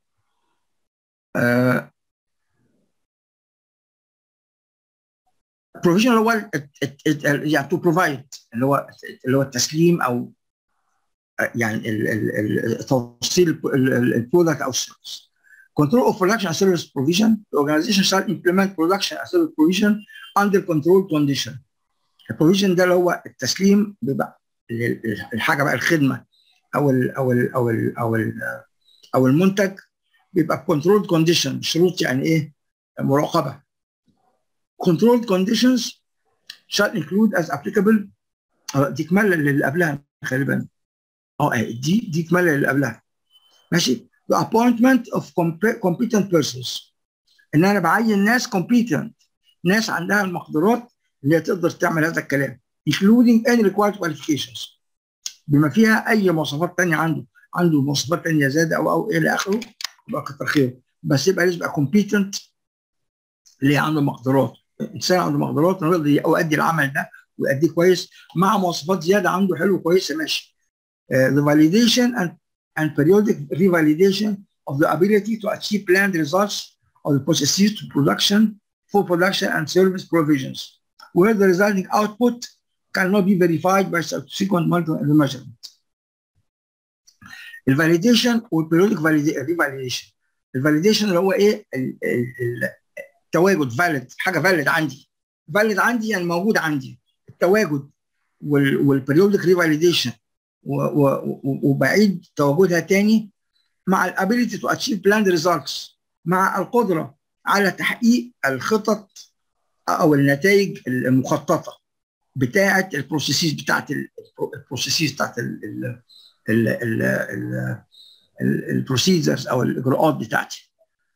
بروفيجن اللي هو يعني تو بروفايد اللي هو اللي هو التسليم او يعني توصيل البرودكت او السيرفيس Control of production and service provision, the organization shall implement production and service provision under controlled condition. البروفيجن ده اللي هو التسليم بيبقى الحاجه بقى الخدمه او ال او ال او ال او ال او المنتج بيبقى كنترولد كونديشن شروط يعني ايه مراقبه controlled conditions shall include as applicable دي كمال اللي قبلها غالبا اه دي دي كمال اللي قبلها ماشي the appointment of competent persons ان انا بعين ناس competent ناس عندها المقدرات اللي هي تقدر تعمل هذا الكلام including any required qualifications بما فيها اي مواصفات ثانيه عنده عنده مواصفات ثانيه زياده او او الى اخره يبقى كتر خيره بس يبقى لازم يبقى competent اللي عنده مقدرات انسان عنده مقدرات انه يقدر يؤدي العمل ده ويؤديه كويس مع مواصفات زياده عنده حلوه كويسه ماشي uh, the validation and and periodic revalidation of the ability to achieve planned results of the processes to production for production and service provisions where the resulting output cannot be verified by subsequent monitoring measurement. الفاليديشن والبيريودك ريفاليديشن الفاليديشن اللي هو ايه التواجد فاليد حاجه فاليد عندي فاليد عندي يعني موجود عندي التواجد والبيريودك ريفاليديشن وبعيد تواجدها تاني مع الابيليتي تو اتشيف بلاند ريزلتس مع القدره على تحقيق الخطط او النتائج المخططه بتاعه البروسيسز بتاعه البروسيسز بتاعه البروسيجرز او الاجراءات بتاعتي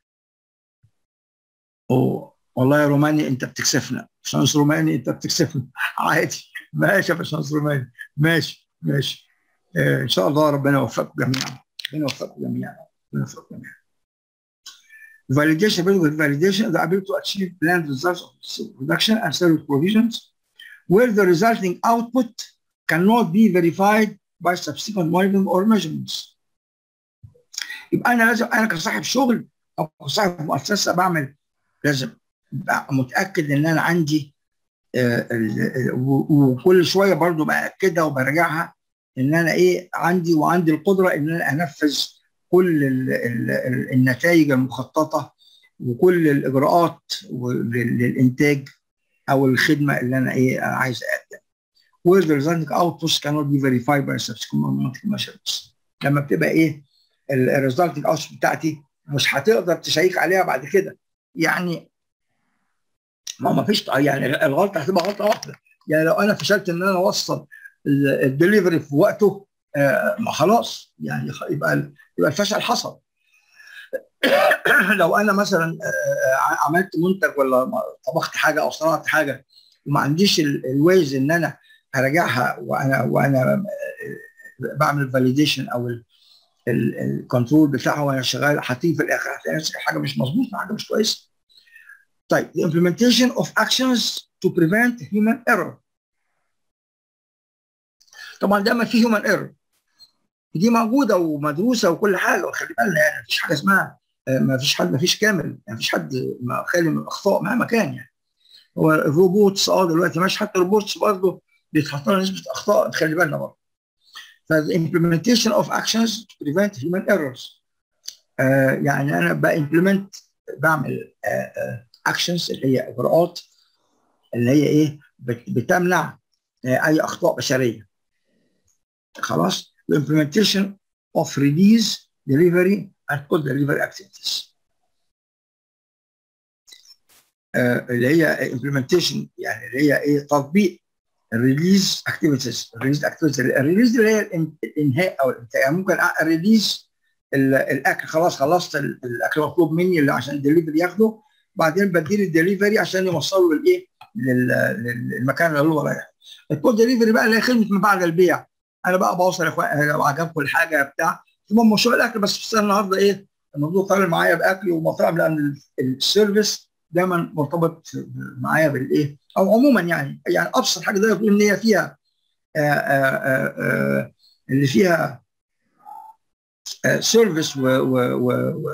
أوه. والله يا روماني انت بتكسفنا باشمهندس روماني انت بتكسفنا عادي ماشي يا باشمهندس روماني ماشي ماشي آه ان شاء الله ربنا يوفقكم جميعا ربنا يوفقكم جميعا ربنا يوفقكم جميعا Validation with validation the ability to achieve planned results of production and service provisions where the resulting output cannot be verified by subsequent monitoring or measurements. يبقى انا لازم انا كصاحب شغل او كصاحب مؤسسه بعمل لازم ابقى متاكد ان انا عندي آه وكل شويه برضو باكدها وبرجعها ان انا ايه عندي وعندي القدره ان انا انفذ كل ال ال ال النتائج المخططه وكل الاجراءات للانتاج او الخدمه اللي انا ايه عايز اقدمها. where the resulting outputs cannot be verified by subsequent measurements. لما بتبقى ايه الريزلتنج اوتبوت بتاعتي مش هتقدر تشيك عليها بعد كده يعني ما ما فيش يعني الغلطه هتبقى غلطه واحده يعني لو انا فشلت ان انا اوصل الدليفري في وقته آه ما خلاص يعني يبقى يبقى الفشل حصل لو انا مثلا آه عملت منتج ولا طبخت حاجه او صنعت حاجه وما عنديش الويز ان انا اراجعها وانا وانا بعمل فاليديشن او الكنترول بتاعها وانا شغال هتيجي في الاخر هتلاقي نفسك حاجه مش مظبوطه حاجه مش كويسه. طيب the implementation of actions to prevent human error. طبعا دايما في human error. دي موجوده ومدروسه وكل حاجه وخلي بالنا يعني مفيش حاجه اسمها ما فيش حد ما فيش كامل ما فيش حد خالي من الاخطاء مهما كان يعني. هو الروبوتس اه دلوقتي ماشي حتى الروبوتس برضه بيتحط لها نسبه اخطاء خلي بالنا برضه. فال implementation of actions to prevent human errors. آه يعني انا بامبلمنت بعمل اكشنز اللي هي اجراءات اللي هي ايه بتمنع آه اي اخطاء بشريه. خلاص؟ implementation of release delivery and code delivery activities. آه اللي هي implementation يعني اللي هي ايه تطبيق الريليز اكتيفيتيز الريليز اكتيفيتيز الريليز اللي هي الانهاء او الانتهاء يعني ممكن الريليز الاكل خلاص خلصت الاكل مطلوب مني اللي عشان الدليفري ياخده بعدين بديل الدليفري عشان يوصله للايه للمكان اللي هو رايح الكول دليفري بقى اللي هي خدمه ما بعد البيع انا بقى بوصل يا اخوان لو عجبكم الحاجه بتاع المهم مشروع الاكل بس في النهارده ايه الموضوع قارن معايا باكل ومطاعم لان السيرفيس دايما مرتبط معايا بالايه او عموما يعني يعني ابسط حاجه ده يقول ان هي فيها آآ آآ آآ اللي فيها سيرفيس و و و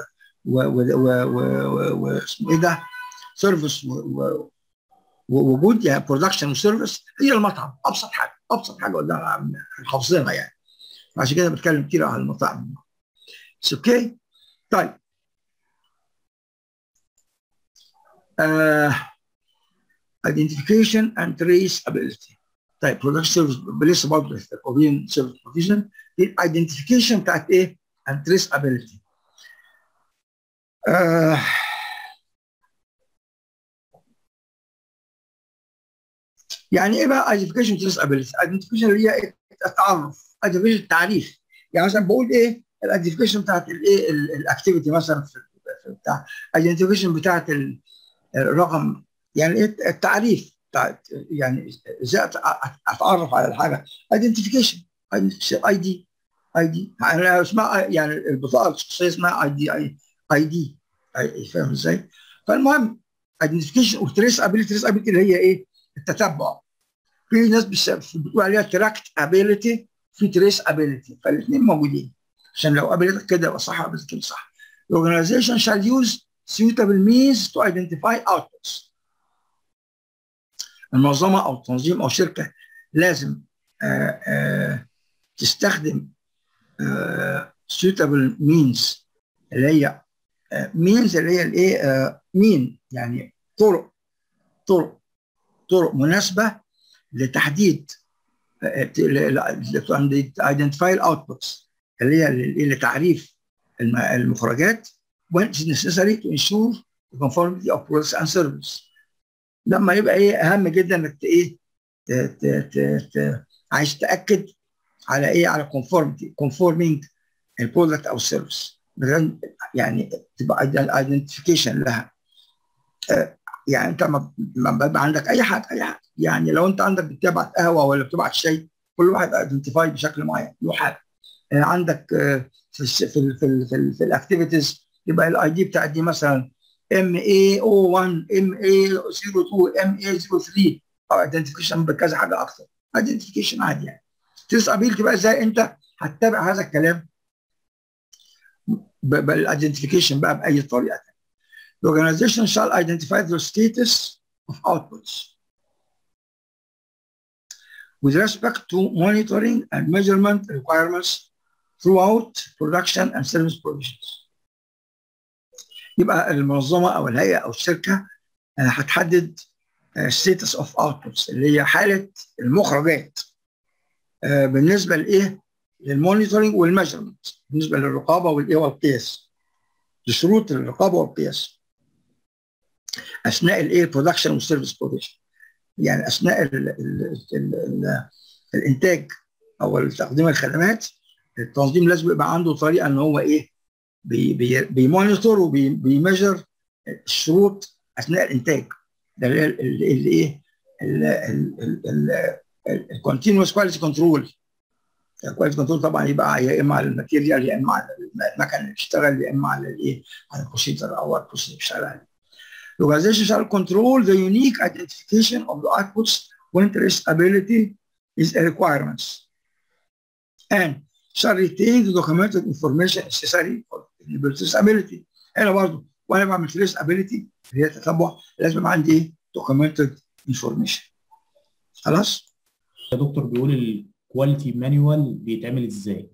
و اسمه ايه ده؟ سيرفيس ووجود يعني برودكشن وسيرفيس هي المطعم ابسط حاجه ابسط حاجه قدام حافظينها يعني عشان كده بتكلم كتير عن المطاعم اوكي طيب uh, identification and traceability. طيب production service لسه برضه وبين service provision الايدنتيفيكيشن بتاعت ايه؟ and traceability. uh, يعني ايه بقى identification traceability؟ identification اللي هي التعرف identification التعريف يعني مثلا بقول ايه الايدنتيفيكيشن بتاعت الايه الاكتيفيتي مثلا في بتاع identification بتاعت الرقم يعني ايه التعريف بتاعت يعني ازاي اتعرف على الحاجه ايدنتيفيكيشن اي دي اي دي يعني اسمها يعني البطاقه الشخصيه اسمها اي دي اي دي فاهم ازاي؟ فالمهم ايدنتيفيكيشن وتريس ابيلتي تريس ابيلتي اللي هي ايه؟ التتبع في ناس بتقول عليها تراكت ابيلتي في تريس ابيلتي فالاثنين موجودين عشان لو قابلتك كده يبقى صح قابلتك كده صح The organization shall use suitable means to identify outputs. المنظمة أو التنظيم أو الشركة لازم آآ آآ تستخدم suitable means اللي هي means اللي هي الايه مين يعني طرق طرق طرق مناسبة لتحديد identify الاوتبوتس اللي هي لتعريف المخرجات when it is necessary to ensure the conformity of products and services لما يبقى ايه اهم جدا انك ايه عايز تاكد على ايه على conformity conforming البرودكت او السيرفيس يعني تبقى ايدنتيفيكيشن لها يعني انت ما بيبقى عندك اي حاجه اي حاجه يعني لو انت عندك بتبعت قهوه ولا بتبعت شاي كل واحد ايدنتيفاي بشكل معين له حاجه عندك في في في في, في الاكتيفيتيز يبقى الاي دي بتاعت دي مثلا ام اي او 1 ام اي 02 ام اي 03 او ايدنتيفيكيشن بكذا حاجه اكتر ايدنتيفيكيشن عادي يعني تسال بقى ازاي انت هتتابع هذا الكلام بالايدنتيفيكيشن بقى باي طريقه The organization shall identify the status of outputs with respect to monitoring and measurement requirements throughout production and service provisions. يبقى المنظمه او الهيئه او الشركه هتحدد status of outputs اللي هي حاله المخرجات بالنسبه لايه؟ للمونيتورنج والميجرمنت بالنسبه للرقابه والايه والقياس لشروط الرقابه والقياس اثناء الايه برودكشن والسيرفيس بروفيشن يعني اثناء ال ال ال ال الانتاج او تقديم الخدمات التنظيم لازم يبقى عنده طريقه ان هو ايه بي بي بيمونيتور وبيميجر الشروط اثناء الانتاج ده اللي ايه الكونتينوس كواليتي كنترول الكواليتي كنترول طبعا يبقى يا اما على الماتيريال يا اما على المكن اللي بيشتغل يا اما على الايه على البروسيجر او البروسيجر اللي بيشتغل عليه. The organization shall control the unique identification of the outputs when traceability is a requirement and shall retain the documented information necessary for traceability. هنا برضه وانا بعمل traceability اللي هي تتبع لازم يبقى عندي ايه؟ documented information. خلاص؟ يا دكتور بيقول الكواليتي مانيوال بيتعمل ازاي؟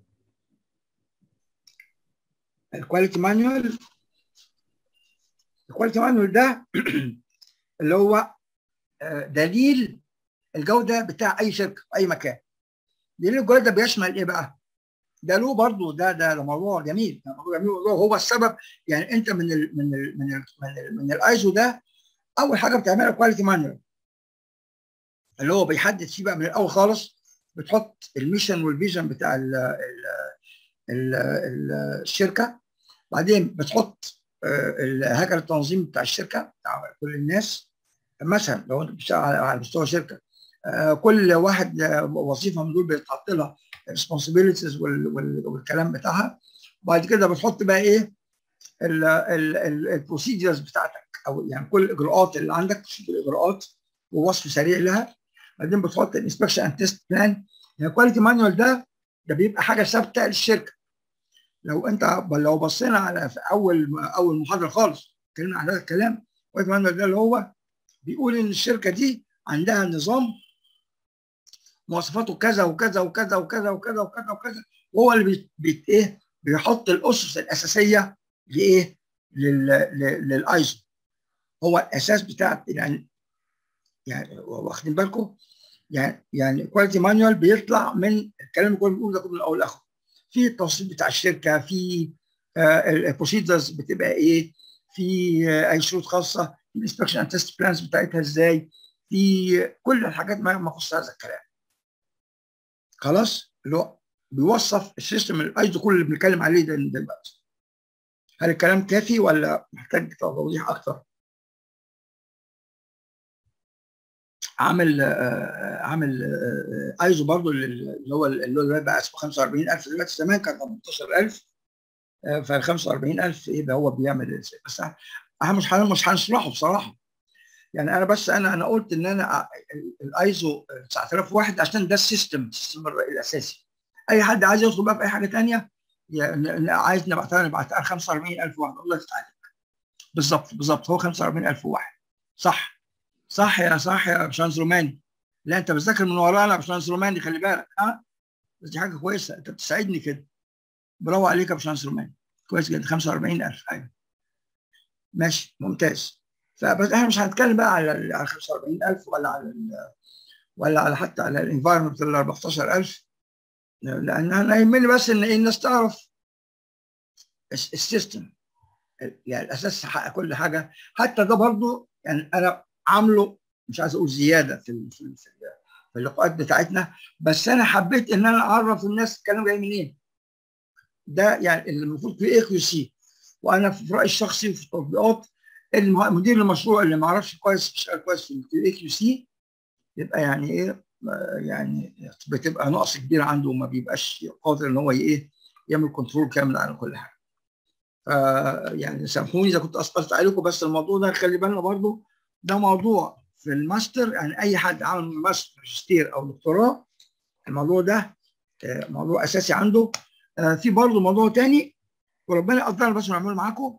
الكواليتي مانيوال الكواليتي مانيوال ده اللي هو دليل الجوده بتاع اي شركه في اي مكان دليل الجوده بيشمل ايه بقى؟ ده له برضه ده ده موضوع جميل موضوع جميل هو السبب يعني انت من ال من ال من ال من, ال من الايزو ده اول حاجه بتعملها كواليتي مانيوال اللي هو بيحدد فيه بقى من الاول خالص بتحط الميشن والفيجن بتاع ال ال ال ال الشركه بعدين بتحط الهيكل التنظيم بتاع الشركه بتاع كل الناس مثلا لو انت بتشتغل على مستوى شركه كل واحد وظيفه من دول بيتحط لها responsibilities والكلام بتاعها وبعد كده بتحط بقى ايه البروسيجرز بتاعتك او يعني كل الاجراءات اللي عندك تشوف الاجراءات ووصف سريع لها بعدين بتحط الانسبكشن اند تيست بلان يعني الكواليتي مانوال ده ده بيبقى حاجه ثابته للشركه لو انت لو بصينا على في اول اول محاضره خالص اتكلمنا عن هذا الكلام الكواليتي مانوال ده اللي هو بيقول ان الشركه دي عندها نظام مواصفاته كذا وكذا وكذا وكذا وكذا وكذا وكذا وهو اللي بيت, بيت ايه بيحط الاسس الاساسيه لايه للايزو هو الاساس بتاع يعني يعني واخدين بالكم يعني يعني كواليتي مانوال بيطلع من الكلام اللي كنا بنقوله ده من الاول لاخره في التوصيل بتاع الشركه في آه البروسيدرز بتبقى ايه في آه اي شروط خاصه في الانسبكشن اند تيست بلانز بتاعتها ازاي في كل الحاجات ما يخص هذا الكلام خلاص اللي هو بيوصف السيستم الايزو كل اللي بنتكلم عليه ده دلوقتي هل الكلام كافي ولا محتاج توضيح اكتر؟ عامل آه عامل آه ايزو برضو اللي هو اللي هو بقى اسمه 45000 دلوقتي زمان كان 18000 آه ف 45000 ايه ده هو بيعمل بس احنا مش مش هنشرحه بصراحه يعني انا بس انا انا قلت ان انا الايزو 9001 عشان ده السيستم السيستم الاساسي اي حد عايز يدخل بقى في اي حاجه ثانيه يعني عايز نبعتها نبعتها 45000 واحد الله يفتح عليك بالظبط بالظبط هو 45000 واحد صح صح يا صح يا باشمهندس روماني لا انت بتذاكر من ورانا يا باشمهندس روماني خلي بالك ها بس دي حاجه كويسه انت بتساعدني كده برافو عليك يا باشمهندس روماني كويس جدا 45000 ايوه ماشي ممتاز فبس احنا مش هنتكلم بقى على ال 45000 ولا على ال ولا على حتى على الانفايرمنت ال 14000 لان انا يهمني بس ان ايه الناس تعرف السيستم يعني الاساس كل حاجه حتى ده برضو يعني انا عامله مش عايز اقول زياده في في في اللقاءات بتاعتنا بس انا حبيت ان انا اعرف الناس الكلام جاي منين ده يعني اللي المفروض في اي كيو سي وانا في رايي الشخصي وفي التطبيقات مدير المشروع اللي ما اعرفش كويس بيشتغل كويس في الاي كيو سي يبقى يعني ايه يعني بتبقى نقص كبير عنده وما بيبقاش قادر ان هو ايه يعمل كنترول كامل على كل حاجه. ف يعني سامحوني اذا كنت اثقلت عليكم بس الموضوع ده خلي بالنا برضو ده موضوع في الماستر يعني اي حد عمل ماستر ماجستير او دكتوراه الموضوع ده موضوع اساسي عنده في برضه موضوع تاني وربنا يقدرنا بس نعمله معاكم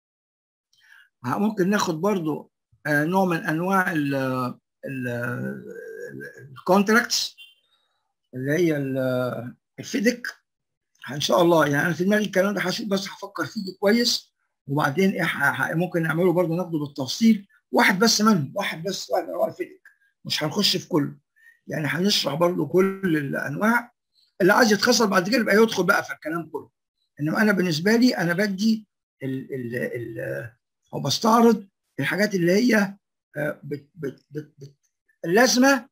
ممكن ناخد برضه نوع من انواع الكونتراكتس اللي هي الفيدك ان شاء الله يعني انا في دماغي الكلام ده هشوف بس هفكر فيه كويس وبعدين ايه ممكن نعمله برضه ناخده بالتفصيل واحد بس منهم واحد بس واحد انواع الفيدك مش هنخش في كله يعني هنشرح برضه كل الانواع اللي عايز يتخصص بعد كده يبقى يدخل بقى في الكلام كله انما انا بالنسبه لي انا بدي ال ال ال او بستعرض الحاجات اللي هي بت بت بت بت اللازمه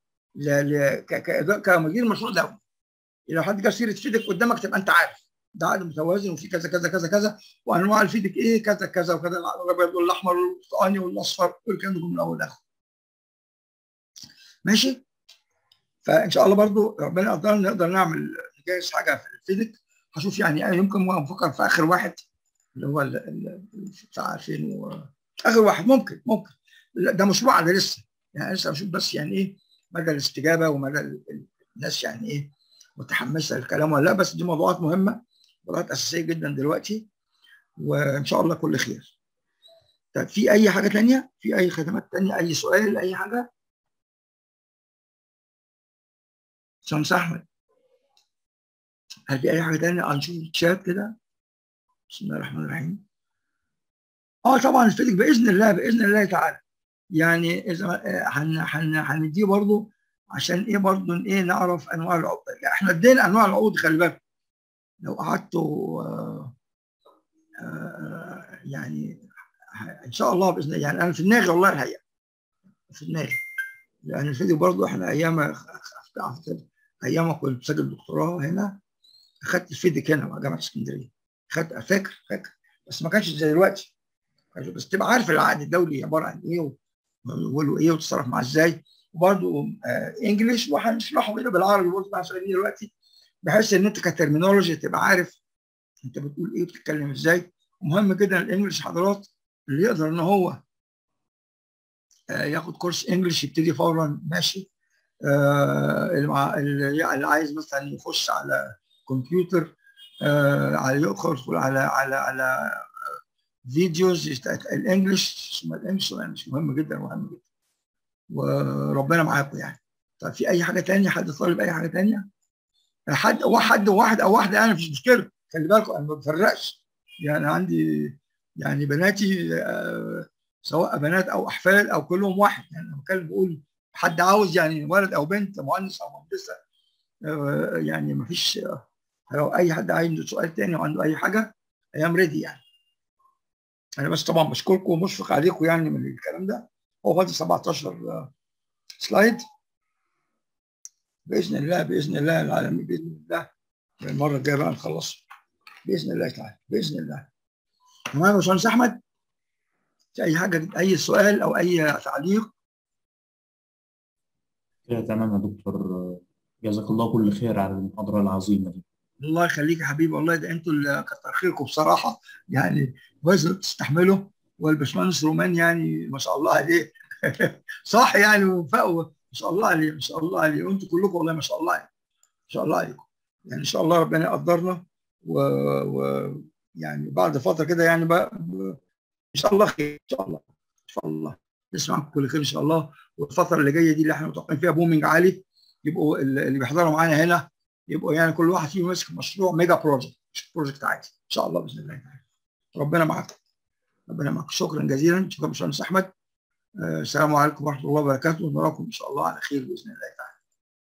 كمدير مشروع دولي لو حد جاب سيره فيدك قدامك تبقى انت عارف ده عقد متوازن وفي كذا كذا كذا كذا وانواع الفيدك ايه كذا كذا وكذا الابيض والاحمر والبرتقاني والاصفر كل الكلام ده من الاول لاخر ماشي فان شاء الله برضو ربنا يقدرنا نقدر نعمل نجهز حاجه في الفيدك هشوف يعني يمكن نفكر في اخر واحد اللي هو بتاع 2000 و... اخر واحد ممكن ممكن ده مشروع ده لسه يعني لسه بشوف بس يعني ايه مدى الاستجابه ومدى الناس يعني ايه متحمسه للكلام ولا لا بس دي موضوعات مهمه موضوعات اساسيه جدا دلوقتي وان شاء الله كل خير. طيب في اي حاجه ثانيه؟ في اي خدمات ثانيه؟ اي سؤال؟ اي حاجه؟ شمس احمد هل في اي حاجه ثانيه؟ نشوف الشات كده بسم الله الرحمن الرحيم. اه طبعا الفيدك باذن الله باذن الله تعالى يعني اذا هنديه برضه عشان ايه برضه ايه نعرف انواع العقود احنا ادينا انواع العقود خلي بالك لو قعدتوا آه آه يعني ان شاء الله باذن الله يعني انا في دماغي والله الحقيقه في دماغي لان الفيديو برضه احنا ايام ايام كنت بسجل دكتوراه هنا اخدت الفيديك هنا مع جامعه اسكندريه اخدت فاكر فاكر بس ما كانش زي دلوقتي بس تبقى عارف العقد الدولي عباره عن ايه وله ايه وتتصرف معاه ازاي وبرضه آه انجلش وهنشرحه كده بالعربي برضه مع سؤالين دلوقتي بحيث ان انت كترمينولوجي تبقى عارف انت بتقول ايه وبتتكلم ازاي ومهم جدا الانجلش حضرات اللي يقدر ان هو آه ياخد كورس انجلش يبتدي فورا ماشي آه اللي عايز مثلا يخش على كمبيوتر آه على يدخل على على على فيديوز الانجلش ثم الانجلش الانجلش مهم جدا مهم جدا وربنا معاكم يعني طيب في اي حاجه ثانيه حد طالب اي حاجه ثانيه حد واحد واحد او واحده انا مفيش مشكله خلي بالكم انا ما بفرقش يعني عندي يعني بناتي آه سواء بنات او احفاد او كلهم واحد يعني انا بتكلم بقول حد عاوز يعني ولد او بنت مهندس او مهندسه آه يعني مفيش آه لو اي حد عنده سؤال ثاني وعنده اي حاجه ايام ريدي يعني انا بس طبعا بشكركم ومشفق عليكم يعني من الكلام ده هو فاضل 17 سلايد باذن الله باذن الله العالمين باذن الله المره الجايه بقى نخلص باذن الله تعالى باذن الله تمام يا باشمهندس احمد في اي حاجه اي سؤال او اي تعليق كده تمام يا دكتور جزاك الله كل خير على المحاضره العظيمه دي الله يخليك يا حبيبي والله ده انتوا اللي كتر خيركم بصراحه يعني كويس تستحملوا والباشمهندس رومان يعني ما شاء الله عليه صح يعني وفاء ما شاء الله عليه ما شاء الله عليه وانتوا كلكم والله ما شاء الله عليه ما شاء الله عليكم يعني ان شاء الله ربنا يقدرنا ويعني بعد فتره كده يعني بقى ب- ان شاء الله خير ان شاء الله ان شاء الله نسمع كل خير ان شاء الله والفتره اللي جايه دي اللي احنا متوقعين فيها بومينج عالي يبقوا اللي اللي بيحضروا معانا هنا يبقوا يعني كل واحد فيهم ماسك مشروع ميجا بروجكت مش بروجكت عادي ان شاء الله باذن الله تعالى ربنا معاكم ربنا معاكم شكرا جزيلا شكرا باشمهندس احمد آه، السلام عليكم ورحمه الله وبركاته نراكم ان شاء الله على خير باذن الله تعالى